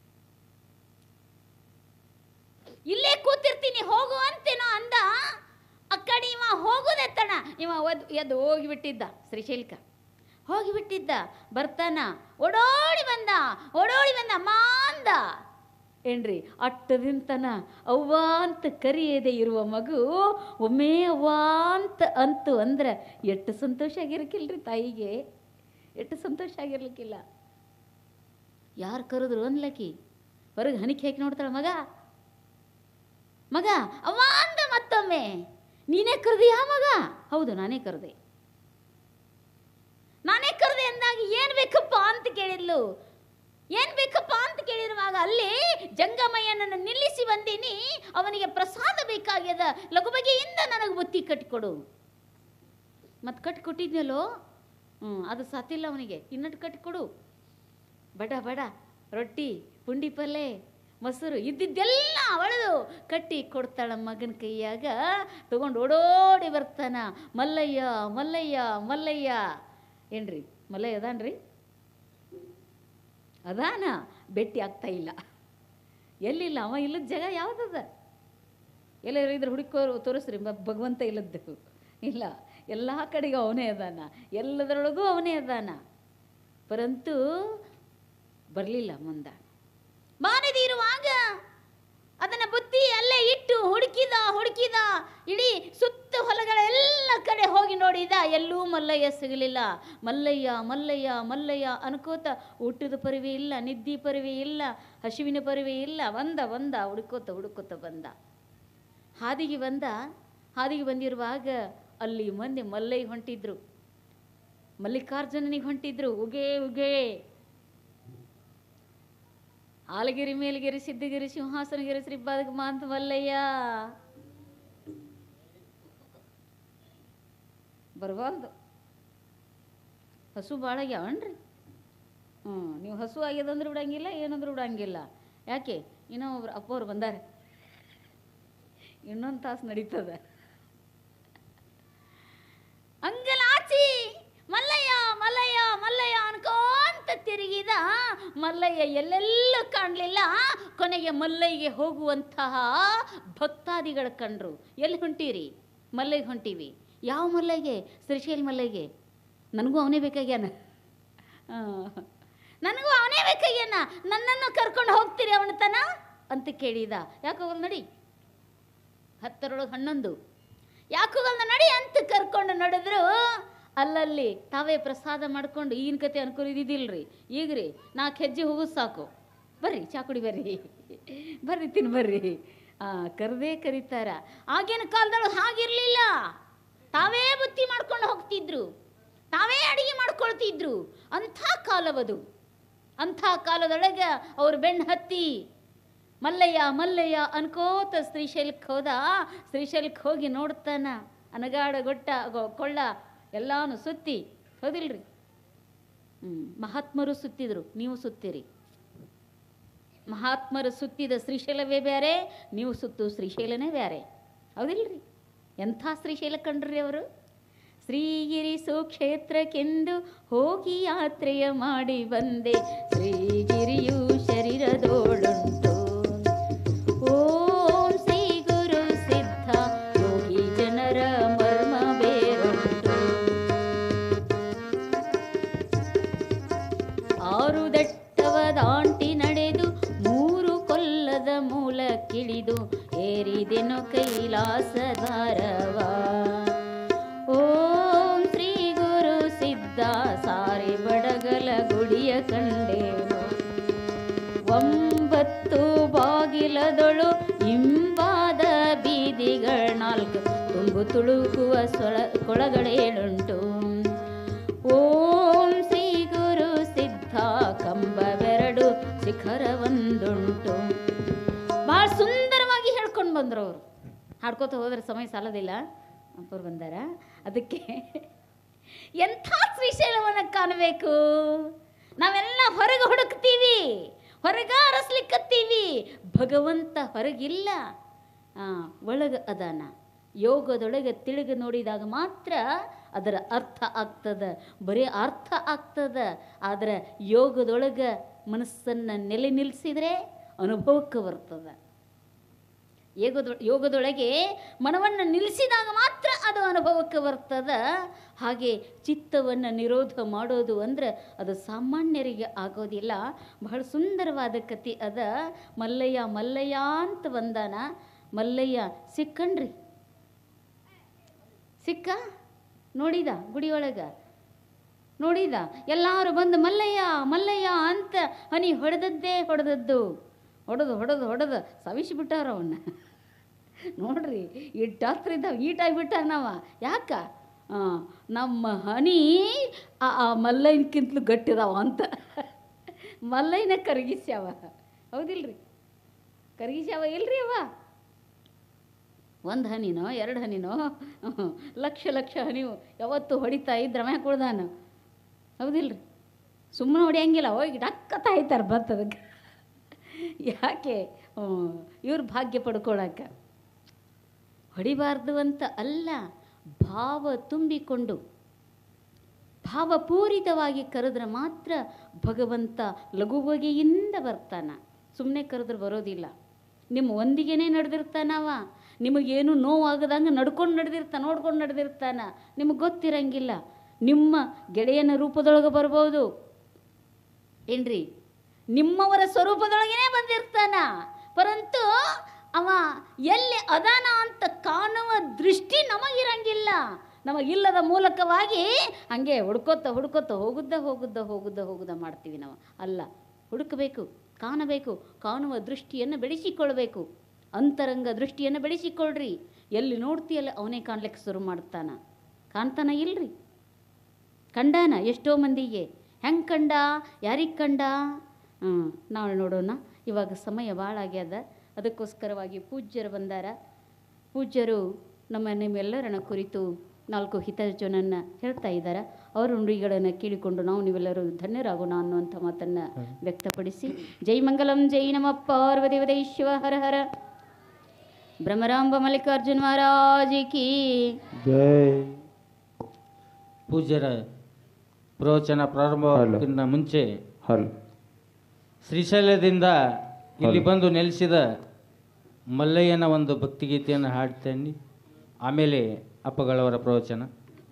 ಇಲ್ಲೇ ಕೂತಿರ್ತೀನಿ ಹೋಗು ಅಂತೇನೋ ಅಂದ ಆ ಕಡೆ ಇವ ಹೋಗುದೆತ್ತಣ ಇವ ಒದ್ ಎದ್ದು ಹೋಗಿಬಿಟ್ಟಿದ್ದ ಶ್ರೀಶೈಲ್ಕ ಹೋಗಿಬಿಟ್ಟಿದ್ದ ಬರ್ತಾನ ಓಡೋಡಿ ಬಂದ ಓಡೋಡಿ ಬಂದ ಅಮ್ಮ ಅಂದ ಏನ್ರಿ ಅಟ್ಟದಿಂತನ ಅವ್ವ ಅಂತ ಕರಿಯದೆ ಇರುವ ಮಗು ಒಮ್ಮೆ ಅವ್ವ ಅಂತ ಅಂತು ಅಂದ್ರೆ ಎಷ್ಟು ಸಂತೋಷ ಆಗಿರ್ಕಿಲ್ರಿ ತಾಯಿಗೆ ಎಷ್ಟು ಸಂತೋಷ ಆಗಿರ್ಲಿಕ್ಕಿಲ್ಲ ಯಾರು ಕರೆದ್ರು ಅನ್ಲಕ್ಕಿ ಹೊರಗೆ ಹನಿಕೆ ಹಾಕಿ ನೋಡ್ತಾಳೆ ಮಗ ಮಗ ಅವ್ವ ಅಂದ ಮತ್ತೊಮ್ಮೆ ನೀನೇ ಕರೆದಿಯಾ ಮಗ ಹೌದು ನಾನೇ ಕರೆದೆ ನಾನೇ ಕರೆದೆ ಅಂದಾಗ ಏನು ಬೇಕಪ್ಪ ಅಂತ ಕೇಳಿದ್ಲು ಏನ್ ಬೇಕಪ್ಪ ಅಂತ ಕೇಳಿರುವಾಗ ಅಲ್ಲಿ ಜಂಗಮಯ್ಯನನ್ನು ನಿಲ್ಲಿಸಿ ಬಂದೀನಿ ಅವನಿಗೆ ಪ್ರಸಾದ ಬೇಕಾಗ್ಯದ ಲಘು ಬಗೆಯಿಂದ ನನಗೆ ಬುತ್ತಿ ಕಟ್ಟಿಕೊಡು ಮತ್ತೆ ಕಟ್ಟಿಕೊಟ್ಟಿದ್ನಲ್ಲೋ ಹ್ಞೂ ಅದು ಸಾತಿಲ್ಲ ಅವನಿಗೆ ಇನ್ನಟ್ಟು ಕಟ್ಟಿಕೊಡು ಬಡ ಬಡ ರೊಟ್ಟಿ ಪುಂಡಿ ಪಲ್ಲೆ ಮೊಸರು ಇದ್ದಿದ್ದೆಲ್ಲ ಅವಳದು ಕಟ್ಟಿ ಕೊಡ್ತಾಳ ಮಗನ ಕೈಯಾಗ ತಗೊಂಡು ಓಡೋಡಿ ಬರ್ತಾನ ಮಲ್ಲಯ್ಯ ಮಲ್ಲಯ್ಯ ಮಲ್ಲಯ್ಯ ಏನ್ರಿ ಮಲ್ಲಯ್ಯ ಅದಾನ್ರಿ ಅದಾನ ಭೇಟಿ ಆಗ್ತಾ ಇಲ್ಲ ಎಲ್ಲಿಲ್ಲ ಅವ ಇಲ್ಲದ ಜಾಗ ಯಾವುದದ ಎಲ್ಲ ಇದ್ರೆ ಹುಡುಕೋ ತೋರಿಸ್ರಿ ಬ- ಭಗವಂತ ಇಲ್ಲದ್ದು ಇಲ್ಲ ಎಲ್ಲ ಕಡೆಗೂ ಅವನೇ ಅದಾನ ಎಲ್ಲದರೊಳಗೂ ಅವನೇ ಅದಾನ ಪರಂತು ಬರಲಿಲ್ಲ ಮುಂದ ಬಾರದಿ ಇರುವಾಗ ಅದನ್ನ ಬುತ್ತಿ ಅಲ್ಲೇ ಇಟ್ಟು ಹುಡುಕಿದ ಹುಡುಕಿದ ಇಡೀ ಸುತ್ತ ಹೊಲಗಳೆಲ್ಲ ಕಡೆ ಹೋಗಿ ನೋಡಿದ ಎಲ್ಲೂ ಮಲ್ಲಯ್ಯ ಸಿಗಲಿಲ್ಲ ಮಲ್ಲಯ್ಯ ಮಲ್ಲಯ್ಯ ಮಲ್ಲಯ್ಯ ಅನ್ಕೋತ ಊಟದ ಪರಿವೆ ಇಲ್ಲ ನಿದ್ದಿ ಪರಿವೆ ಇಲ್ಲ ಹಸಿವಿನ ಪರಿವೆ ಇಲ್ಲ ಬಂದ ಬಂದ ಹುಡುಕೋತ ಹುಡುಕೋತ ಬಂದ ಹಾದಿಗೆ ಬಂದ ಹಾದಿಗೆ ಬಂದಿರುವಾಗ ಅಲ್ಲಿ ಮಂದಿ ಮಲ್ಲಯ್ಯ ಹೊಂಟಿದ್ರು ಮಲ್ಲಿಕಾರ್ಜುನನಿಗೆ ಹೊಂಟಿದ್ರು ಉಗೇ ಉಗೇ ಆಲಗಿರಿ ಮೇಲಗಿರಿ ಸಿದ್ಧಗಿರಿ ಸಿಂಹಾಸನಗಿರಿ ಶ್ರೀ ಬದಗಮಾಂತ ಮಲ್ಲಯ್ಯ ಬರಬಾರ್ದು ಹಸು ಭಾಳ ಆಗ್ಯಾವನ್ರಿ ಹ್ಞೂ ನೀವು ಹಸು ಆಗ್ಯದಂದ್ರೆ ಬಿಡಂಗಿಲ್ಲ ಏನಂದ್ರೆ ಬಿಡಂಗಿಲ್ಲ ಯಾಕೆ ಇನ್ನೂ ಒಬ್ರು ಅಪ್ಪವ್ರು ಬಂದಾರೆ ಇನ್ನೊಂದು ತಾಸು ನಡೀತದ ಅಂಗಲಾಚಿ ಮಲ್ಲಯ್ಯ ಮಲ್ಲಯ್ಯ ಮಲ್ಲಯ್ಯ ಅನ್ಕೋಂತ ತಿರುಗಿದ ಮಲ್ಲಯ್ಯ ಎಲ್ಲೆಲ್ಲೂ ಕಾಣಲಿಲ್ಲ ಕೊನೆಗೆ ಮಲ್ಲಯ್ಯಗೆ ಹೋಗುವಂತಹ ಭಕ್ತಾದಿಗಳು ಕಂಡ್ರು ಎಲ್ಲಿ ಹೊಂಟೀರಿ ಮಲ್ಲಯ್ಯ ಹೊಂಟೀವಿ ಯಾವ ಮಲ್ಲಯ್ಯಗೆ ಶ್ರೀಶೈಲ್ ಮಲ್ಲಯ್ಯಗೆ ನನಗೂ ಅವನೇ ಬೇಕಾಗ್ಯಾನ ಆ, ನನಗೂ ಅವನೇ ಬೇಕಾಗ್ಯಾನ ನನ್ನನ್ನು ಕರ್ಕೊಂಡು ಹೋಗ್ತೀರಿ ಅವನ ತನ ಅಂತ ಕೇಳಿದ ಯಾಕೆ ಹೋಗಲ್ ನಡಿ ಹತ್ತರೊಳಗೆ ಹನ್ನೊಂದು ಯಾಕೋಗಲ್ನ ನಡಿ ಅಂತ ಕರ್ಕೊಂಡು ನಡೆದ್ರು ಅಲ್ಲಲ್ಲಿ ತಾವೇ ಪ್ರಸಾದ ಮಾಡ್ಕೊಂಡು ಈಗಿನ ಕತೆ ಅನ್ಕೊಂಡಿದ್ದಿಲ್ರಿ ಈಗ್ರಿ ನಾಲ್ಕು ಹೆಜ್ಜೆ ಹೋಗೋದು ಸಾಕು ಬರ್ರಿ ಚಾ ಕುಡಿ ಬರ್ರಿ ಬರ್ರಿ ತಿನ್ ಬರ್ರಿ ಆ ಕರೆದೇ ಕರೀತಾರ ಆಗಿನ ಕಾಲದೊಳಗೆ ಹಾಗಿರ್ಲಿಲ್ಲ ತಾವೇ ಬುತ್ತಿ ಮಾಡ್ಕೊಂಡು ಹೋಗ್ತಿದ್ರು ತಾವೇ ಅಡಿಗೆ ಮಾಡ್ಕೊಳ್ತಿದ್ರು ಅಂಥ ಕಾಲವದು ಅಂಥ ಕಾಲದೊಳಗೆ ಅವ್ರು ಬೆನ್ನು ಹತ್ತಿ ಮಲ್ಲಯ್ಯ ಮಲ್ಲಯ್ಯ ಅನ್ಕೋತ ಶ್ರೀಶೈಲಕ್ಕೆ ಹೋದ ಶ್ರೀಶೈಲಕ್ಕೆ ಹೋಗಿ ನೋಡ್ತಾನ ಅನಗಾಡ ಗೊಟ್ಟ ಗೊ- ಕೊಳ್ಳ ಎಲ್ಲಾನು ಸುತ್ತಿ ಹೌದಿಲ್ರಿ ಹ್ಞೂ ಮಹಾತ್ಮರು ಸುತ್ತಿದ್ರು ನೀವು ಸುತ್ತೀರಿ ಮಹಾತ್ಮರು ಸುತ್ತಿದ ಶ್ರೀಶೈಲವೇ ಬೇರೆ ನೀವು ಸುತ್ತು ಶ್ರೀಶೈಲನೇ ಬೇರೆ ಹೌದಿಲ್ರಿ ಎಂಥ ಶ್ರೀಶೈಲ ಕಂಡ್ರಿ ಅವರು ಶ್ರೀಗಿರಿ ಸುಕ್ಷೇತ್ರಕ್ಕೆಂದು ಹೋಗಿ ಯಾತ್ರೆಯ ಮಾಡಿ ಬಂದೆ ಶ್ರೀಗಿರಿಯು ಶರೀರದೋಳುಂಟು ಓಂ ಶ್ರೀ ಗುರು ಸಿದ್ಧ ಯೋಗಿ ಜನರ ಮರ್ಮ ಬೇರುಂಟು ಆರು ದಟ್ಟವ ದಾಂಟಿ ನಡೆದು ಮೂರು ಕೊಲ್ಲದ ಮೂಲ ಕಿಳಿದು ಏರಿದೆನು ಕೈಲಾಸಧಾರವ ಓಂ ಶ್ರೀ ಗುರು ಸಿದ್ಧ ಸಾರಿ ಬಡಗಲ ಗುಡಿಯ ಕಂಡೇನು ಒಂಬತ್ತು ಬಾಗಿಲದೊಳು ಇಂಬಾದ ಬೀದಿಗಳ ನಾಲ್ಕು ತುಂಬು ತುಳುಕುವ ಸೊಳ ಕೊಳಗಳೇಳುಂಟು ಓಂ ಶ್ರೀ ಗುರು ಸಿದ್ಧ ಹರ ಒಂದುಂಟು ಬಹಳ ಸುಂದರವಾಗಿ ಹೇಳ್ಕೊಂಡು ಬಂದ್ರು ಅವರು ಹಾಡ್ಕೋತ ಹೋದ್ರೆ ಸಮಯ ಸಾಲೋದಿಲ್ಲ ಅಪ್ಪರು ಬಂದಾರ ಅದಕ್ಕೆ ಎಂಥ ಶ್ರೀಶೈಲವನ್ನು ಕಾಣಬೇಕು ನಾವೆಲ್ಲ ಹೊರಗೆ ಹುಡುಕ್ತೀವಿ ಹೊರಗ ಅರಸ್ಲಿಕ್ಕತ್ತೀವಿ ಭಗವಂತ ಹೊರಗಿಲ್ಲ ಆ, ಒಳಗ ಅದಾನ ಯೋಗದೊಳಗೆ ತಿಳಿದು ನೋಡಿದಾಗ ಮಾತ್ರ ಅದರ ಅರ್ಥ ಆಗ್ತದ ಬರೀ ಅರ್ಥ ಆಗ್ತದ ಆದರೆ ಯೋಗದೊಳಗೆ ಮನಸ್ಸನ್ನು ನೆಲೆ ನಿಲ್ಲಿಸಿದರೆ ಅನುಭವಕ್ಕೆ ಬರ್ತದೆ ಯೋಗದೊ ಯೋಗದೊಳಗೆ ಮನವನ್ನು ನಿಲ್ಲಿಸಿದಾಗ ಮಾತ್ರ ಅದು ಅನುಭವಕ್ಕೆ ಬರ್ತದ ಹಾಗೆ ಚಿತ್ತವನ್ನು ನಿರೋಧ ಮಾಡೋದು ಅಂದ್ರೆ ಅದು ಸಾಮಾನ್ಯರಿಗೆ ಆಗೋದಿಲ್ಲ ಬಹಳ ಸುಂದರವಾದ ಕತೆ ಅದ ಮಲ್ಲಯ್ಯ ಮಲ್ಲಯ್ಯ ಅಂತ ಬಂದಾನ ಮಲ್ಲಯ್ಯ ಸಿಕ್ಕಣ್ರಿ ಸಿಕ್ಕ ನೋಡಿದ ಗುಡಿಯೊಳಗ ನೋಡಿದ ಎಲ್ಲರೂ ಬಂದು ಮಲ್ಲಯ್ಯ ಮಲ್ಲಯ್ಯ ಅಂತ ಹನಿ ಹೊಡೆದದ್ದೇ ಹೊಡೆದದ್ದು ಹೊಡೆದು ಹೊಡೆದು ಹೊಡೆದು ಸವಿಸಿಬಿಟ್ಟಾರ ಅವನ್ನ ನೋಡ್ರಿ ಇಟ್ಟಾತ್ರಿದ್ದ ಈಟಾಗ್ಬಿಟ್ಟಾರ ನಾವ ಯಾಕ ಆ, ನಮ್ಮ ಹನಿ ಆ ಆ ಮಲ್ಲಯ್ಯನಕ್ಕಿಂತಲೂ ಗಟ್ಟಿದಾವ ಅಂತ ಮಲ್ಲಯ್ಯನ ಕರಗಿಸ್ಯಾವ ಹೌದಿಲ್ರಿ ಕರಗಿಸ್ಯಾವ ಇಲ್ರಿ ಅವ ಒಂದು ಹನಿನೋ ಎರಡು ಹನಿನೋ ಹ್ಮ್, ಲಕ್ಷ ಲಕ್ಷ ಹನಿ ಯಾವತ್ತು ಹೊಡಿತಾ ಇದ್ರೆ ಮ್ಯಾಕ್ ಕುಳ್ದಾನ ಹೌದಿಲ್ರಿ ಸುಮ್ಮನೆ ಹೊಡಿಯಂಗಿಲ್ಲ ಹೋಗಿ ಡಕ್ಕತ್ತ ಆಯ್ತಾರೆ ಬರ್ತದಕ್ಕೆ ಯಾಕೆ ಇವ್ರ ಭಾಗ್ಯ ಪಡ್ಕೊಳಕ್ಕೆ ಹೊಡಿಬಾರ್ದು ಅಂತ ಅಲ್ಲ ಭಾವ ತುಂಬಿಕೊಂಡು ಭಾವಪೂರಿತವಾಗಿ ಕರೆದ್ರೆ ಮಾತ್ರ ಭಗವಂತ ಲಘು ಬಗೆಯಿಂದ ಬರ್ತಾನ ಸುಮ್ಮನೆ ಕರೆದ್ರೆ ಬರೋದಿಲ್ಲ ನಿಮ್ಮ ಒಂದಿಗೆನೇ ನಡೆದಿರ್ತಾನವ ನಿಮಗೇನು ನೋವಾಗದಂಗೆ ನಡ್ಕೊಂಡು ನಡೆದಿರ್ತಾನ ನೋಡ್ಕೊಂಡು ನಡೆದಿರ್ತಾನ ನಿಮಗೆ ಗೊತ್ತಿರಂಗಿಲ್ಲ ನಿಮ್ಮ ಗೆಳೆಯನ ರೂಪದೊಳಗೆ ಬರ್ಬೋದು ಏನ್ರಿ ನಿಮ್ಮವರ ಸ್ವರೂಪದೊಳಗೇನೆ ಬಂದಿರ್ತಾನ ಪರಂತು ಅವ ಎಲ್ಲಿ ಅದಾನ ಅಂತ ಕಾಣುವ ದೃಷ್ಟಿ ನಮಗಿರಂಗಿಲ್ಲ ನಮಗಿಲ್ಲದ ಮೂಲಕವಾಗಿ ಹಂಗೆ ಹುಡ್ಕೋತ ಹುಡ್ಕೋತ ಹೋಗುದ್ದ ಹೋಗುದ್ದ ಹೋಗುದ್ದ ಹೋಗುದ ಮಾಡ್ತೀವಿ ನಾವು ಅಲ್ಲ ಹುಡುಕಬೇಕು ಕಾಣಬೇಕು ಕಾಣುವ ದೃಷ್ಟಿಯನ್ನು ಬೆಳೆಸಿಕೊಳ್ಬೇಕು ಅಂತರಂಗ ದೃಷ್ಟಿಯನ್ನು ಬೆಳೆಸಿಕೊಳ್ರಿ ಎಲ್ಲಿ ನೋಡ್ತೀಯಲ್ಲ ಅವನೇ ಕಾಣ್ಲಿಕ್ಕೆ ಶುರು ಮಾಡ್ತಾನ ಕಾಣ್ತಾನ ಇಲ್ರಿ ಕಂಡಾನ ಎಷ್ಟೋ ಮಂದಿಗೆ ಹೆಂಗೆ ಕಂಡ ಯಾರಿಗೆ ಕಂಡ ಹ್ಞೂ ನಾಳೆ ನೋಡೋಣ ಇವಾಗ ಸಮಯ ಭಾಳ ಆಗ್ಯದ ಅದಕ್ಕೋಸ್ಕರವಾಗಿ ಪೂಜ್ಯರು ಬಂದಾರ ಪೂಜ್ಯರು ನಮ್ಮ ನಿಮ್ಮೆಲ್ಲರನ್ನ ಕುರಿತು ನಾಲ್ಕು ಹಿತವಚನನ್ನು ಹೇಳ್ತಾ ಇದ್ದಾರೆ ಅವರ ನುಡಿಗಳನ್ನು ಕೇಳಿಕೊಂಡು ನಾವು ನೀವೆಲ್ಲರೂ ಧನ್ಯರಾಗೋಣ ಅನ್ನುವಂಥ ಮಾತನ್ನು ವ್ಯಕ್ತಪಡಿಸಿ ಜೈ ಮಂಗಲಂ ಜೈ ನಮ ಪಾರ್ವದೇವದೇಶ್ವ ಹರ ಹರ ಬ್ರಹ್ಮರಾಂಬ ಮಲ್ಲಿಕಾರ್ಜುನ ಮಹಾರಾಜ್ ಕಿ ಜೈ ಪೂಜ್ಯರ ಪ್ರವಚನ ಪ್ರಾರಂಭಕ್ಕಿಂತ ಮುಂಚೆ ಹಲ್ ಶ್ರೀಶೈಲದಿಂದ ಇಲ್ಲಿ ಬಂದು ನೆಲೆಸಿದ ಮಲ್ಲಯ್ಯನ ಒಂದು ಭಕ್ತಿಗೀತೆಯನ್ನು ಹಾಡ್ತೇನೆ ಆಮೇಲೆ ಅಪ್ಪಗಳವರ ಪ್ರವಚನ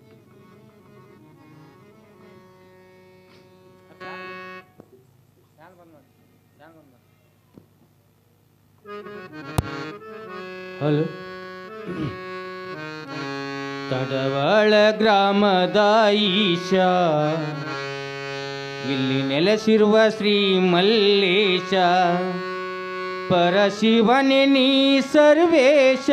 ಹಲೋ ತಡವಾಳ ಗ್ರಾಮದ ಈಶ ಇಲ್ಲಿ ನೆಲೆಸಿರುವ ಶ್ರೀ ಮಲ್ಲೇಶ ಪರಶಿವನೇ ನೀ ಸರ್ವೇಶ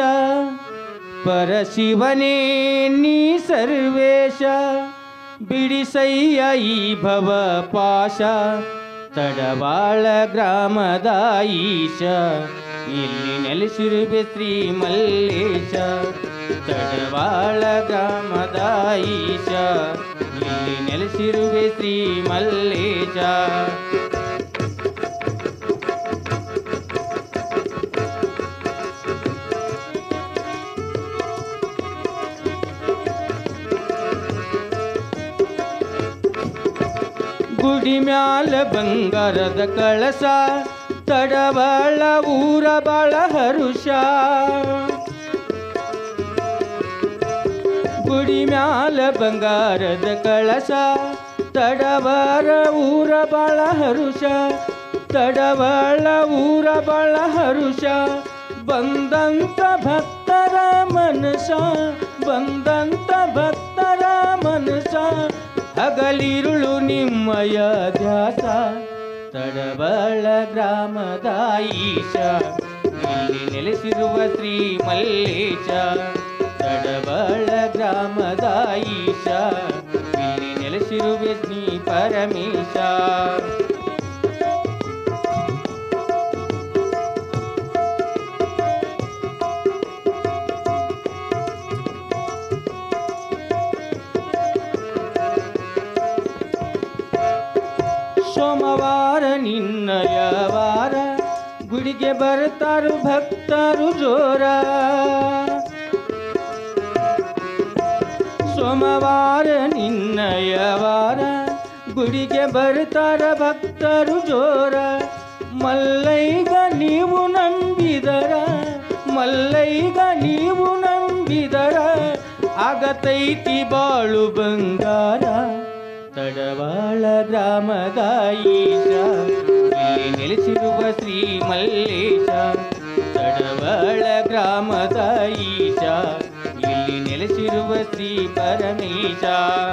ಪರಶಿವನೇ ನೀ ಸರ್ವೇಶ ಬಿಡಿಸಯ್ಯ ಈ ಭವ ಪಾಶ ತಡವಾಳ ಗ್ರಾಮದ ಈಶ ಇಲ್ಲಿ ನೆಲೆಸಿರುವೆ ಶ್ರೀ ಮಲ್ಲೇಶ ತಡವಾಳ ಗ್ರಾಮದ ಈಶ ಇಲ್ಲಿ ನೆಲೆಸಿರುವೆ ಶ್ರೀ ಮಲ್ಲೇಶ ಗುಡಿ ಮ್ಯಾಲ ಬಂಗಾರದ ಕಳಸ ತಡವಾಳ ಊರ ಬಾಳ ಹರುಷ ಗುಡಿ ಮ್ಯಾಲ ಬಂಗಾರದ ಕಳಸ ತಡವಾರ ಊರ ಬಾಳ ಹರುಷ ತಡವಾಳ ಊರ ಬಾಳ ಹರುಷ ಬಂದಂತ ಭಕ್ತರ ಮನಸ ಬಂದಂತ ಭಕ್ತರ ಮನಸ ಹಗಲಿರುಳು ನಿಮ್ಮಯ ಧ್ಯಾಸ ತಡಬಳ ಗ್ರಾಮದ ಈಶ ಇಲ್ಲಿ ನೆಲೆಸಿರುವ ಶ್ರೀ ಮಲ್ಲೇಶ ತಡಬಳ ಗ್ರಾಮದ ಈಶ ಇಲ್ಲಿ ನೆಲೆಸಿರುವೆ ಶ್ರೀ ಪರಮೇಶ ಸೋಮವಾರ ನಿನ್ನಯ ವಾರ ಗುಡಿಗೆ ಬರ್ತಾರು ಭಕ್ತರು ಜೋರ ಸೋಮವಾರ ನಿನ್ನಯ ವಾರ ಗುಡಿಗೆ ಬರ್ತಾರ ಭಕ್ತರು ಜೋರ ಮಲ್ಲೈಗ ನೀವು ನಂಬಿದರ ಮಲ್ಲೈಗ ನೀವು ನಂಬಿದರ ಆಗತೈತಿ ಬಾಳು ಬಂಗಾರ ತಡವಾಳ ಗ್ರಾಮದ ಈಶ ಇಲ್ಲಿ ನೆಲೆಸಿರುವ ಶ್ರೀ ಮಲ್ಲೇಶ ತಡವಾಳ ಗ್ರಾಮದ ಈಶ ಇಲ್ಲಿ ನೆಲೆಸಿರುವ ಶ್ರೀ ಪರಮೇಶ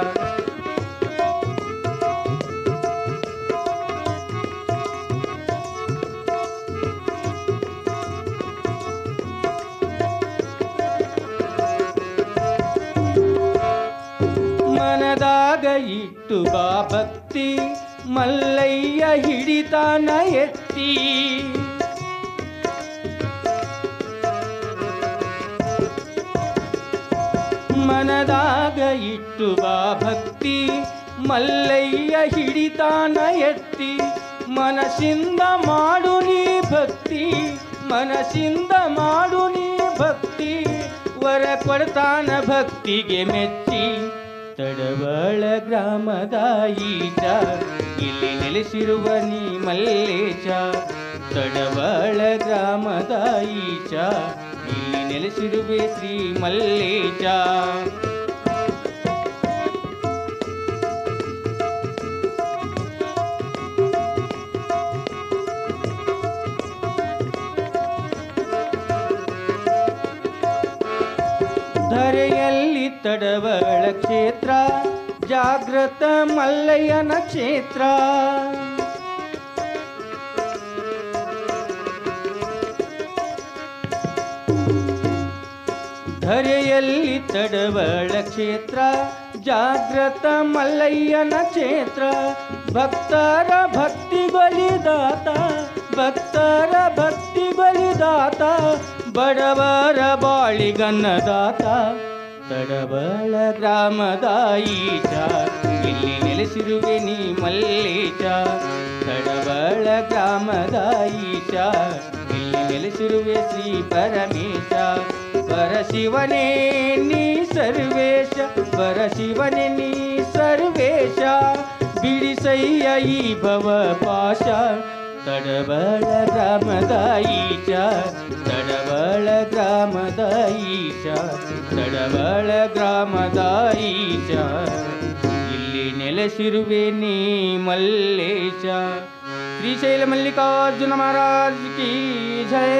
ಮನದಾಗ ಇಟ್ಟು ಬಾ ಭಕ್ತಿ ಮಲ್ಲಯ್ಯ ಹಿಡಿತಾನ ಎತ್ತಿ ಮನದಾಗ ಇಟ್ಟು ಬಾ ಭಕ್ತಿ ಮಲ್ಲಯ್ಯ ಹಿಡಿತಾನ ಎತ್ತಿ ಮನಸ್ಸಿಂದ ಮಾಡು ನೀ ಭಕ್ತಿ ಮನಸ್ಸಿಂದ ಮಾಡು ನೀ ಭಕ್ತಿ ವರ ಕೊಡ್ತಾನ ಭಕ್ತಿಗೆ ಮೆಚ್ಚಿ ತಡವಳ ಗ್ರಾಮದ ಈಶ ಇಲ್ಲಿ ನೆಲೆಸಿರುವ ನೀ ಮಲ್ಲೇಶ ತಡವಳ ಗ್ರಾಮದ ಈಶ ಇಲ್ಲಿ ನೆಲೆಸಿರುವೆ ಶ್ರೀ ಮಲ್ಲೇಶ ಧರೆಯಲ್ಲಿ ತಡವಳ ಕ್ಷೇತ್ರ ಜಾಗೃತ ಮಲ್ಲಯ್ಯನ ಕ್ಷೇತ್ರ ಧರೆಯಲ್ಲಿ ತಡವಳ ಕ್ಷೇತ್ರ ಜಾಗೃತ ಮಲ್ಲಯ್ಯನ ಕ್ಷೇತ್ರ ಭಕ್ತರ ಭಕ್ತಿ ಬಲಿದಾತ ಭಕ್ತರ ಭಕ್ತಿ ಬಲಿದಾತ ಬಡವರ ಬಾಳಿಗನ್ನದಾತ ತಡಬಳ ಗ್ರಾಮದ ಈಶ ಇಲ್ಲಿ ನೆಲೆಸಿರುವೆ ನೀ ಮಲ್ಲೇಶ ತಡಬಳ ಗ್ರಾಮದ ಈಶ ಇಲ್ಲಿ ನೆಲೆಸಿರುವೆ ಶ್ರೀ ಪರಮೇಶ ಪರಶಿವನೇ ನೀ ಸರ್ವೇಶ ಪರಶಿವನೇ ನೀ ಸರ್ವೇಶ ಬಿಡಿಸಯ್ಯ ಈ ಭವ ಪಾಶ ತಡಬಳ ಗ್ರಾಮದ ಈಶ ತಡಬಳ ಗ್ರಾಮದ ಈಶ ತಡಬಳ ಗ್ರಾಮದ ಈಶ ಇಲ್ಲಿ ನೆಲೆಸಿರುವೆ ನೀ ಮಲ್ಲೇಶ ಶ್ರೀಶೈಲ ಮಲ್ಲಿಕಾರ್ಜುನ ಮಹಾರಾಜ್ ಕಿ ಜಯ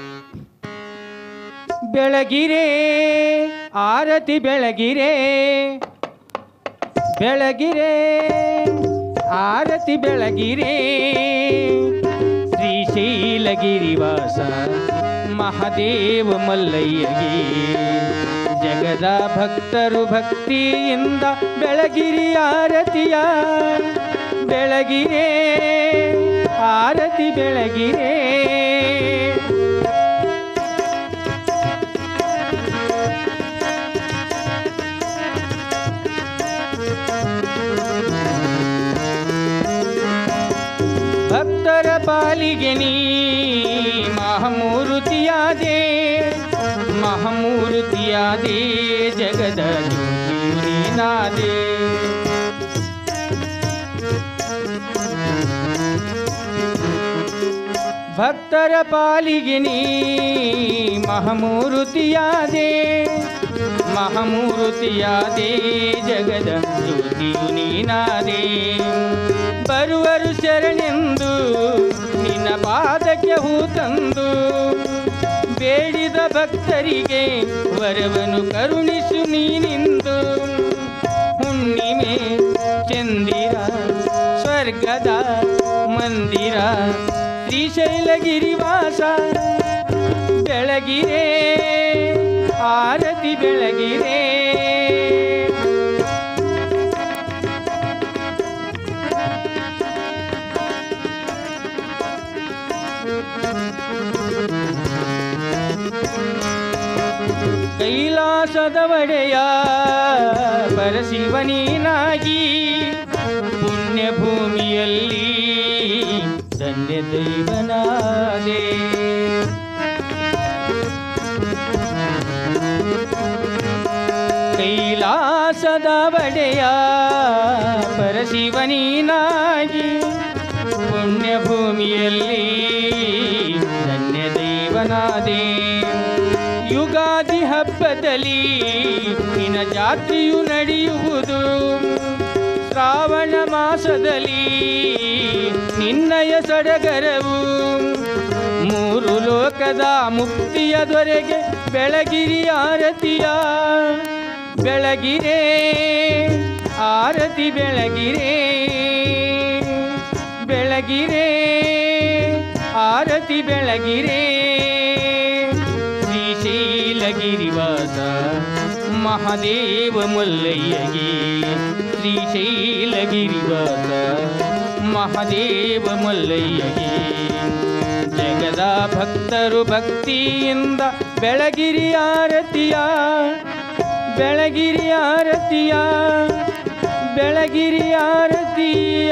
ಬೆಳಗಿರೆ ಆರತಿ ಬೆಳಗಿರೆ ಬೆಳಗಿರೆ ಆರತಿ ಬೆಳಗಿರೆ ಶ್ರೀಶೈಲಗಿರಿವಾಸ ಮಹಾದೇವ ಮಲ್ಲಯ್ಯಗೆ ಜಗದ ಭಕ್ತರು ಭಕ್ತಿಯಿಂದ ಬೆಳಗಿರಿ ಆರತಿಯ ಬೆಳಗಿರೆ ಆರತಿ ಬೆಳಗಿರೆ ಭಕ್ತರ ಪಾಲಿಗೆ ನೀ ಮಹಾಮೂರುತಿಯಾದೆ ಮಹಾಮೂರುತಿಯಾದೆ ಜಗದ ಜ್ಯೋತಿಯು ನೀನಾದೆ ಭಕ್ತರ ಪಾಲಿಗೆ ನೀ ಮಹಾಮೂರುತಿಯಾದೆ ಮಹಾಮೂರುತಿಯಾದೆ ಜಗದ ಜ್ಯೋತಿಯು ನೀನಾದೆ ಬರುವರು ಶರಣೆಂದು ನಿನ್ನ ಪಾದಕ್ಕೆ ಹೂ ತಂದು ಬೇಡಿದ ಭಕ್ತರಿಗೆ ವರವನ್ನು ಕರುಣಿಸು ನೀನಿಂದು ಹುಣ್ಣಿಮೆ ಚಂದಿರ ಸ್ವರ್ಗದ ಮಂದಿರ ಶ್ರೀಶೈಲಗಿರಿವಾಸ ಬೆಳಗಿರೆ ಆರತಿ ಬೆಳಗಿರೆ ಕೈಲಾಸದ ಒಡೆಯ ಪರಶಿವನೀನಾಗಿ ಪುಣ್ಯ ಪುಣ್ಯಭೂಮಿಯಲ್ಲಿ ಧನ್ಯ ದೈವನಾದೆ ಕೈಲಾಸದ ಬಡೆಯ ಪರಶಿವನೀನಾಗಿ ಪುಣ್ಯಭೂಮಿಯಲ್ಲಿ ಧನ್ಯ ದೈವನಾದೆ ಯುಗಾದಿ ಹಬ್ಬದಲ್ಲಿ ನಿನ್ನ ಜಾತ್ರೆಯು ನಡೆಯುವುದು ಶ್ರಾವಣ ಮಾಸದಲ್ಲಿ ನಿನ್ನಯ ಸಡಗರವು ಮೂರು ಲೋಕದ ಮುಕ್ತಿಯ ದೊರೆಗೆ ಬೆಳಗಿರಿ ಆರತಿಯ ಬೆಳಗಿರೆ ಆರತಿ ಬೆಳಗಿರೆ ಬೆಳಗಿರೆ ಆರತಿ ಬೆಳಗಿರೆ ಶ್ರೀಶೈಲಗಿರಿವಾಸ ಮಹಾದೇವ ಮುಲ್ಲಯ್ಯಗೆ ಶ್ರೀಶೈಲಗಿರಿವಾಸ ಮಹಾದೇವ ಮುಲ್ಲಯ್ಯಗೆ ಜಗದ ಭಕ್ತರು ಭಕ್ತಿಯಿಂದ ಬೆಳಗಿರಿ ಆರತಿಯ ಬೆಳಗಿರಿ ಆರತಿಯ ಬೆಳಗಿರಿ ಆರತಿಯ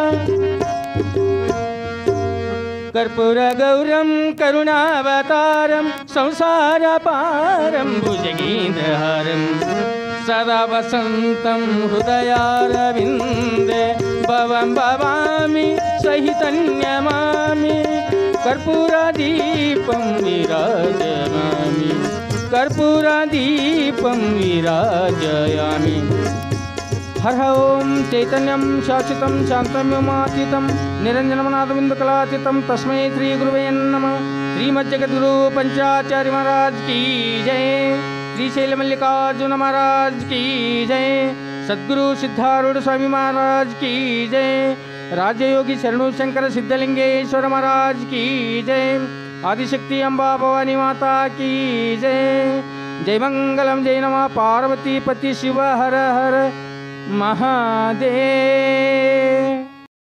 ಕರ್ಪೂರ ಗೌರಂ ಕರುಣಾವತಾರಂ ಸಂಸಾರ ಪಾರಂ ಭುಜಗೇಂದ್ರಹಾರಂ ಸದಾ ವಸಂತಂ ಹೃದಯಾರವಿಂದೆ ಭವಂ ಭವಾಮಿ ಸಹಿತನ್ಯಮಾಮಿ ಕರ್ಪೂರ ದೀಪಂ ವಿರಾಜಯಾಮಿ ಕರ್ಪೂರ ದೀಪಂ ವಿರಾಜಯಾಮಿ ಹರ ಓಂ ಚೈತನ್ಯಂ ಶಾಶ್ವತಂ ಶಾಂತಮ್ಯಮಾತೀತಂ ನಿರಂಜನಮನಾಥವಿಂದುಕಲಾತೀತಂ ತಸ್ಮೈ ಶ್ರೀ ಗುರುವೇ ನಮಃ ಶ್ರೀಮಜ್ಜಗದ್ಗುರು ಪಂಚಾಚಾರ್ಯ ಮಹಾರಾಜ್ ಕಿ ಜಯ ಶ್ರೀಶೈಲ ಮಲ್ಲಿಕಾರ್ಜುನ ಮಹಾರಾಜ್ ಕಿ ಜಯ ಸದ್ಗುರು ಸಿದ್ಧಾರೂಢ ಸ್ವಾಮಿ ಮಹಾರಾಜ್ ಕಿ ಜಯ ರಾಜಯೋಗಿ ಶರಣು ಶಂಕರ ಸಿದ್ಧಲಿಂಗೇಶ್ವರ ಮಹಾರಾಜ್ ಕಿ ಜಯ ಆದಿಶಕ್ತಿ ಅಂಬಾ ಭವಾನಿ ಮಾತಾ ಕಿ ಜಯ ಜಯ ಮಂಗಲಂ ಜಯ ನಮಃ ಪಾರ್ವತಿ ಪತಿ ಶಿವ ಹರ ಹರ महादेव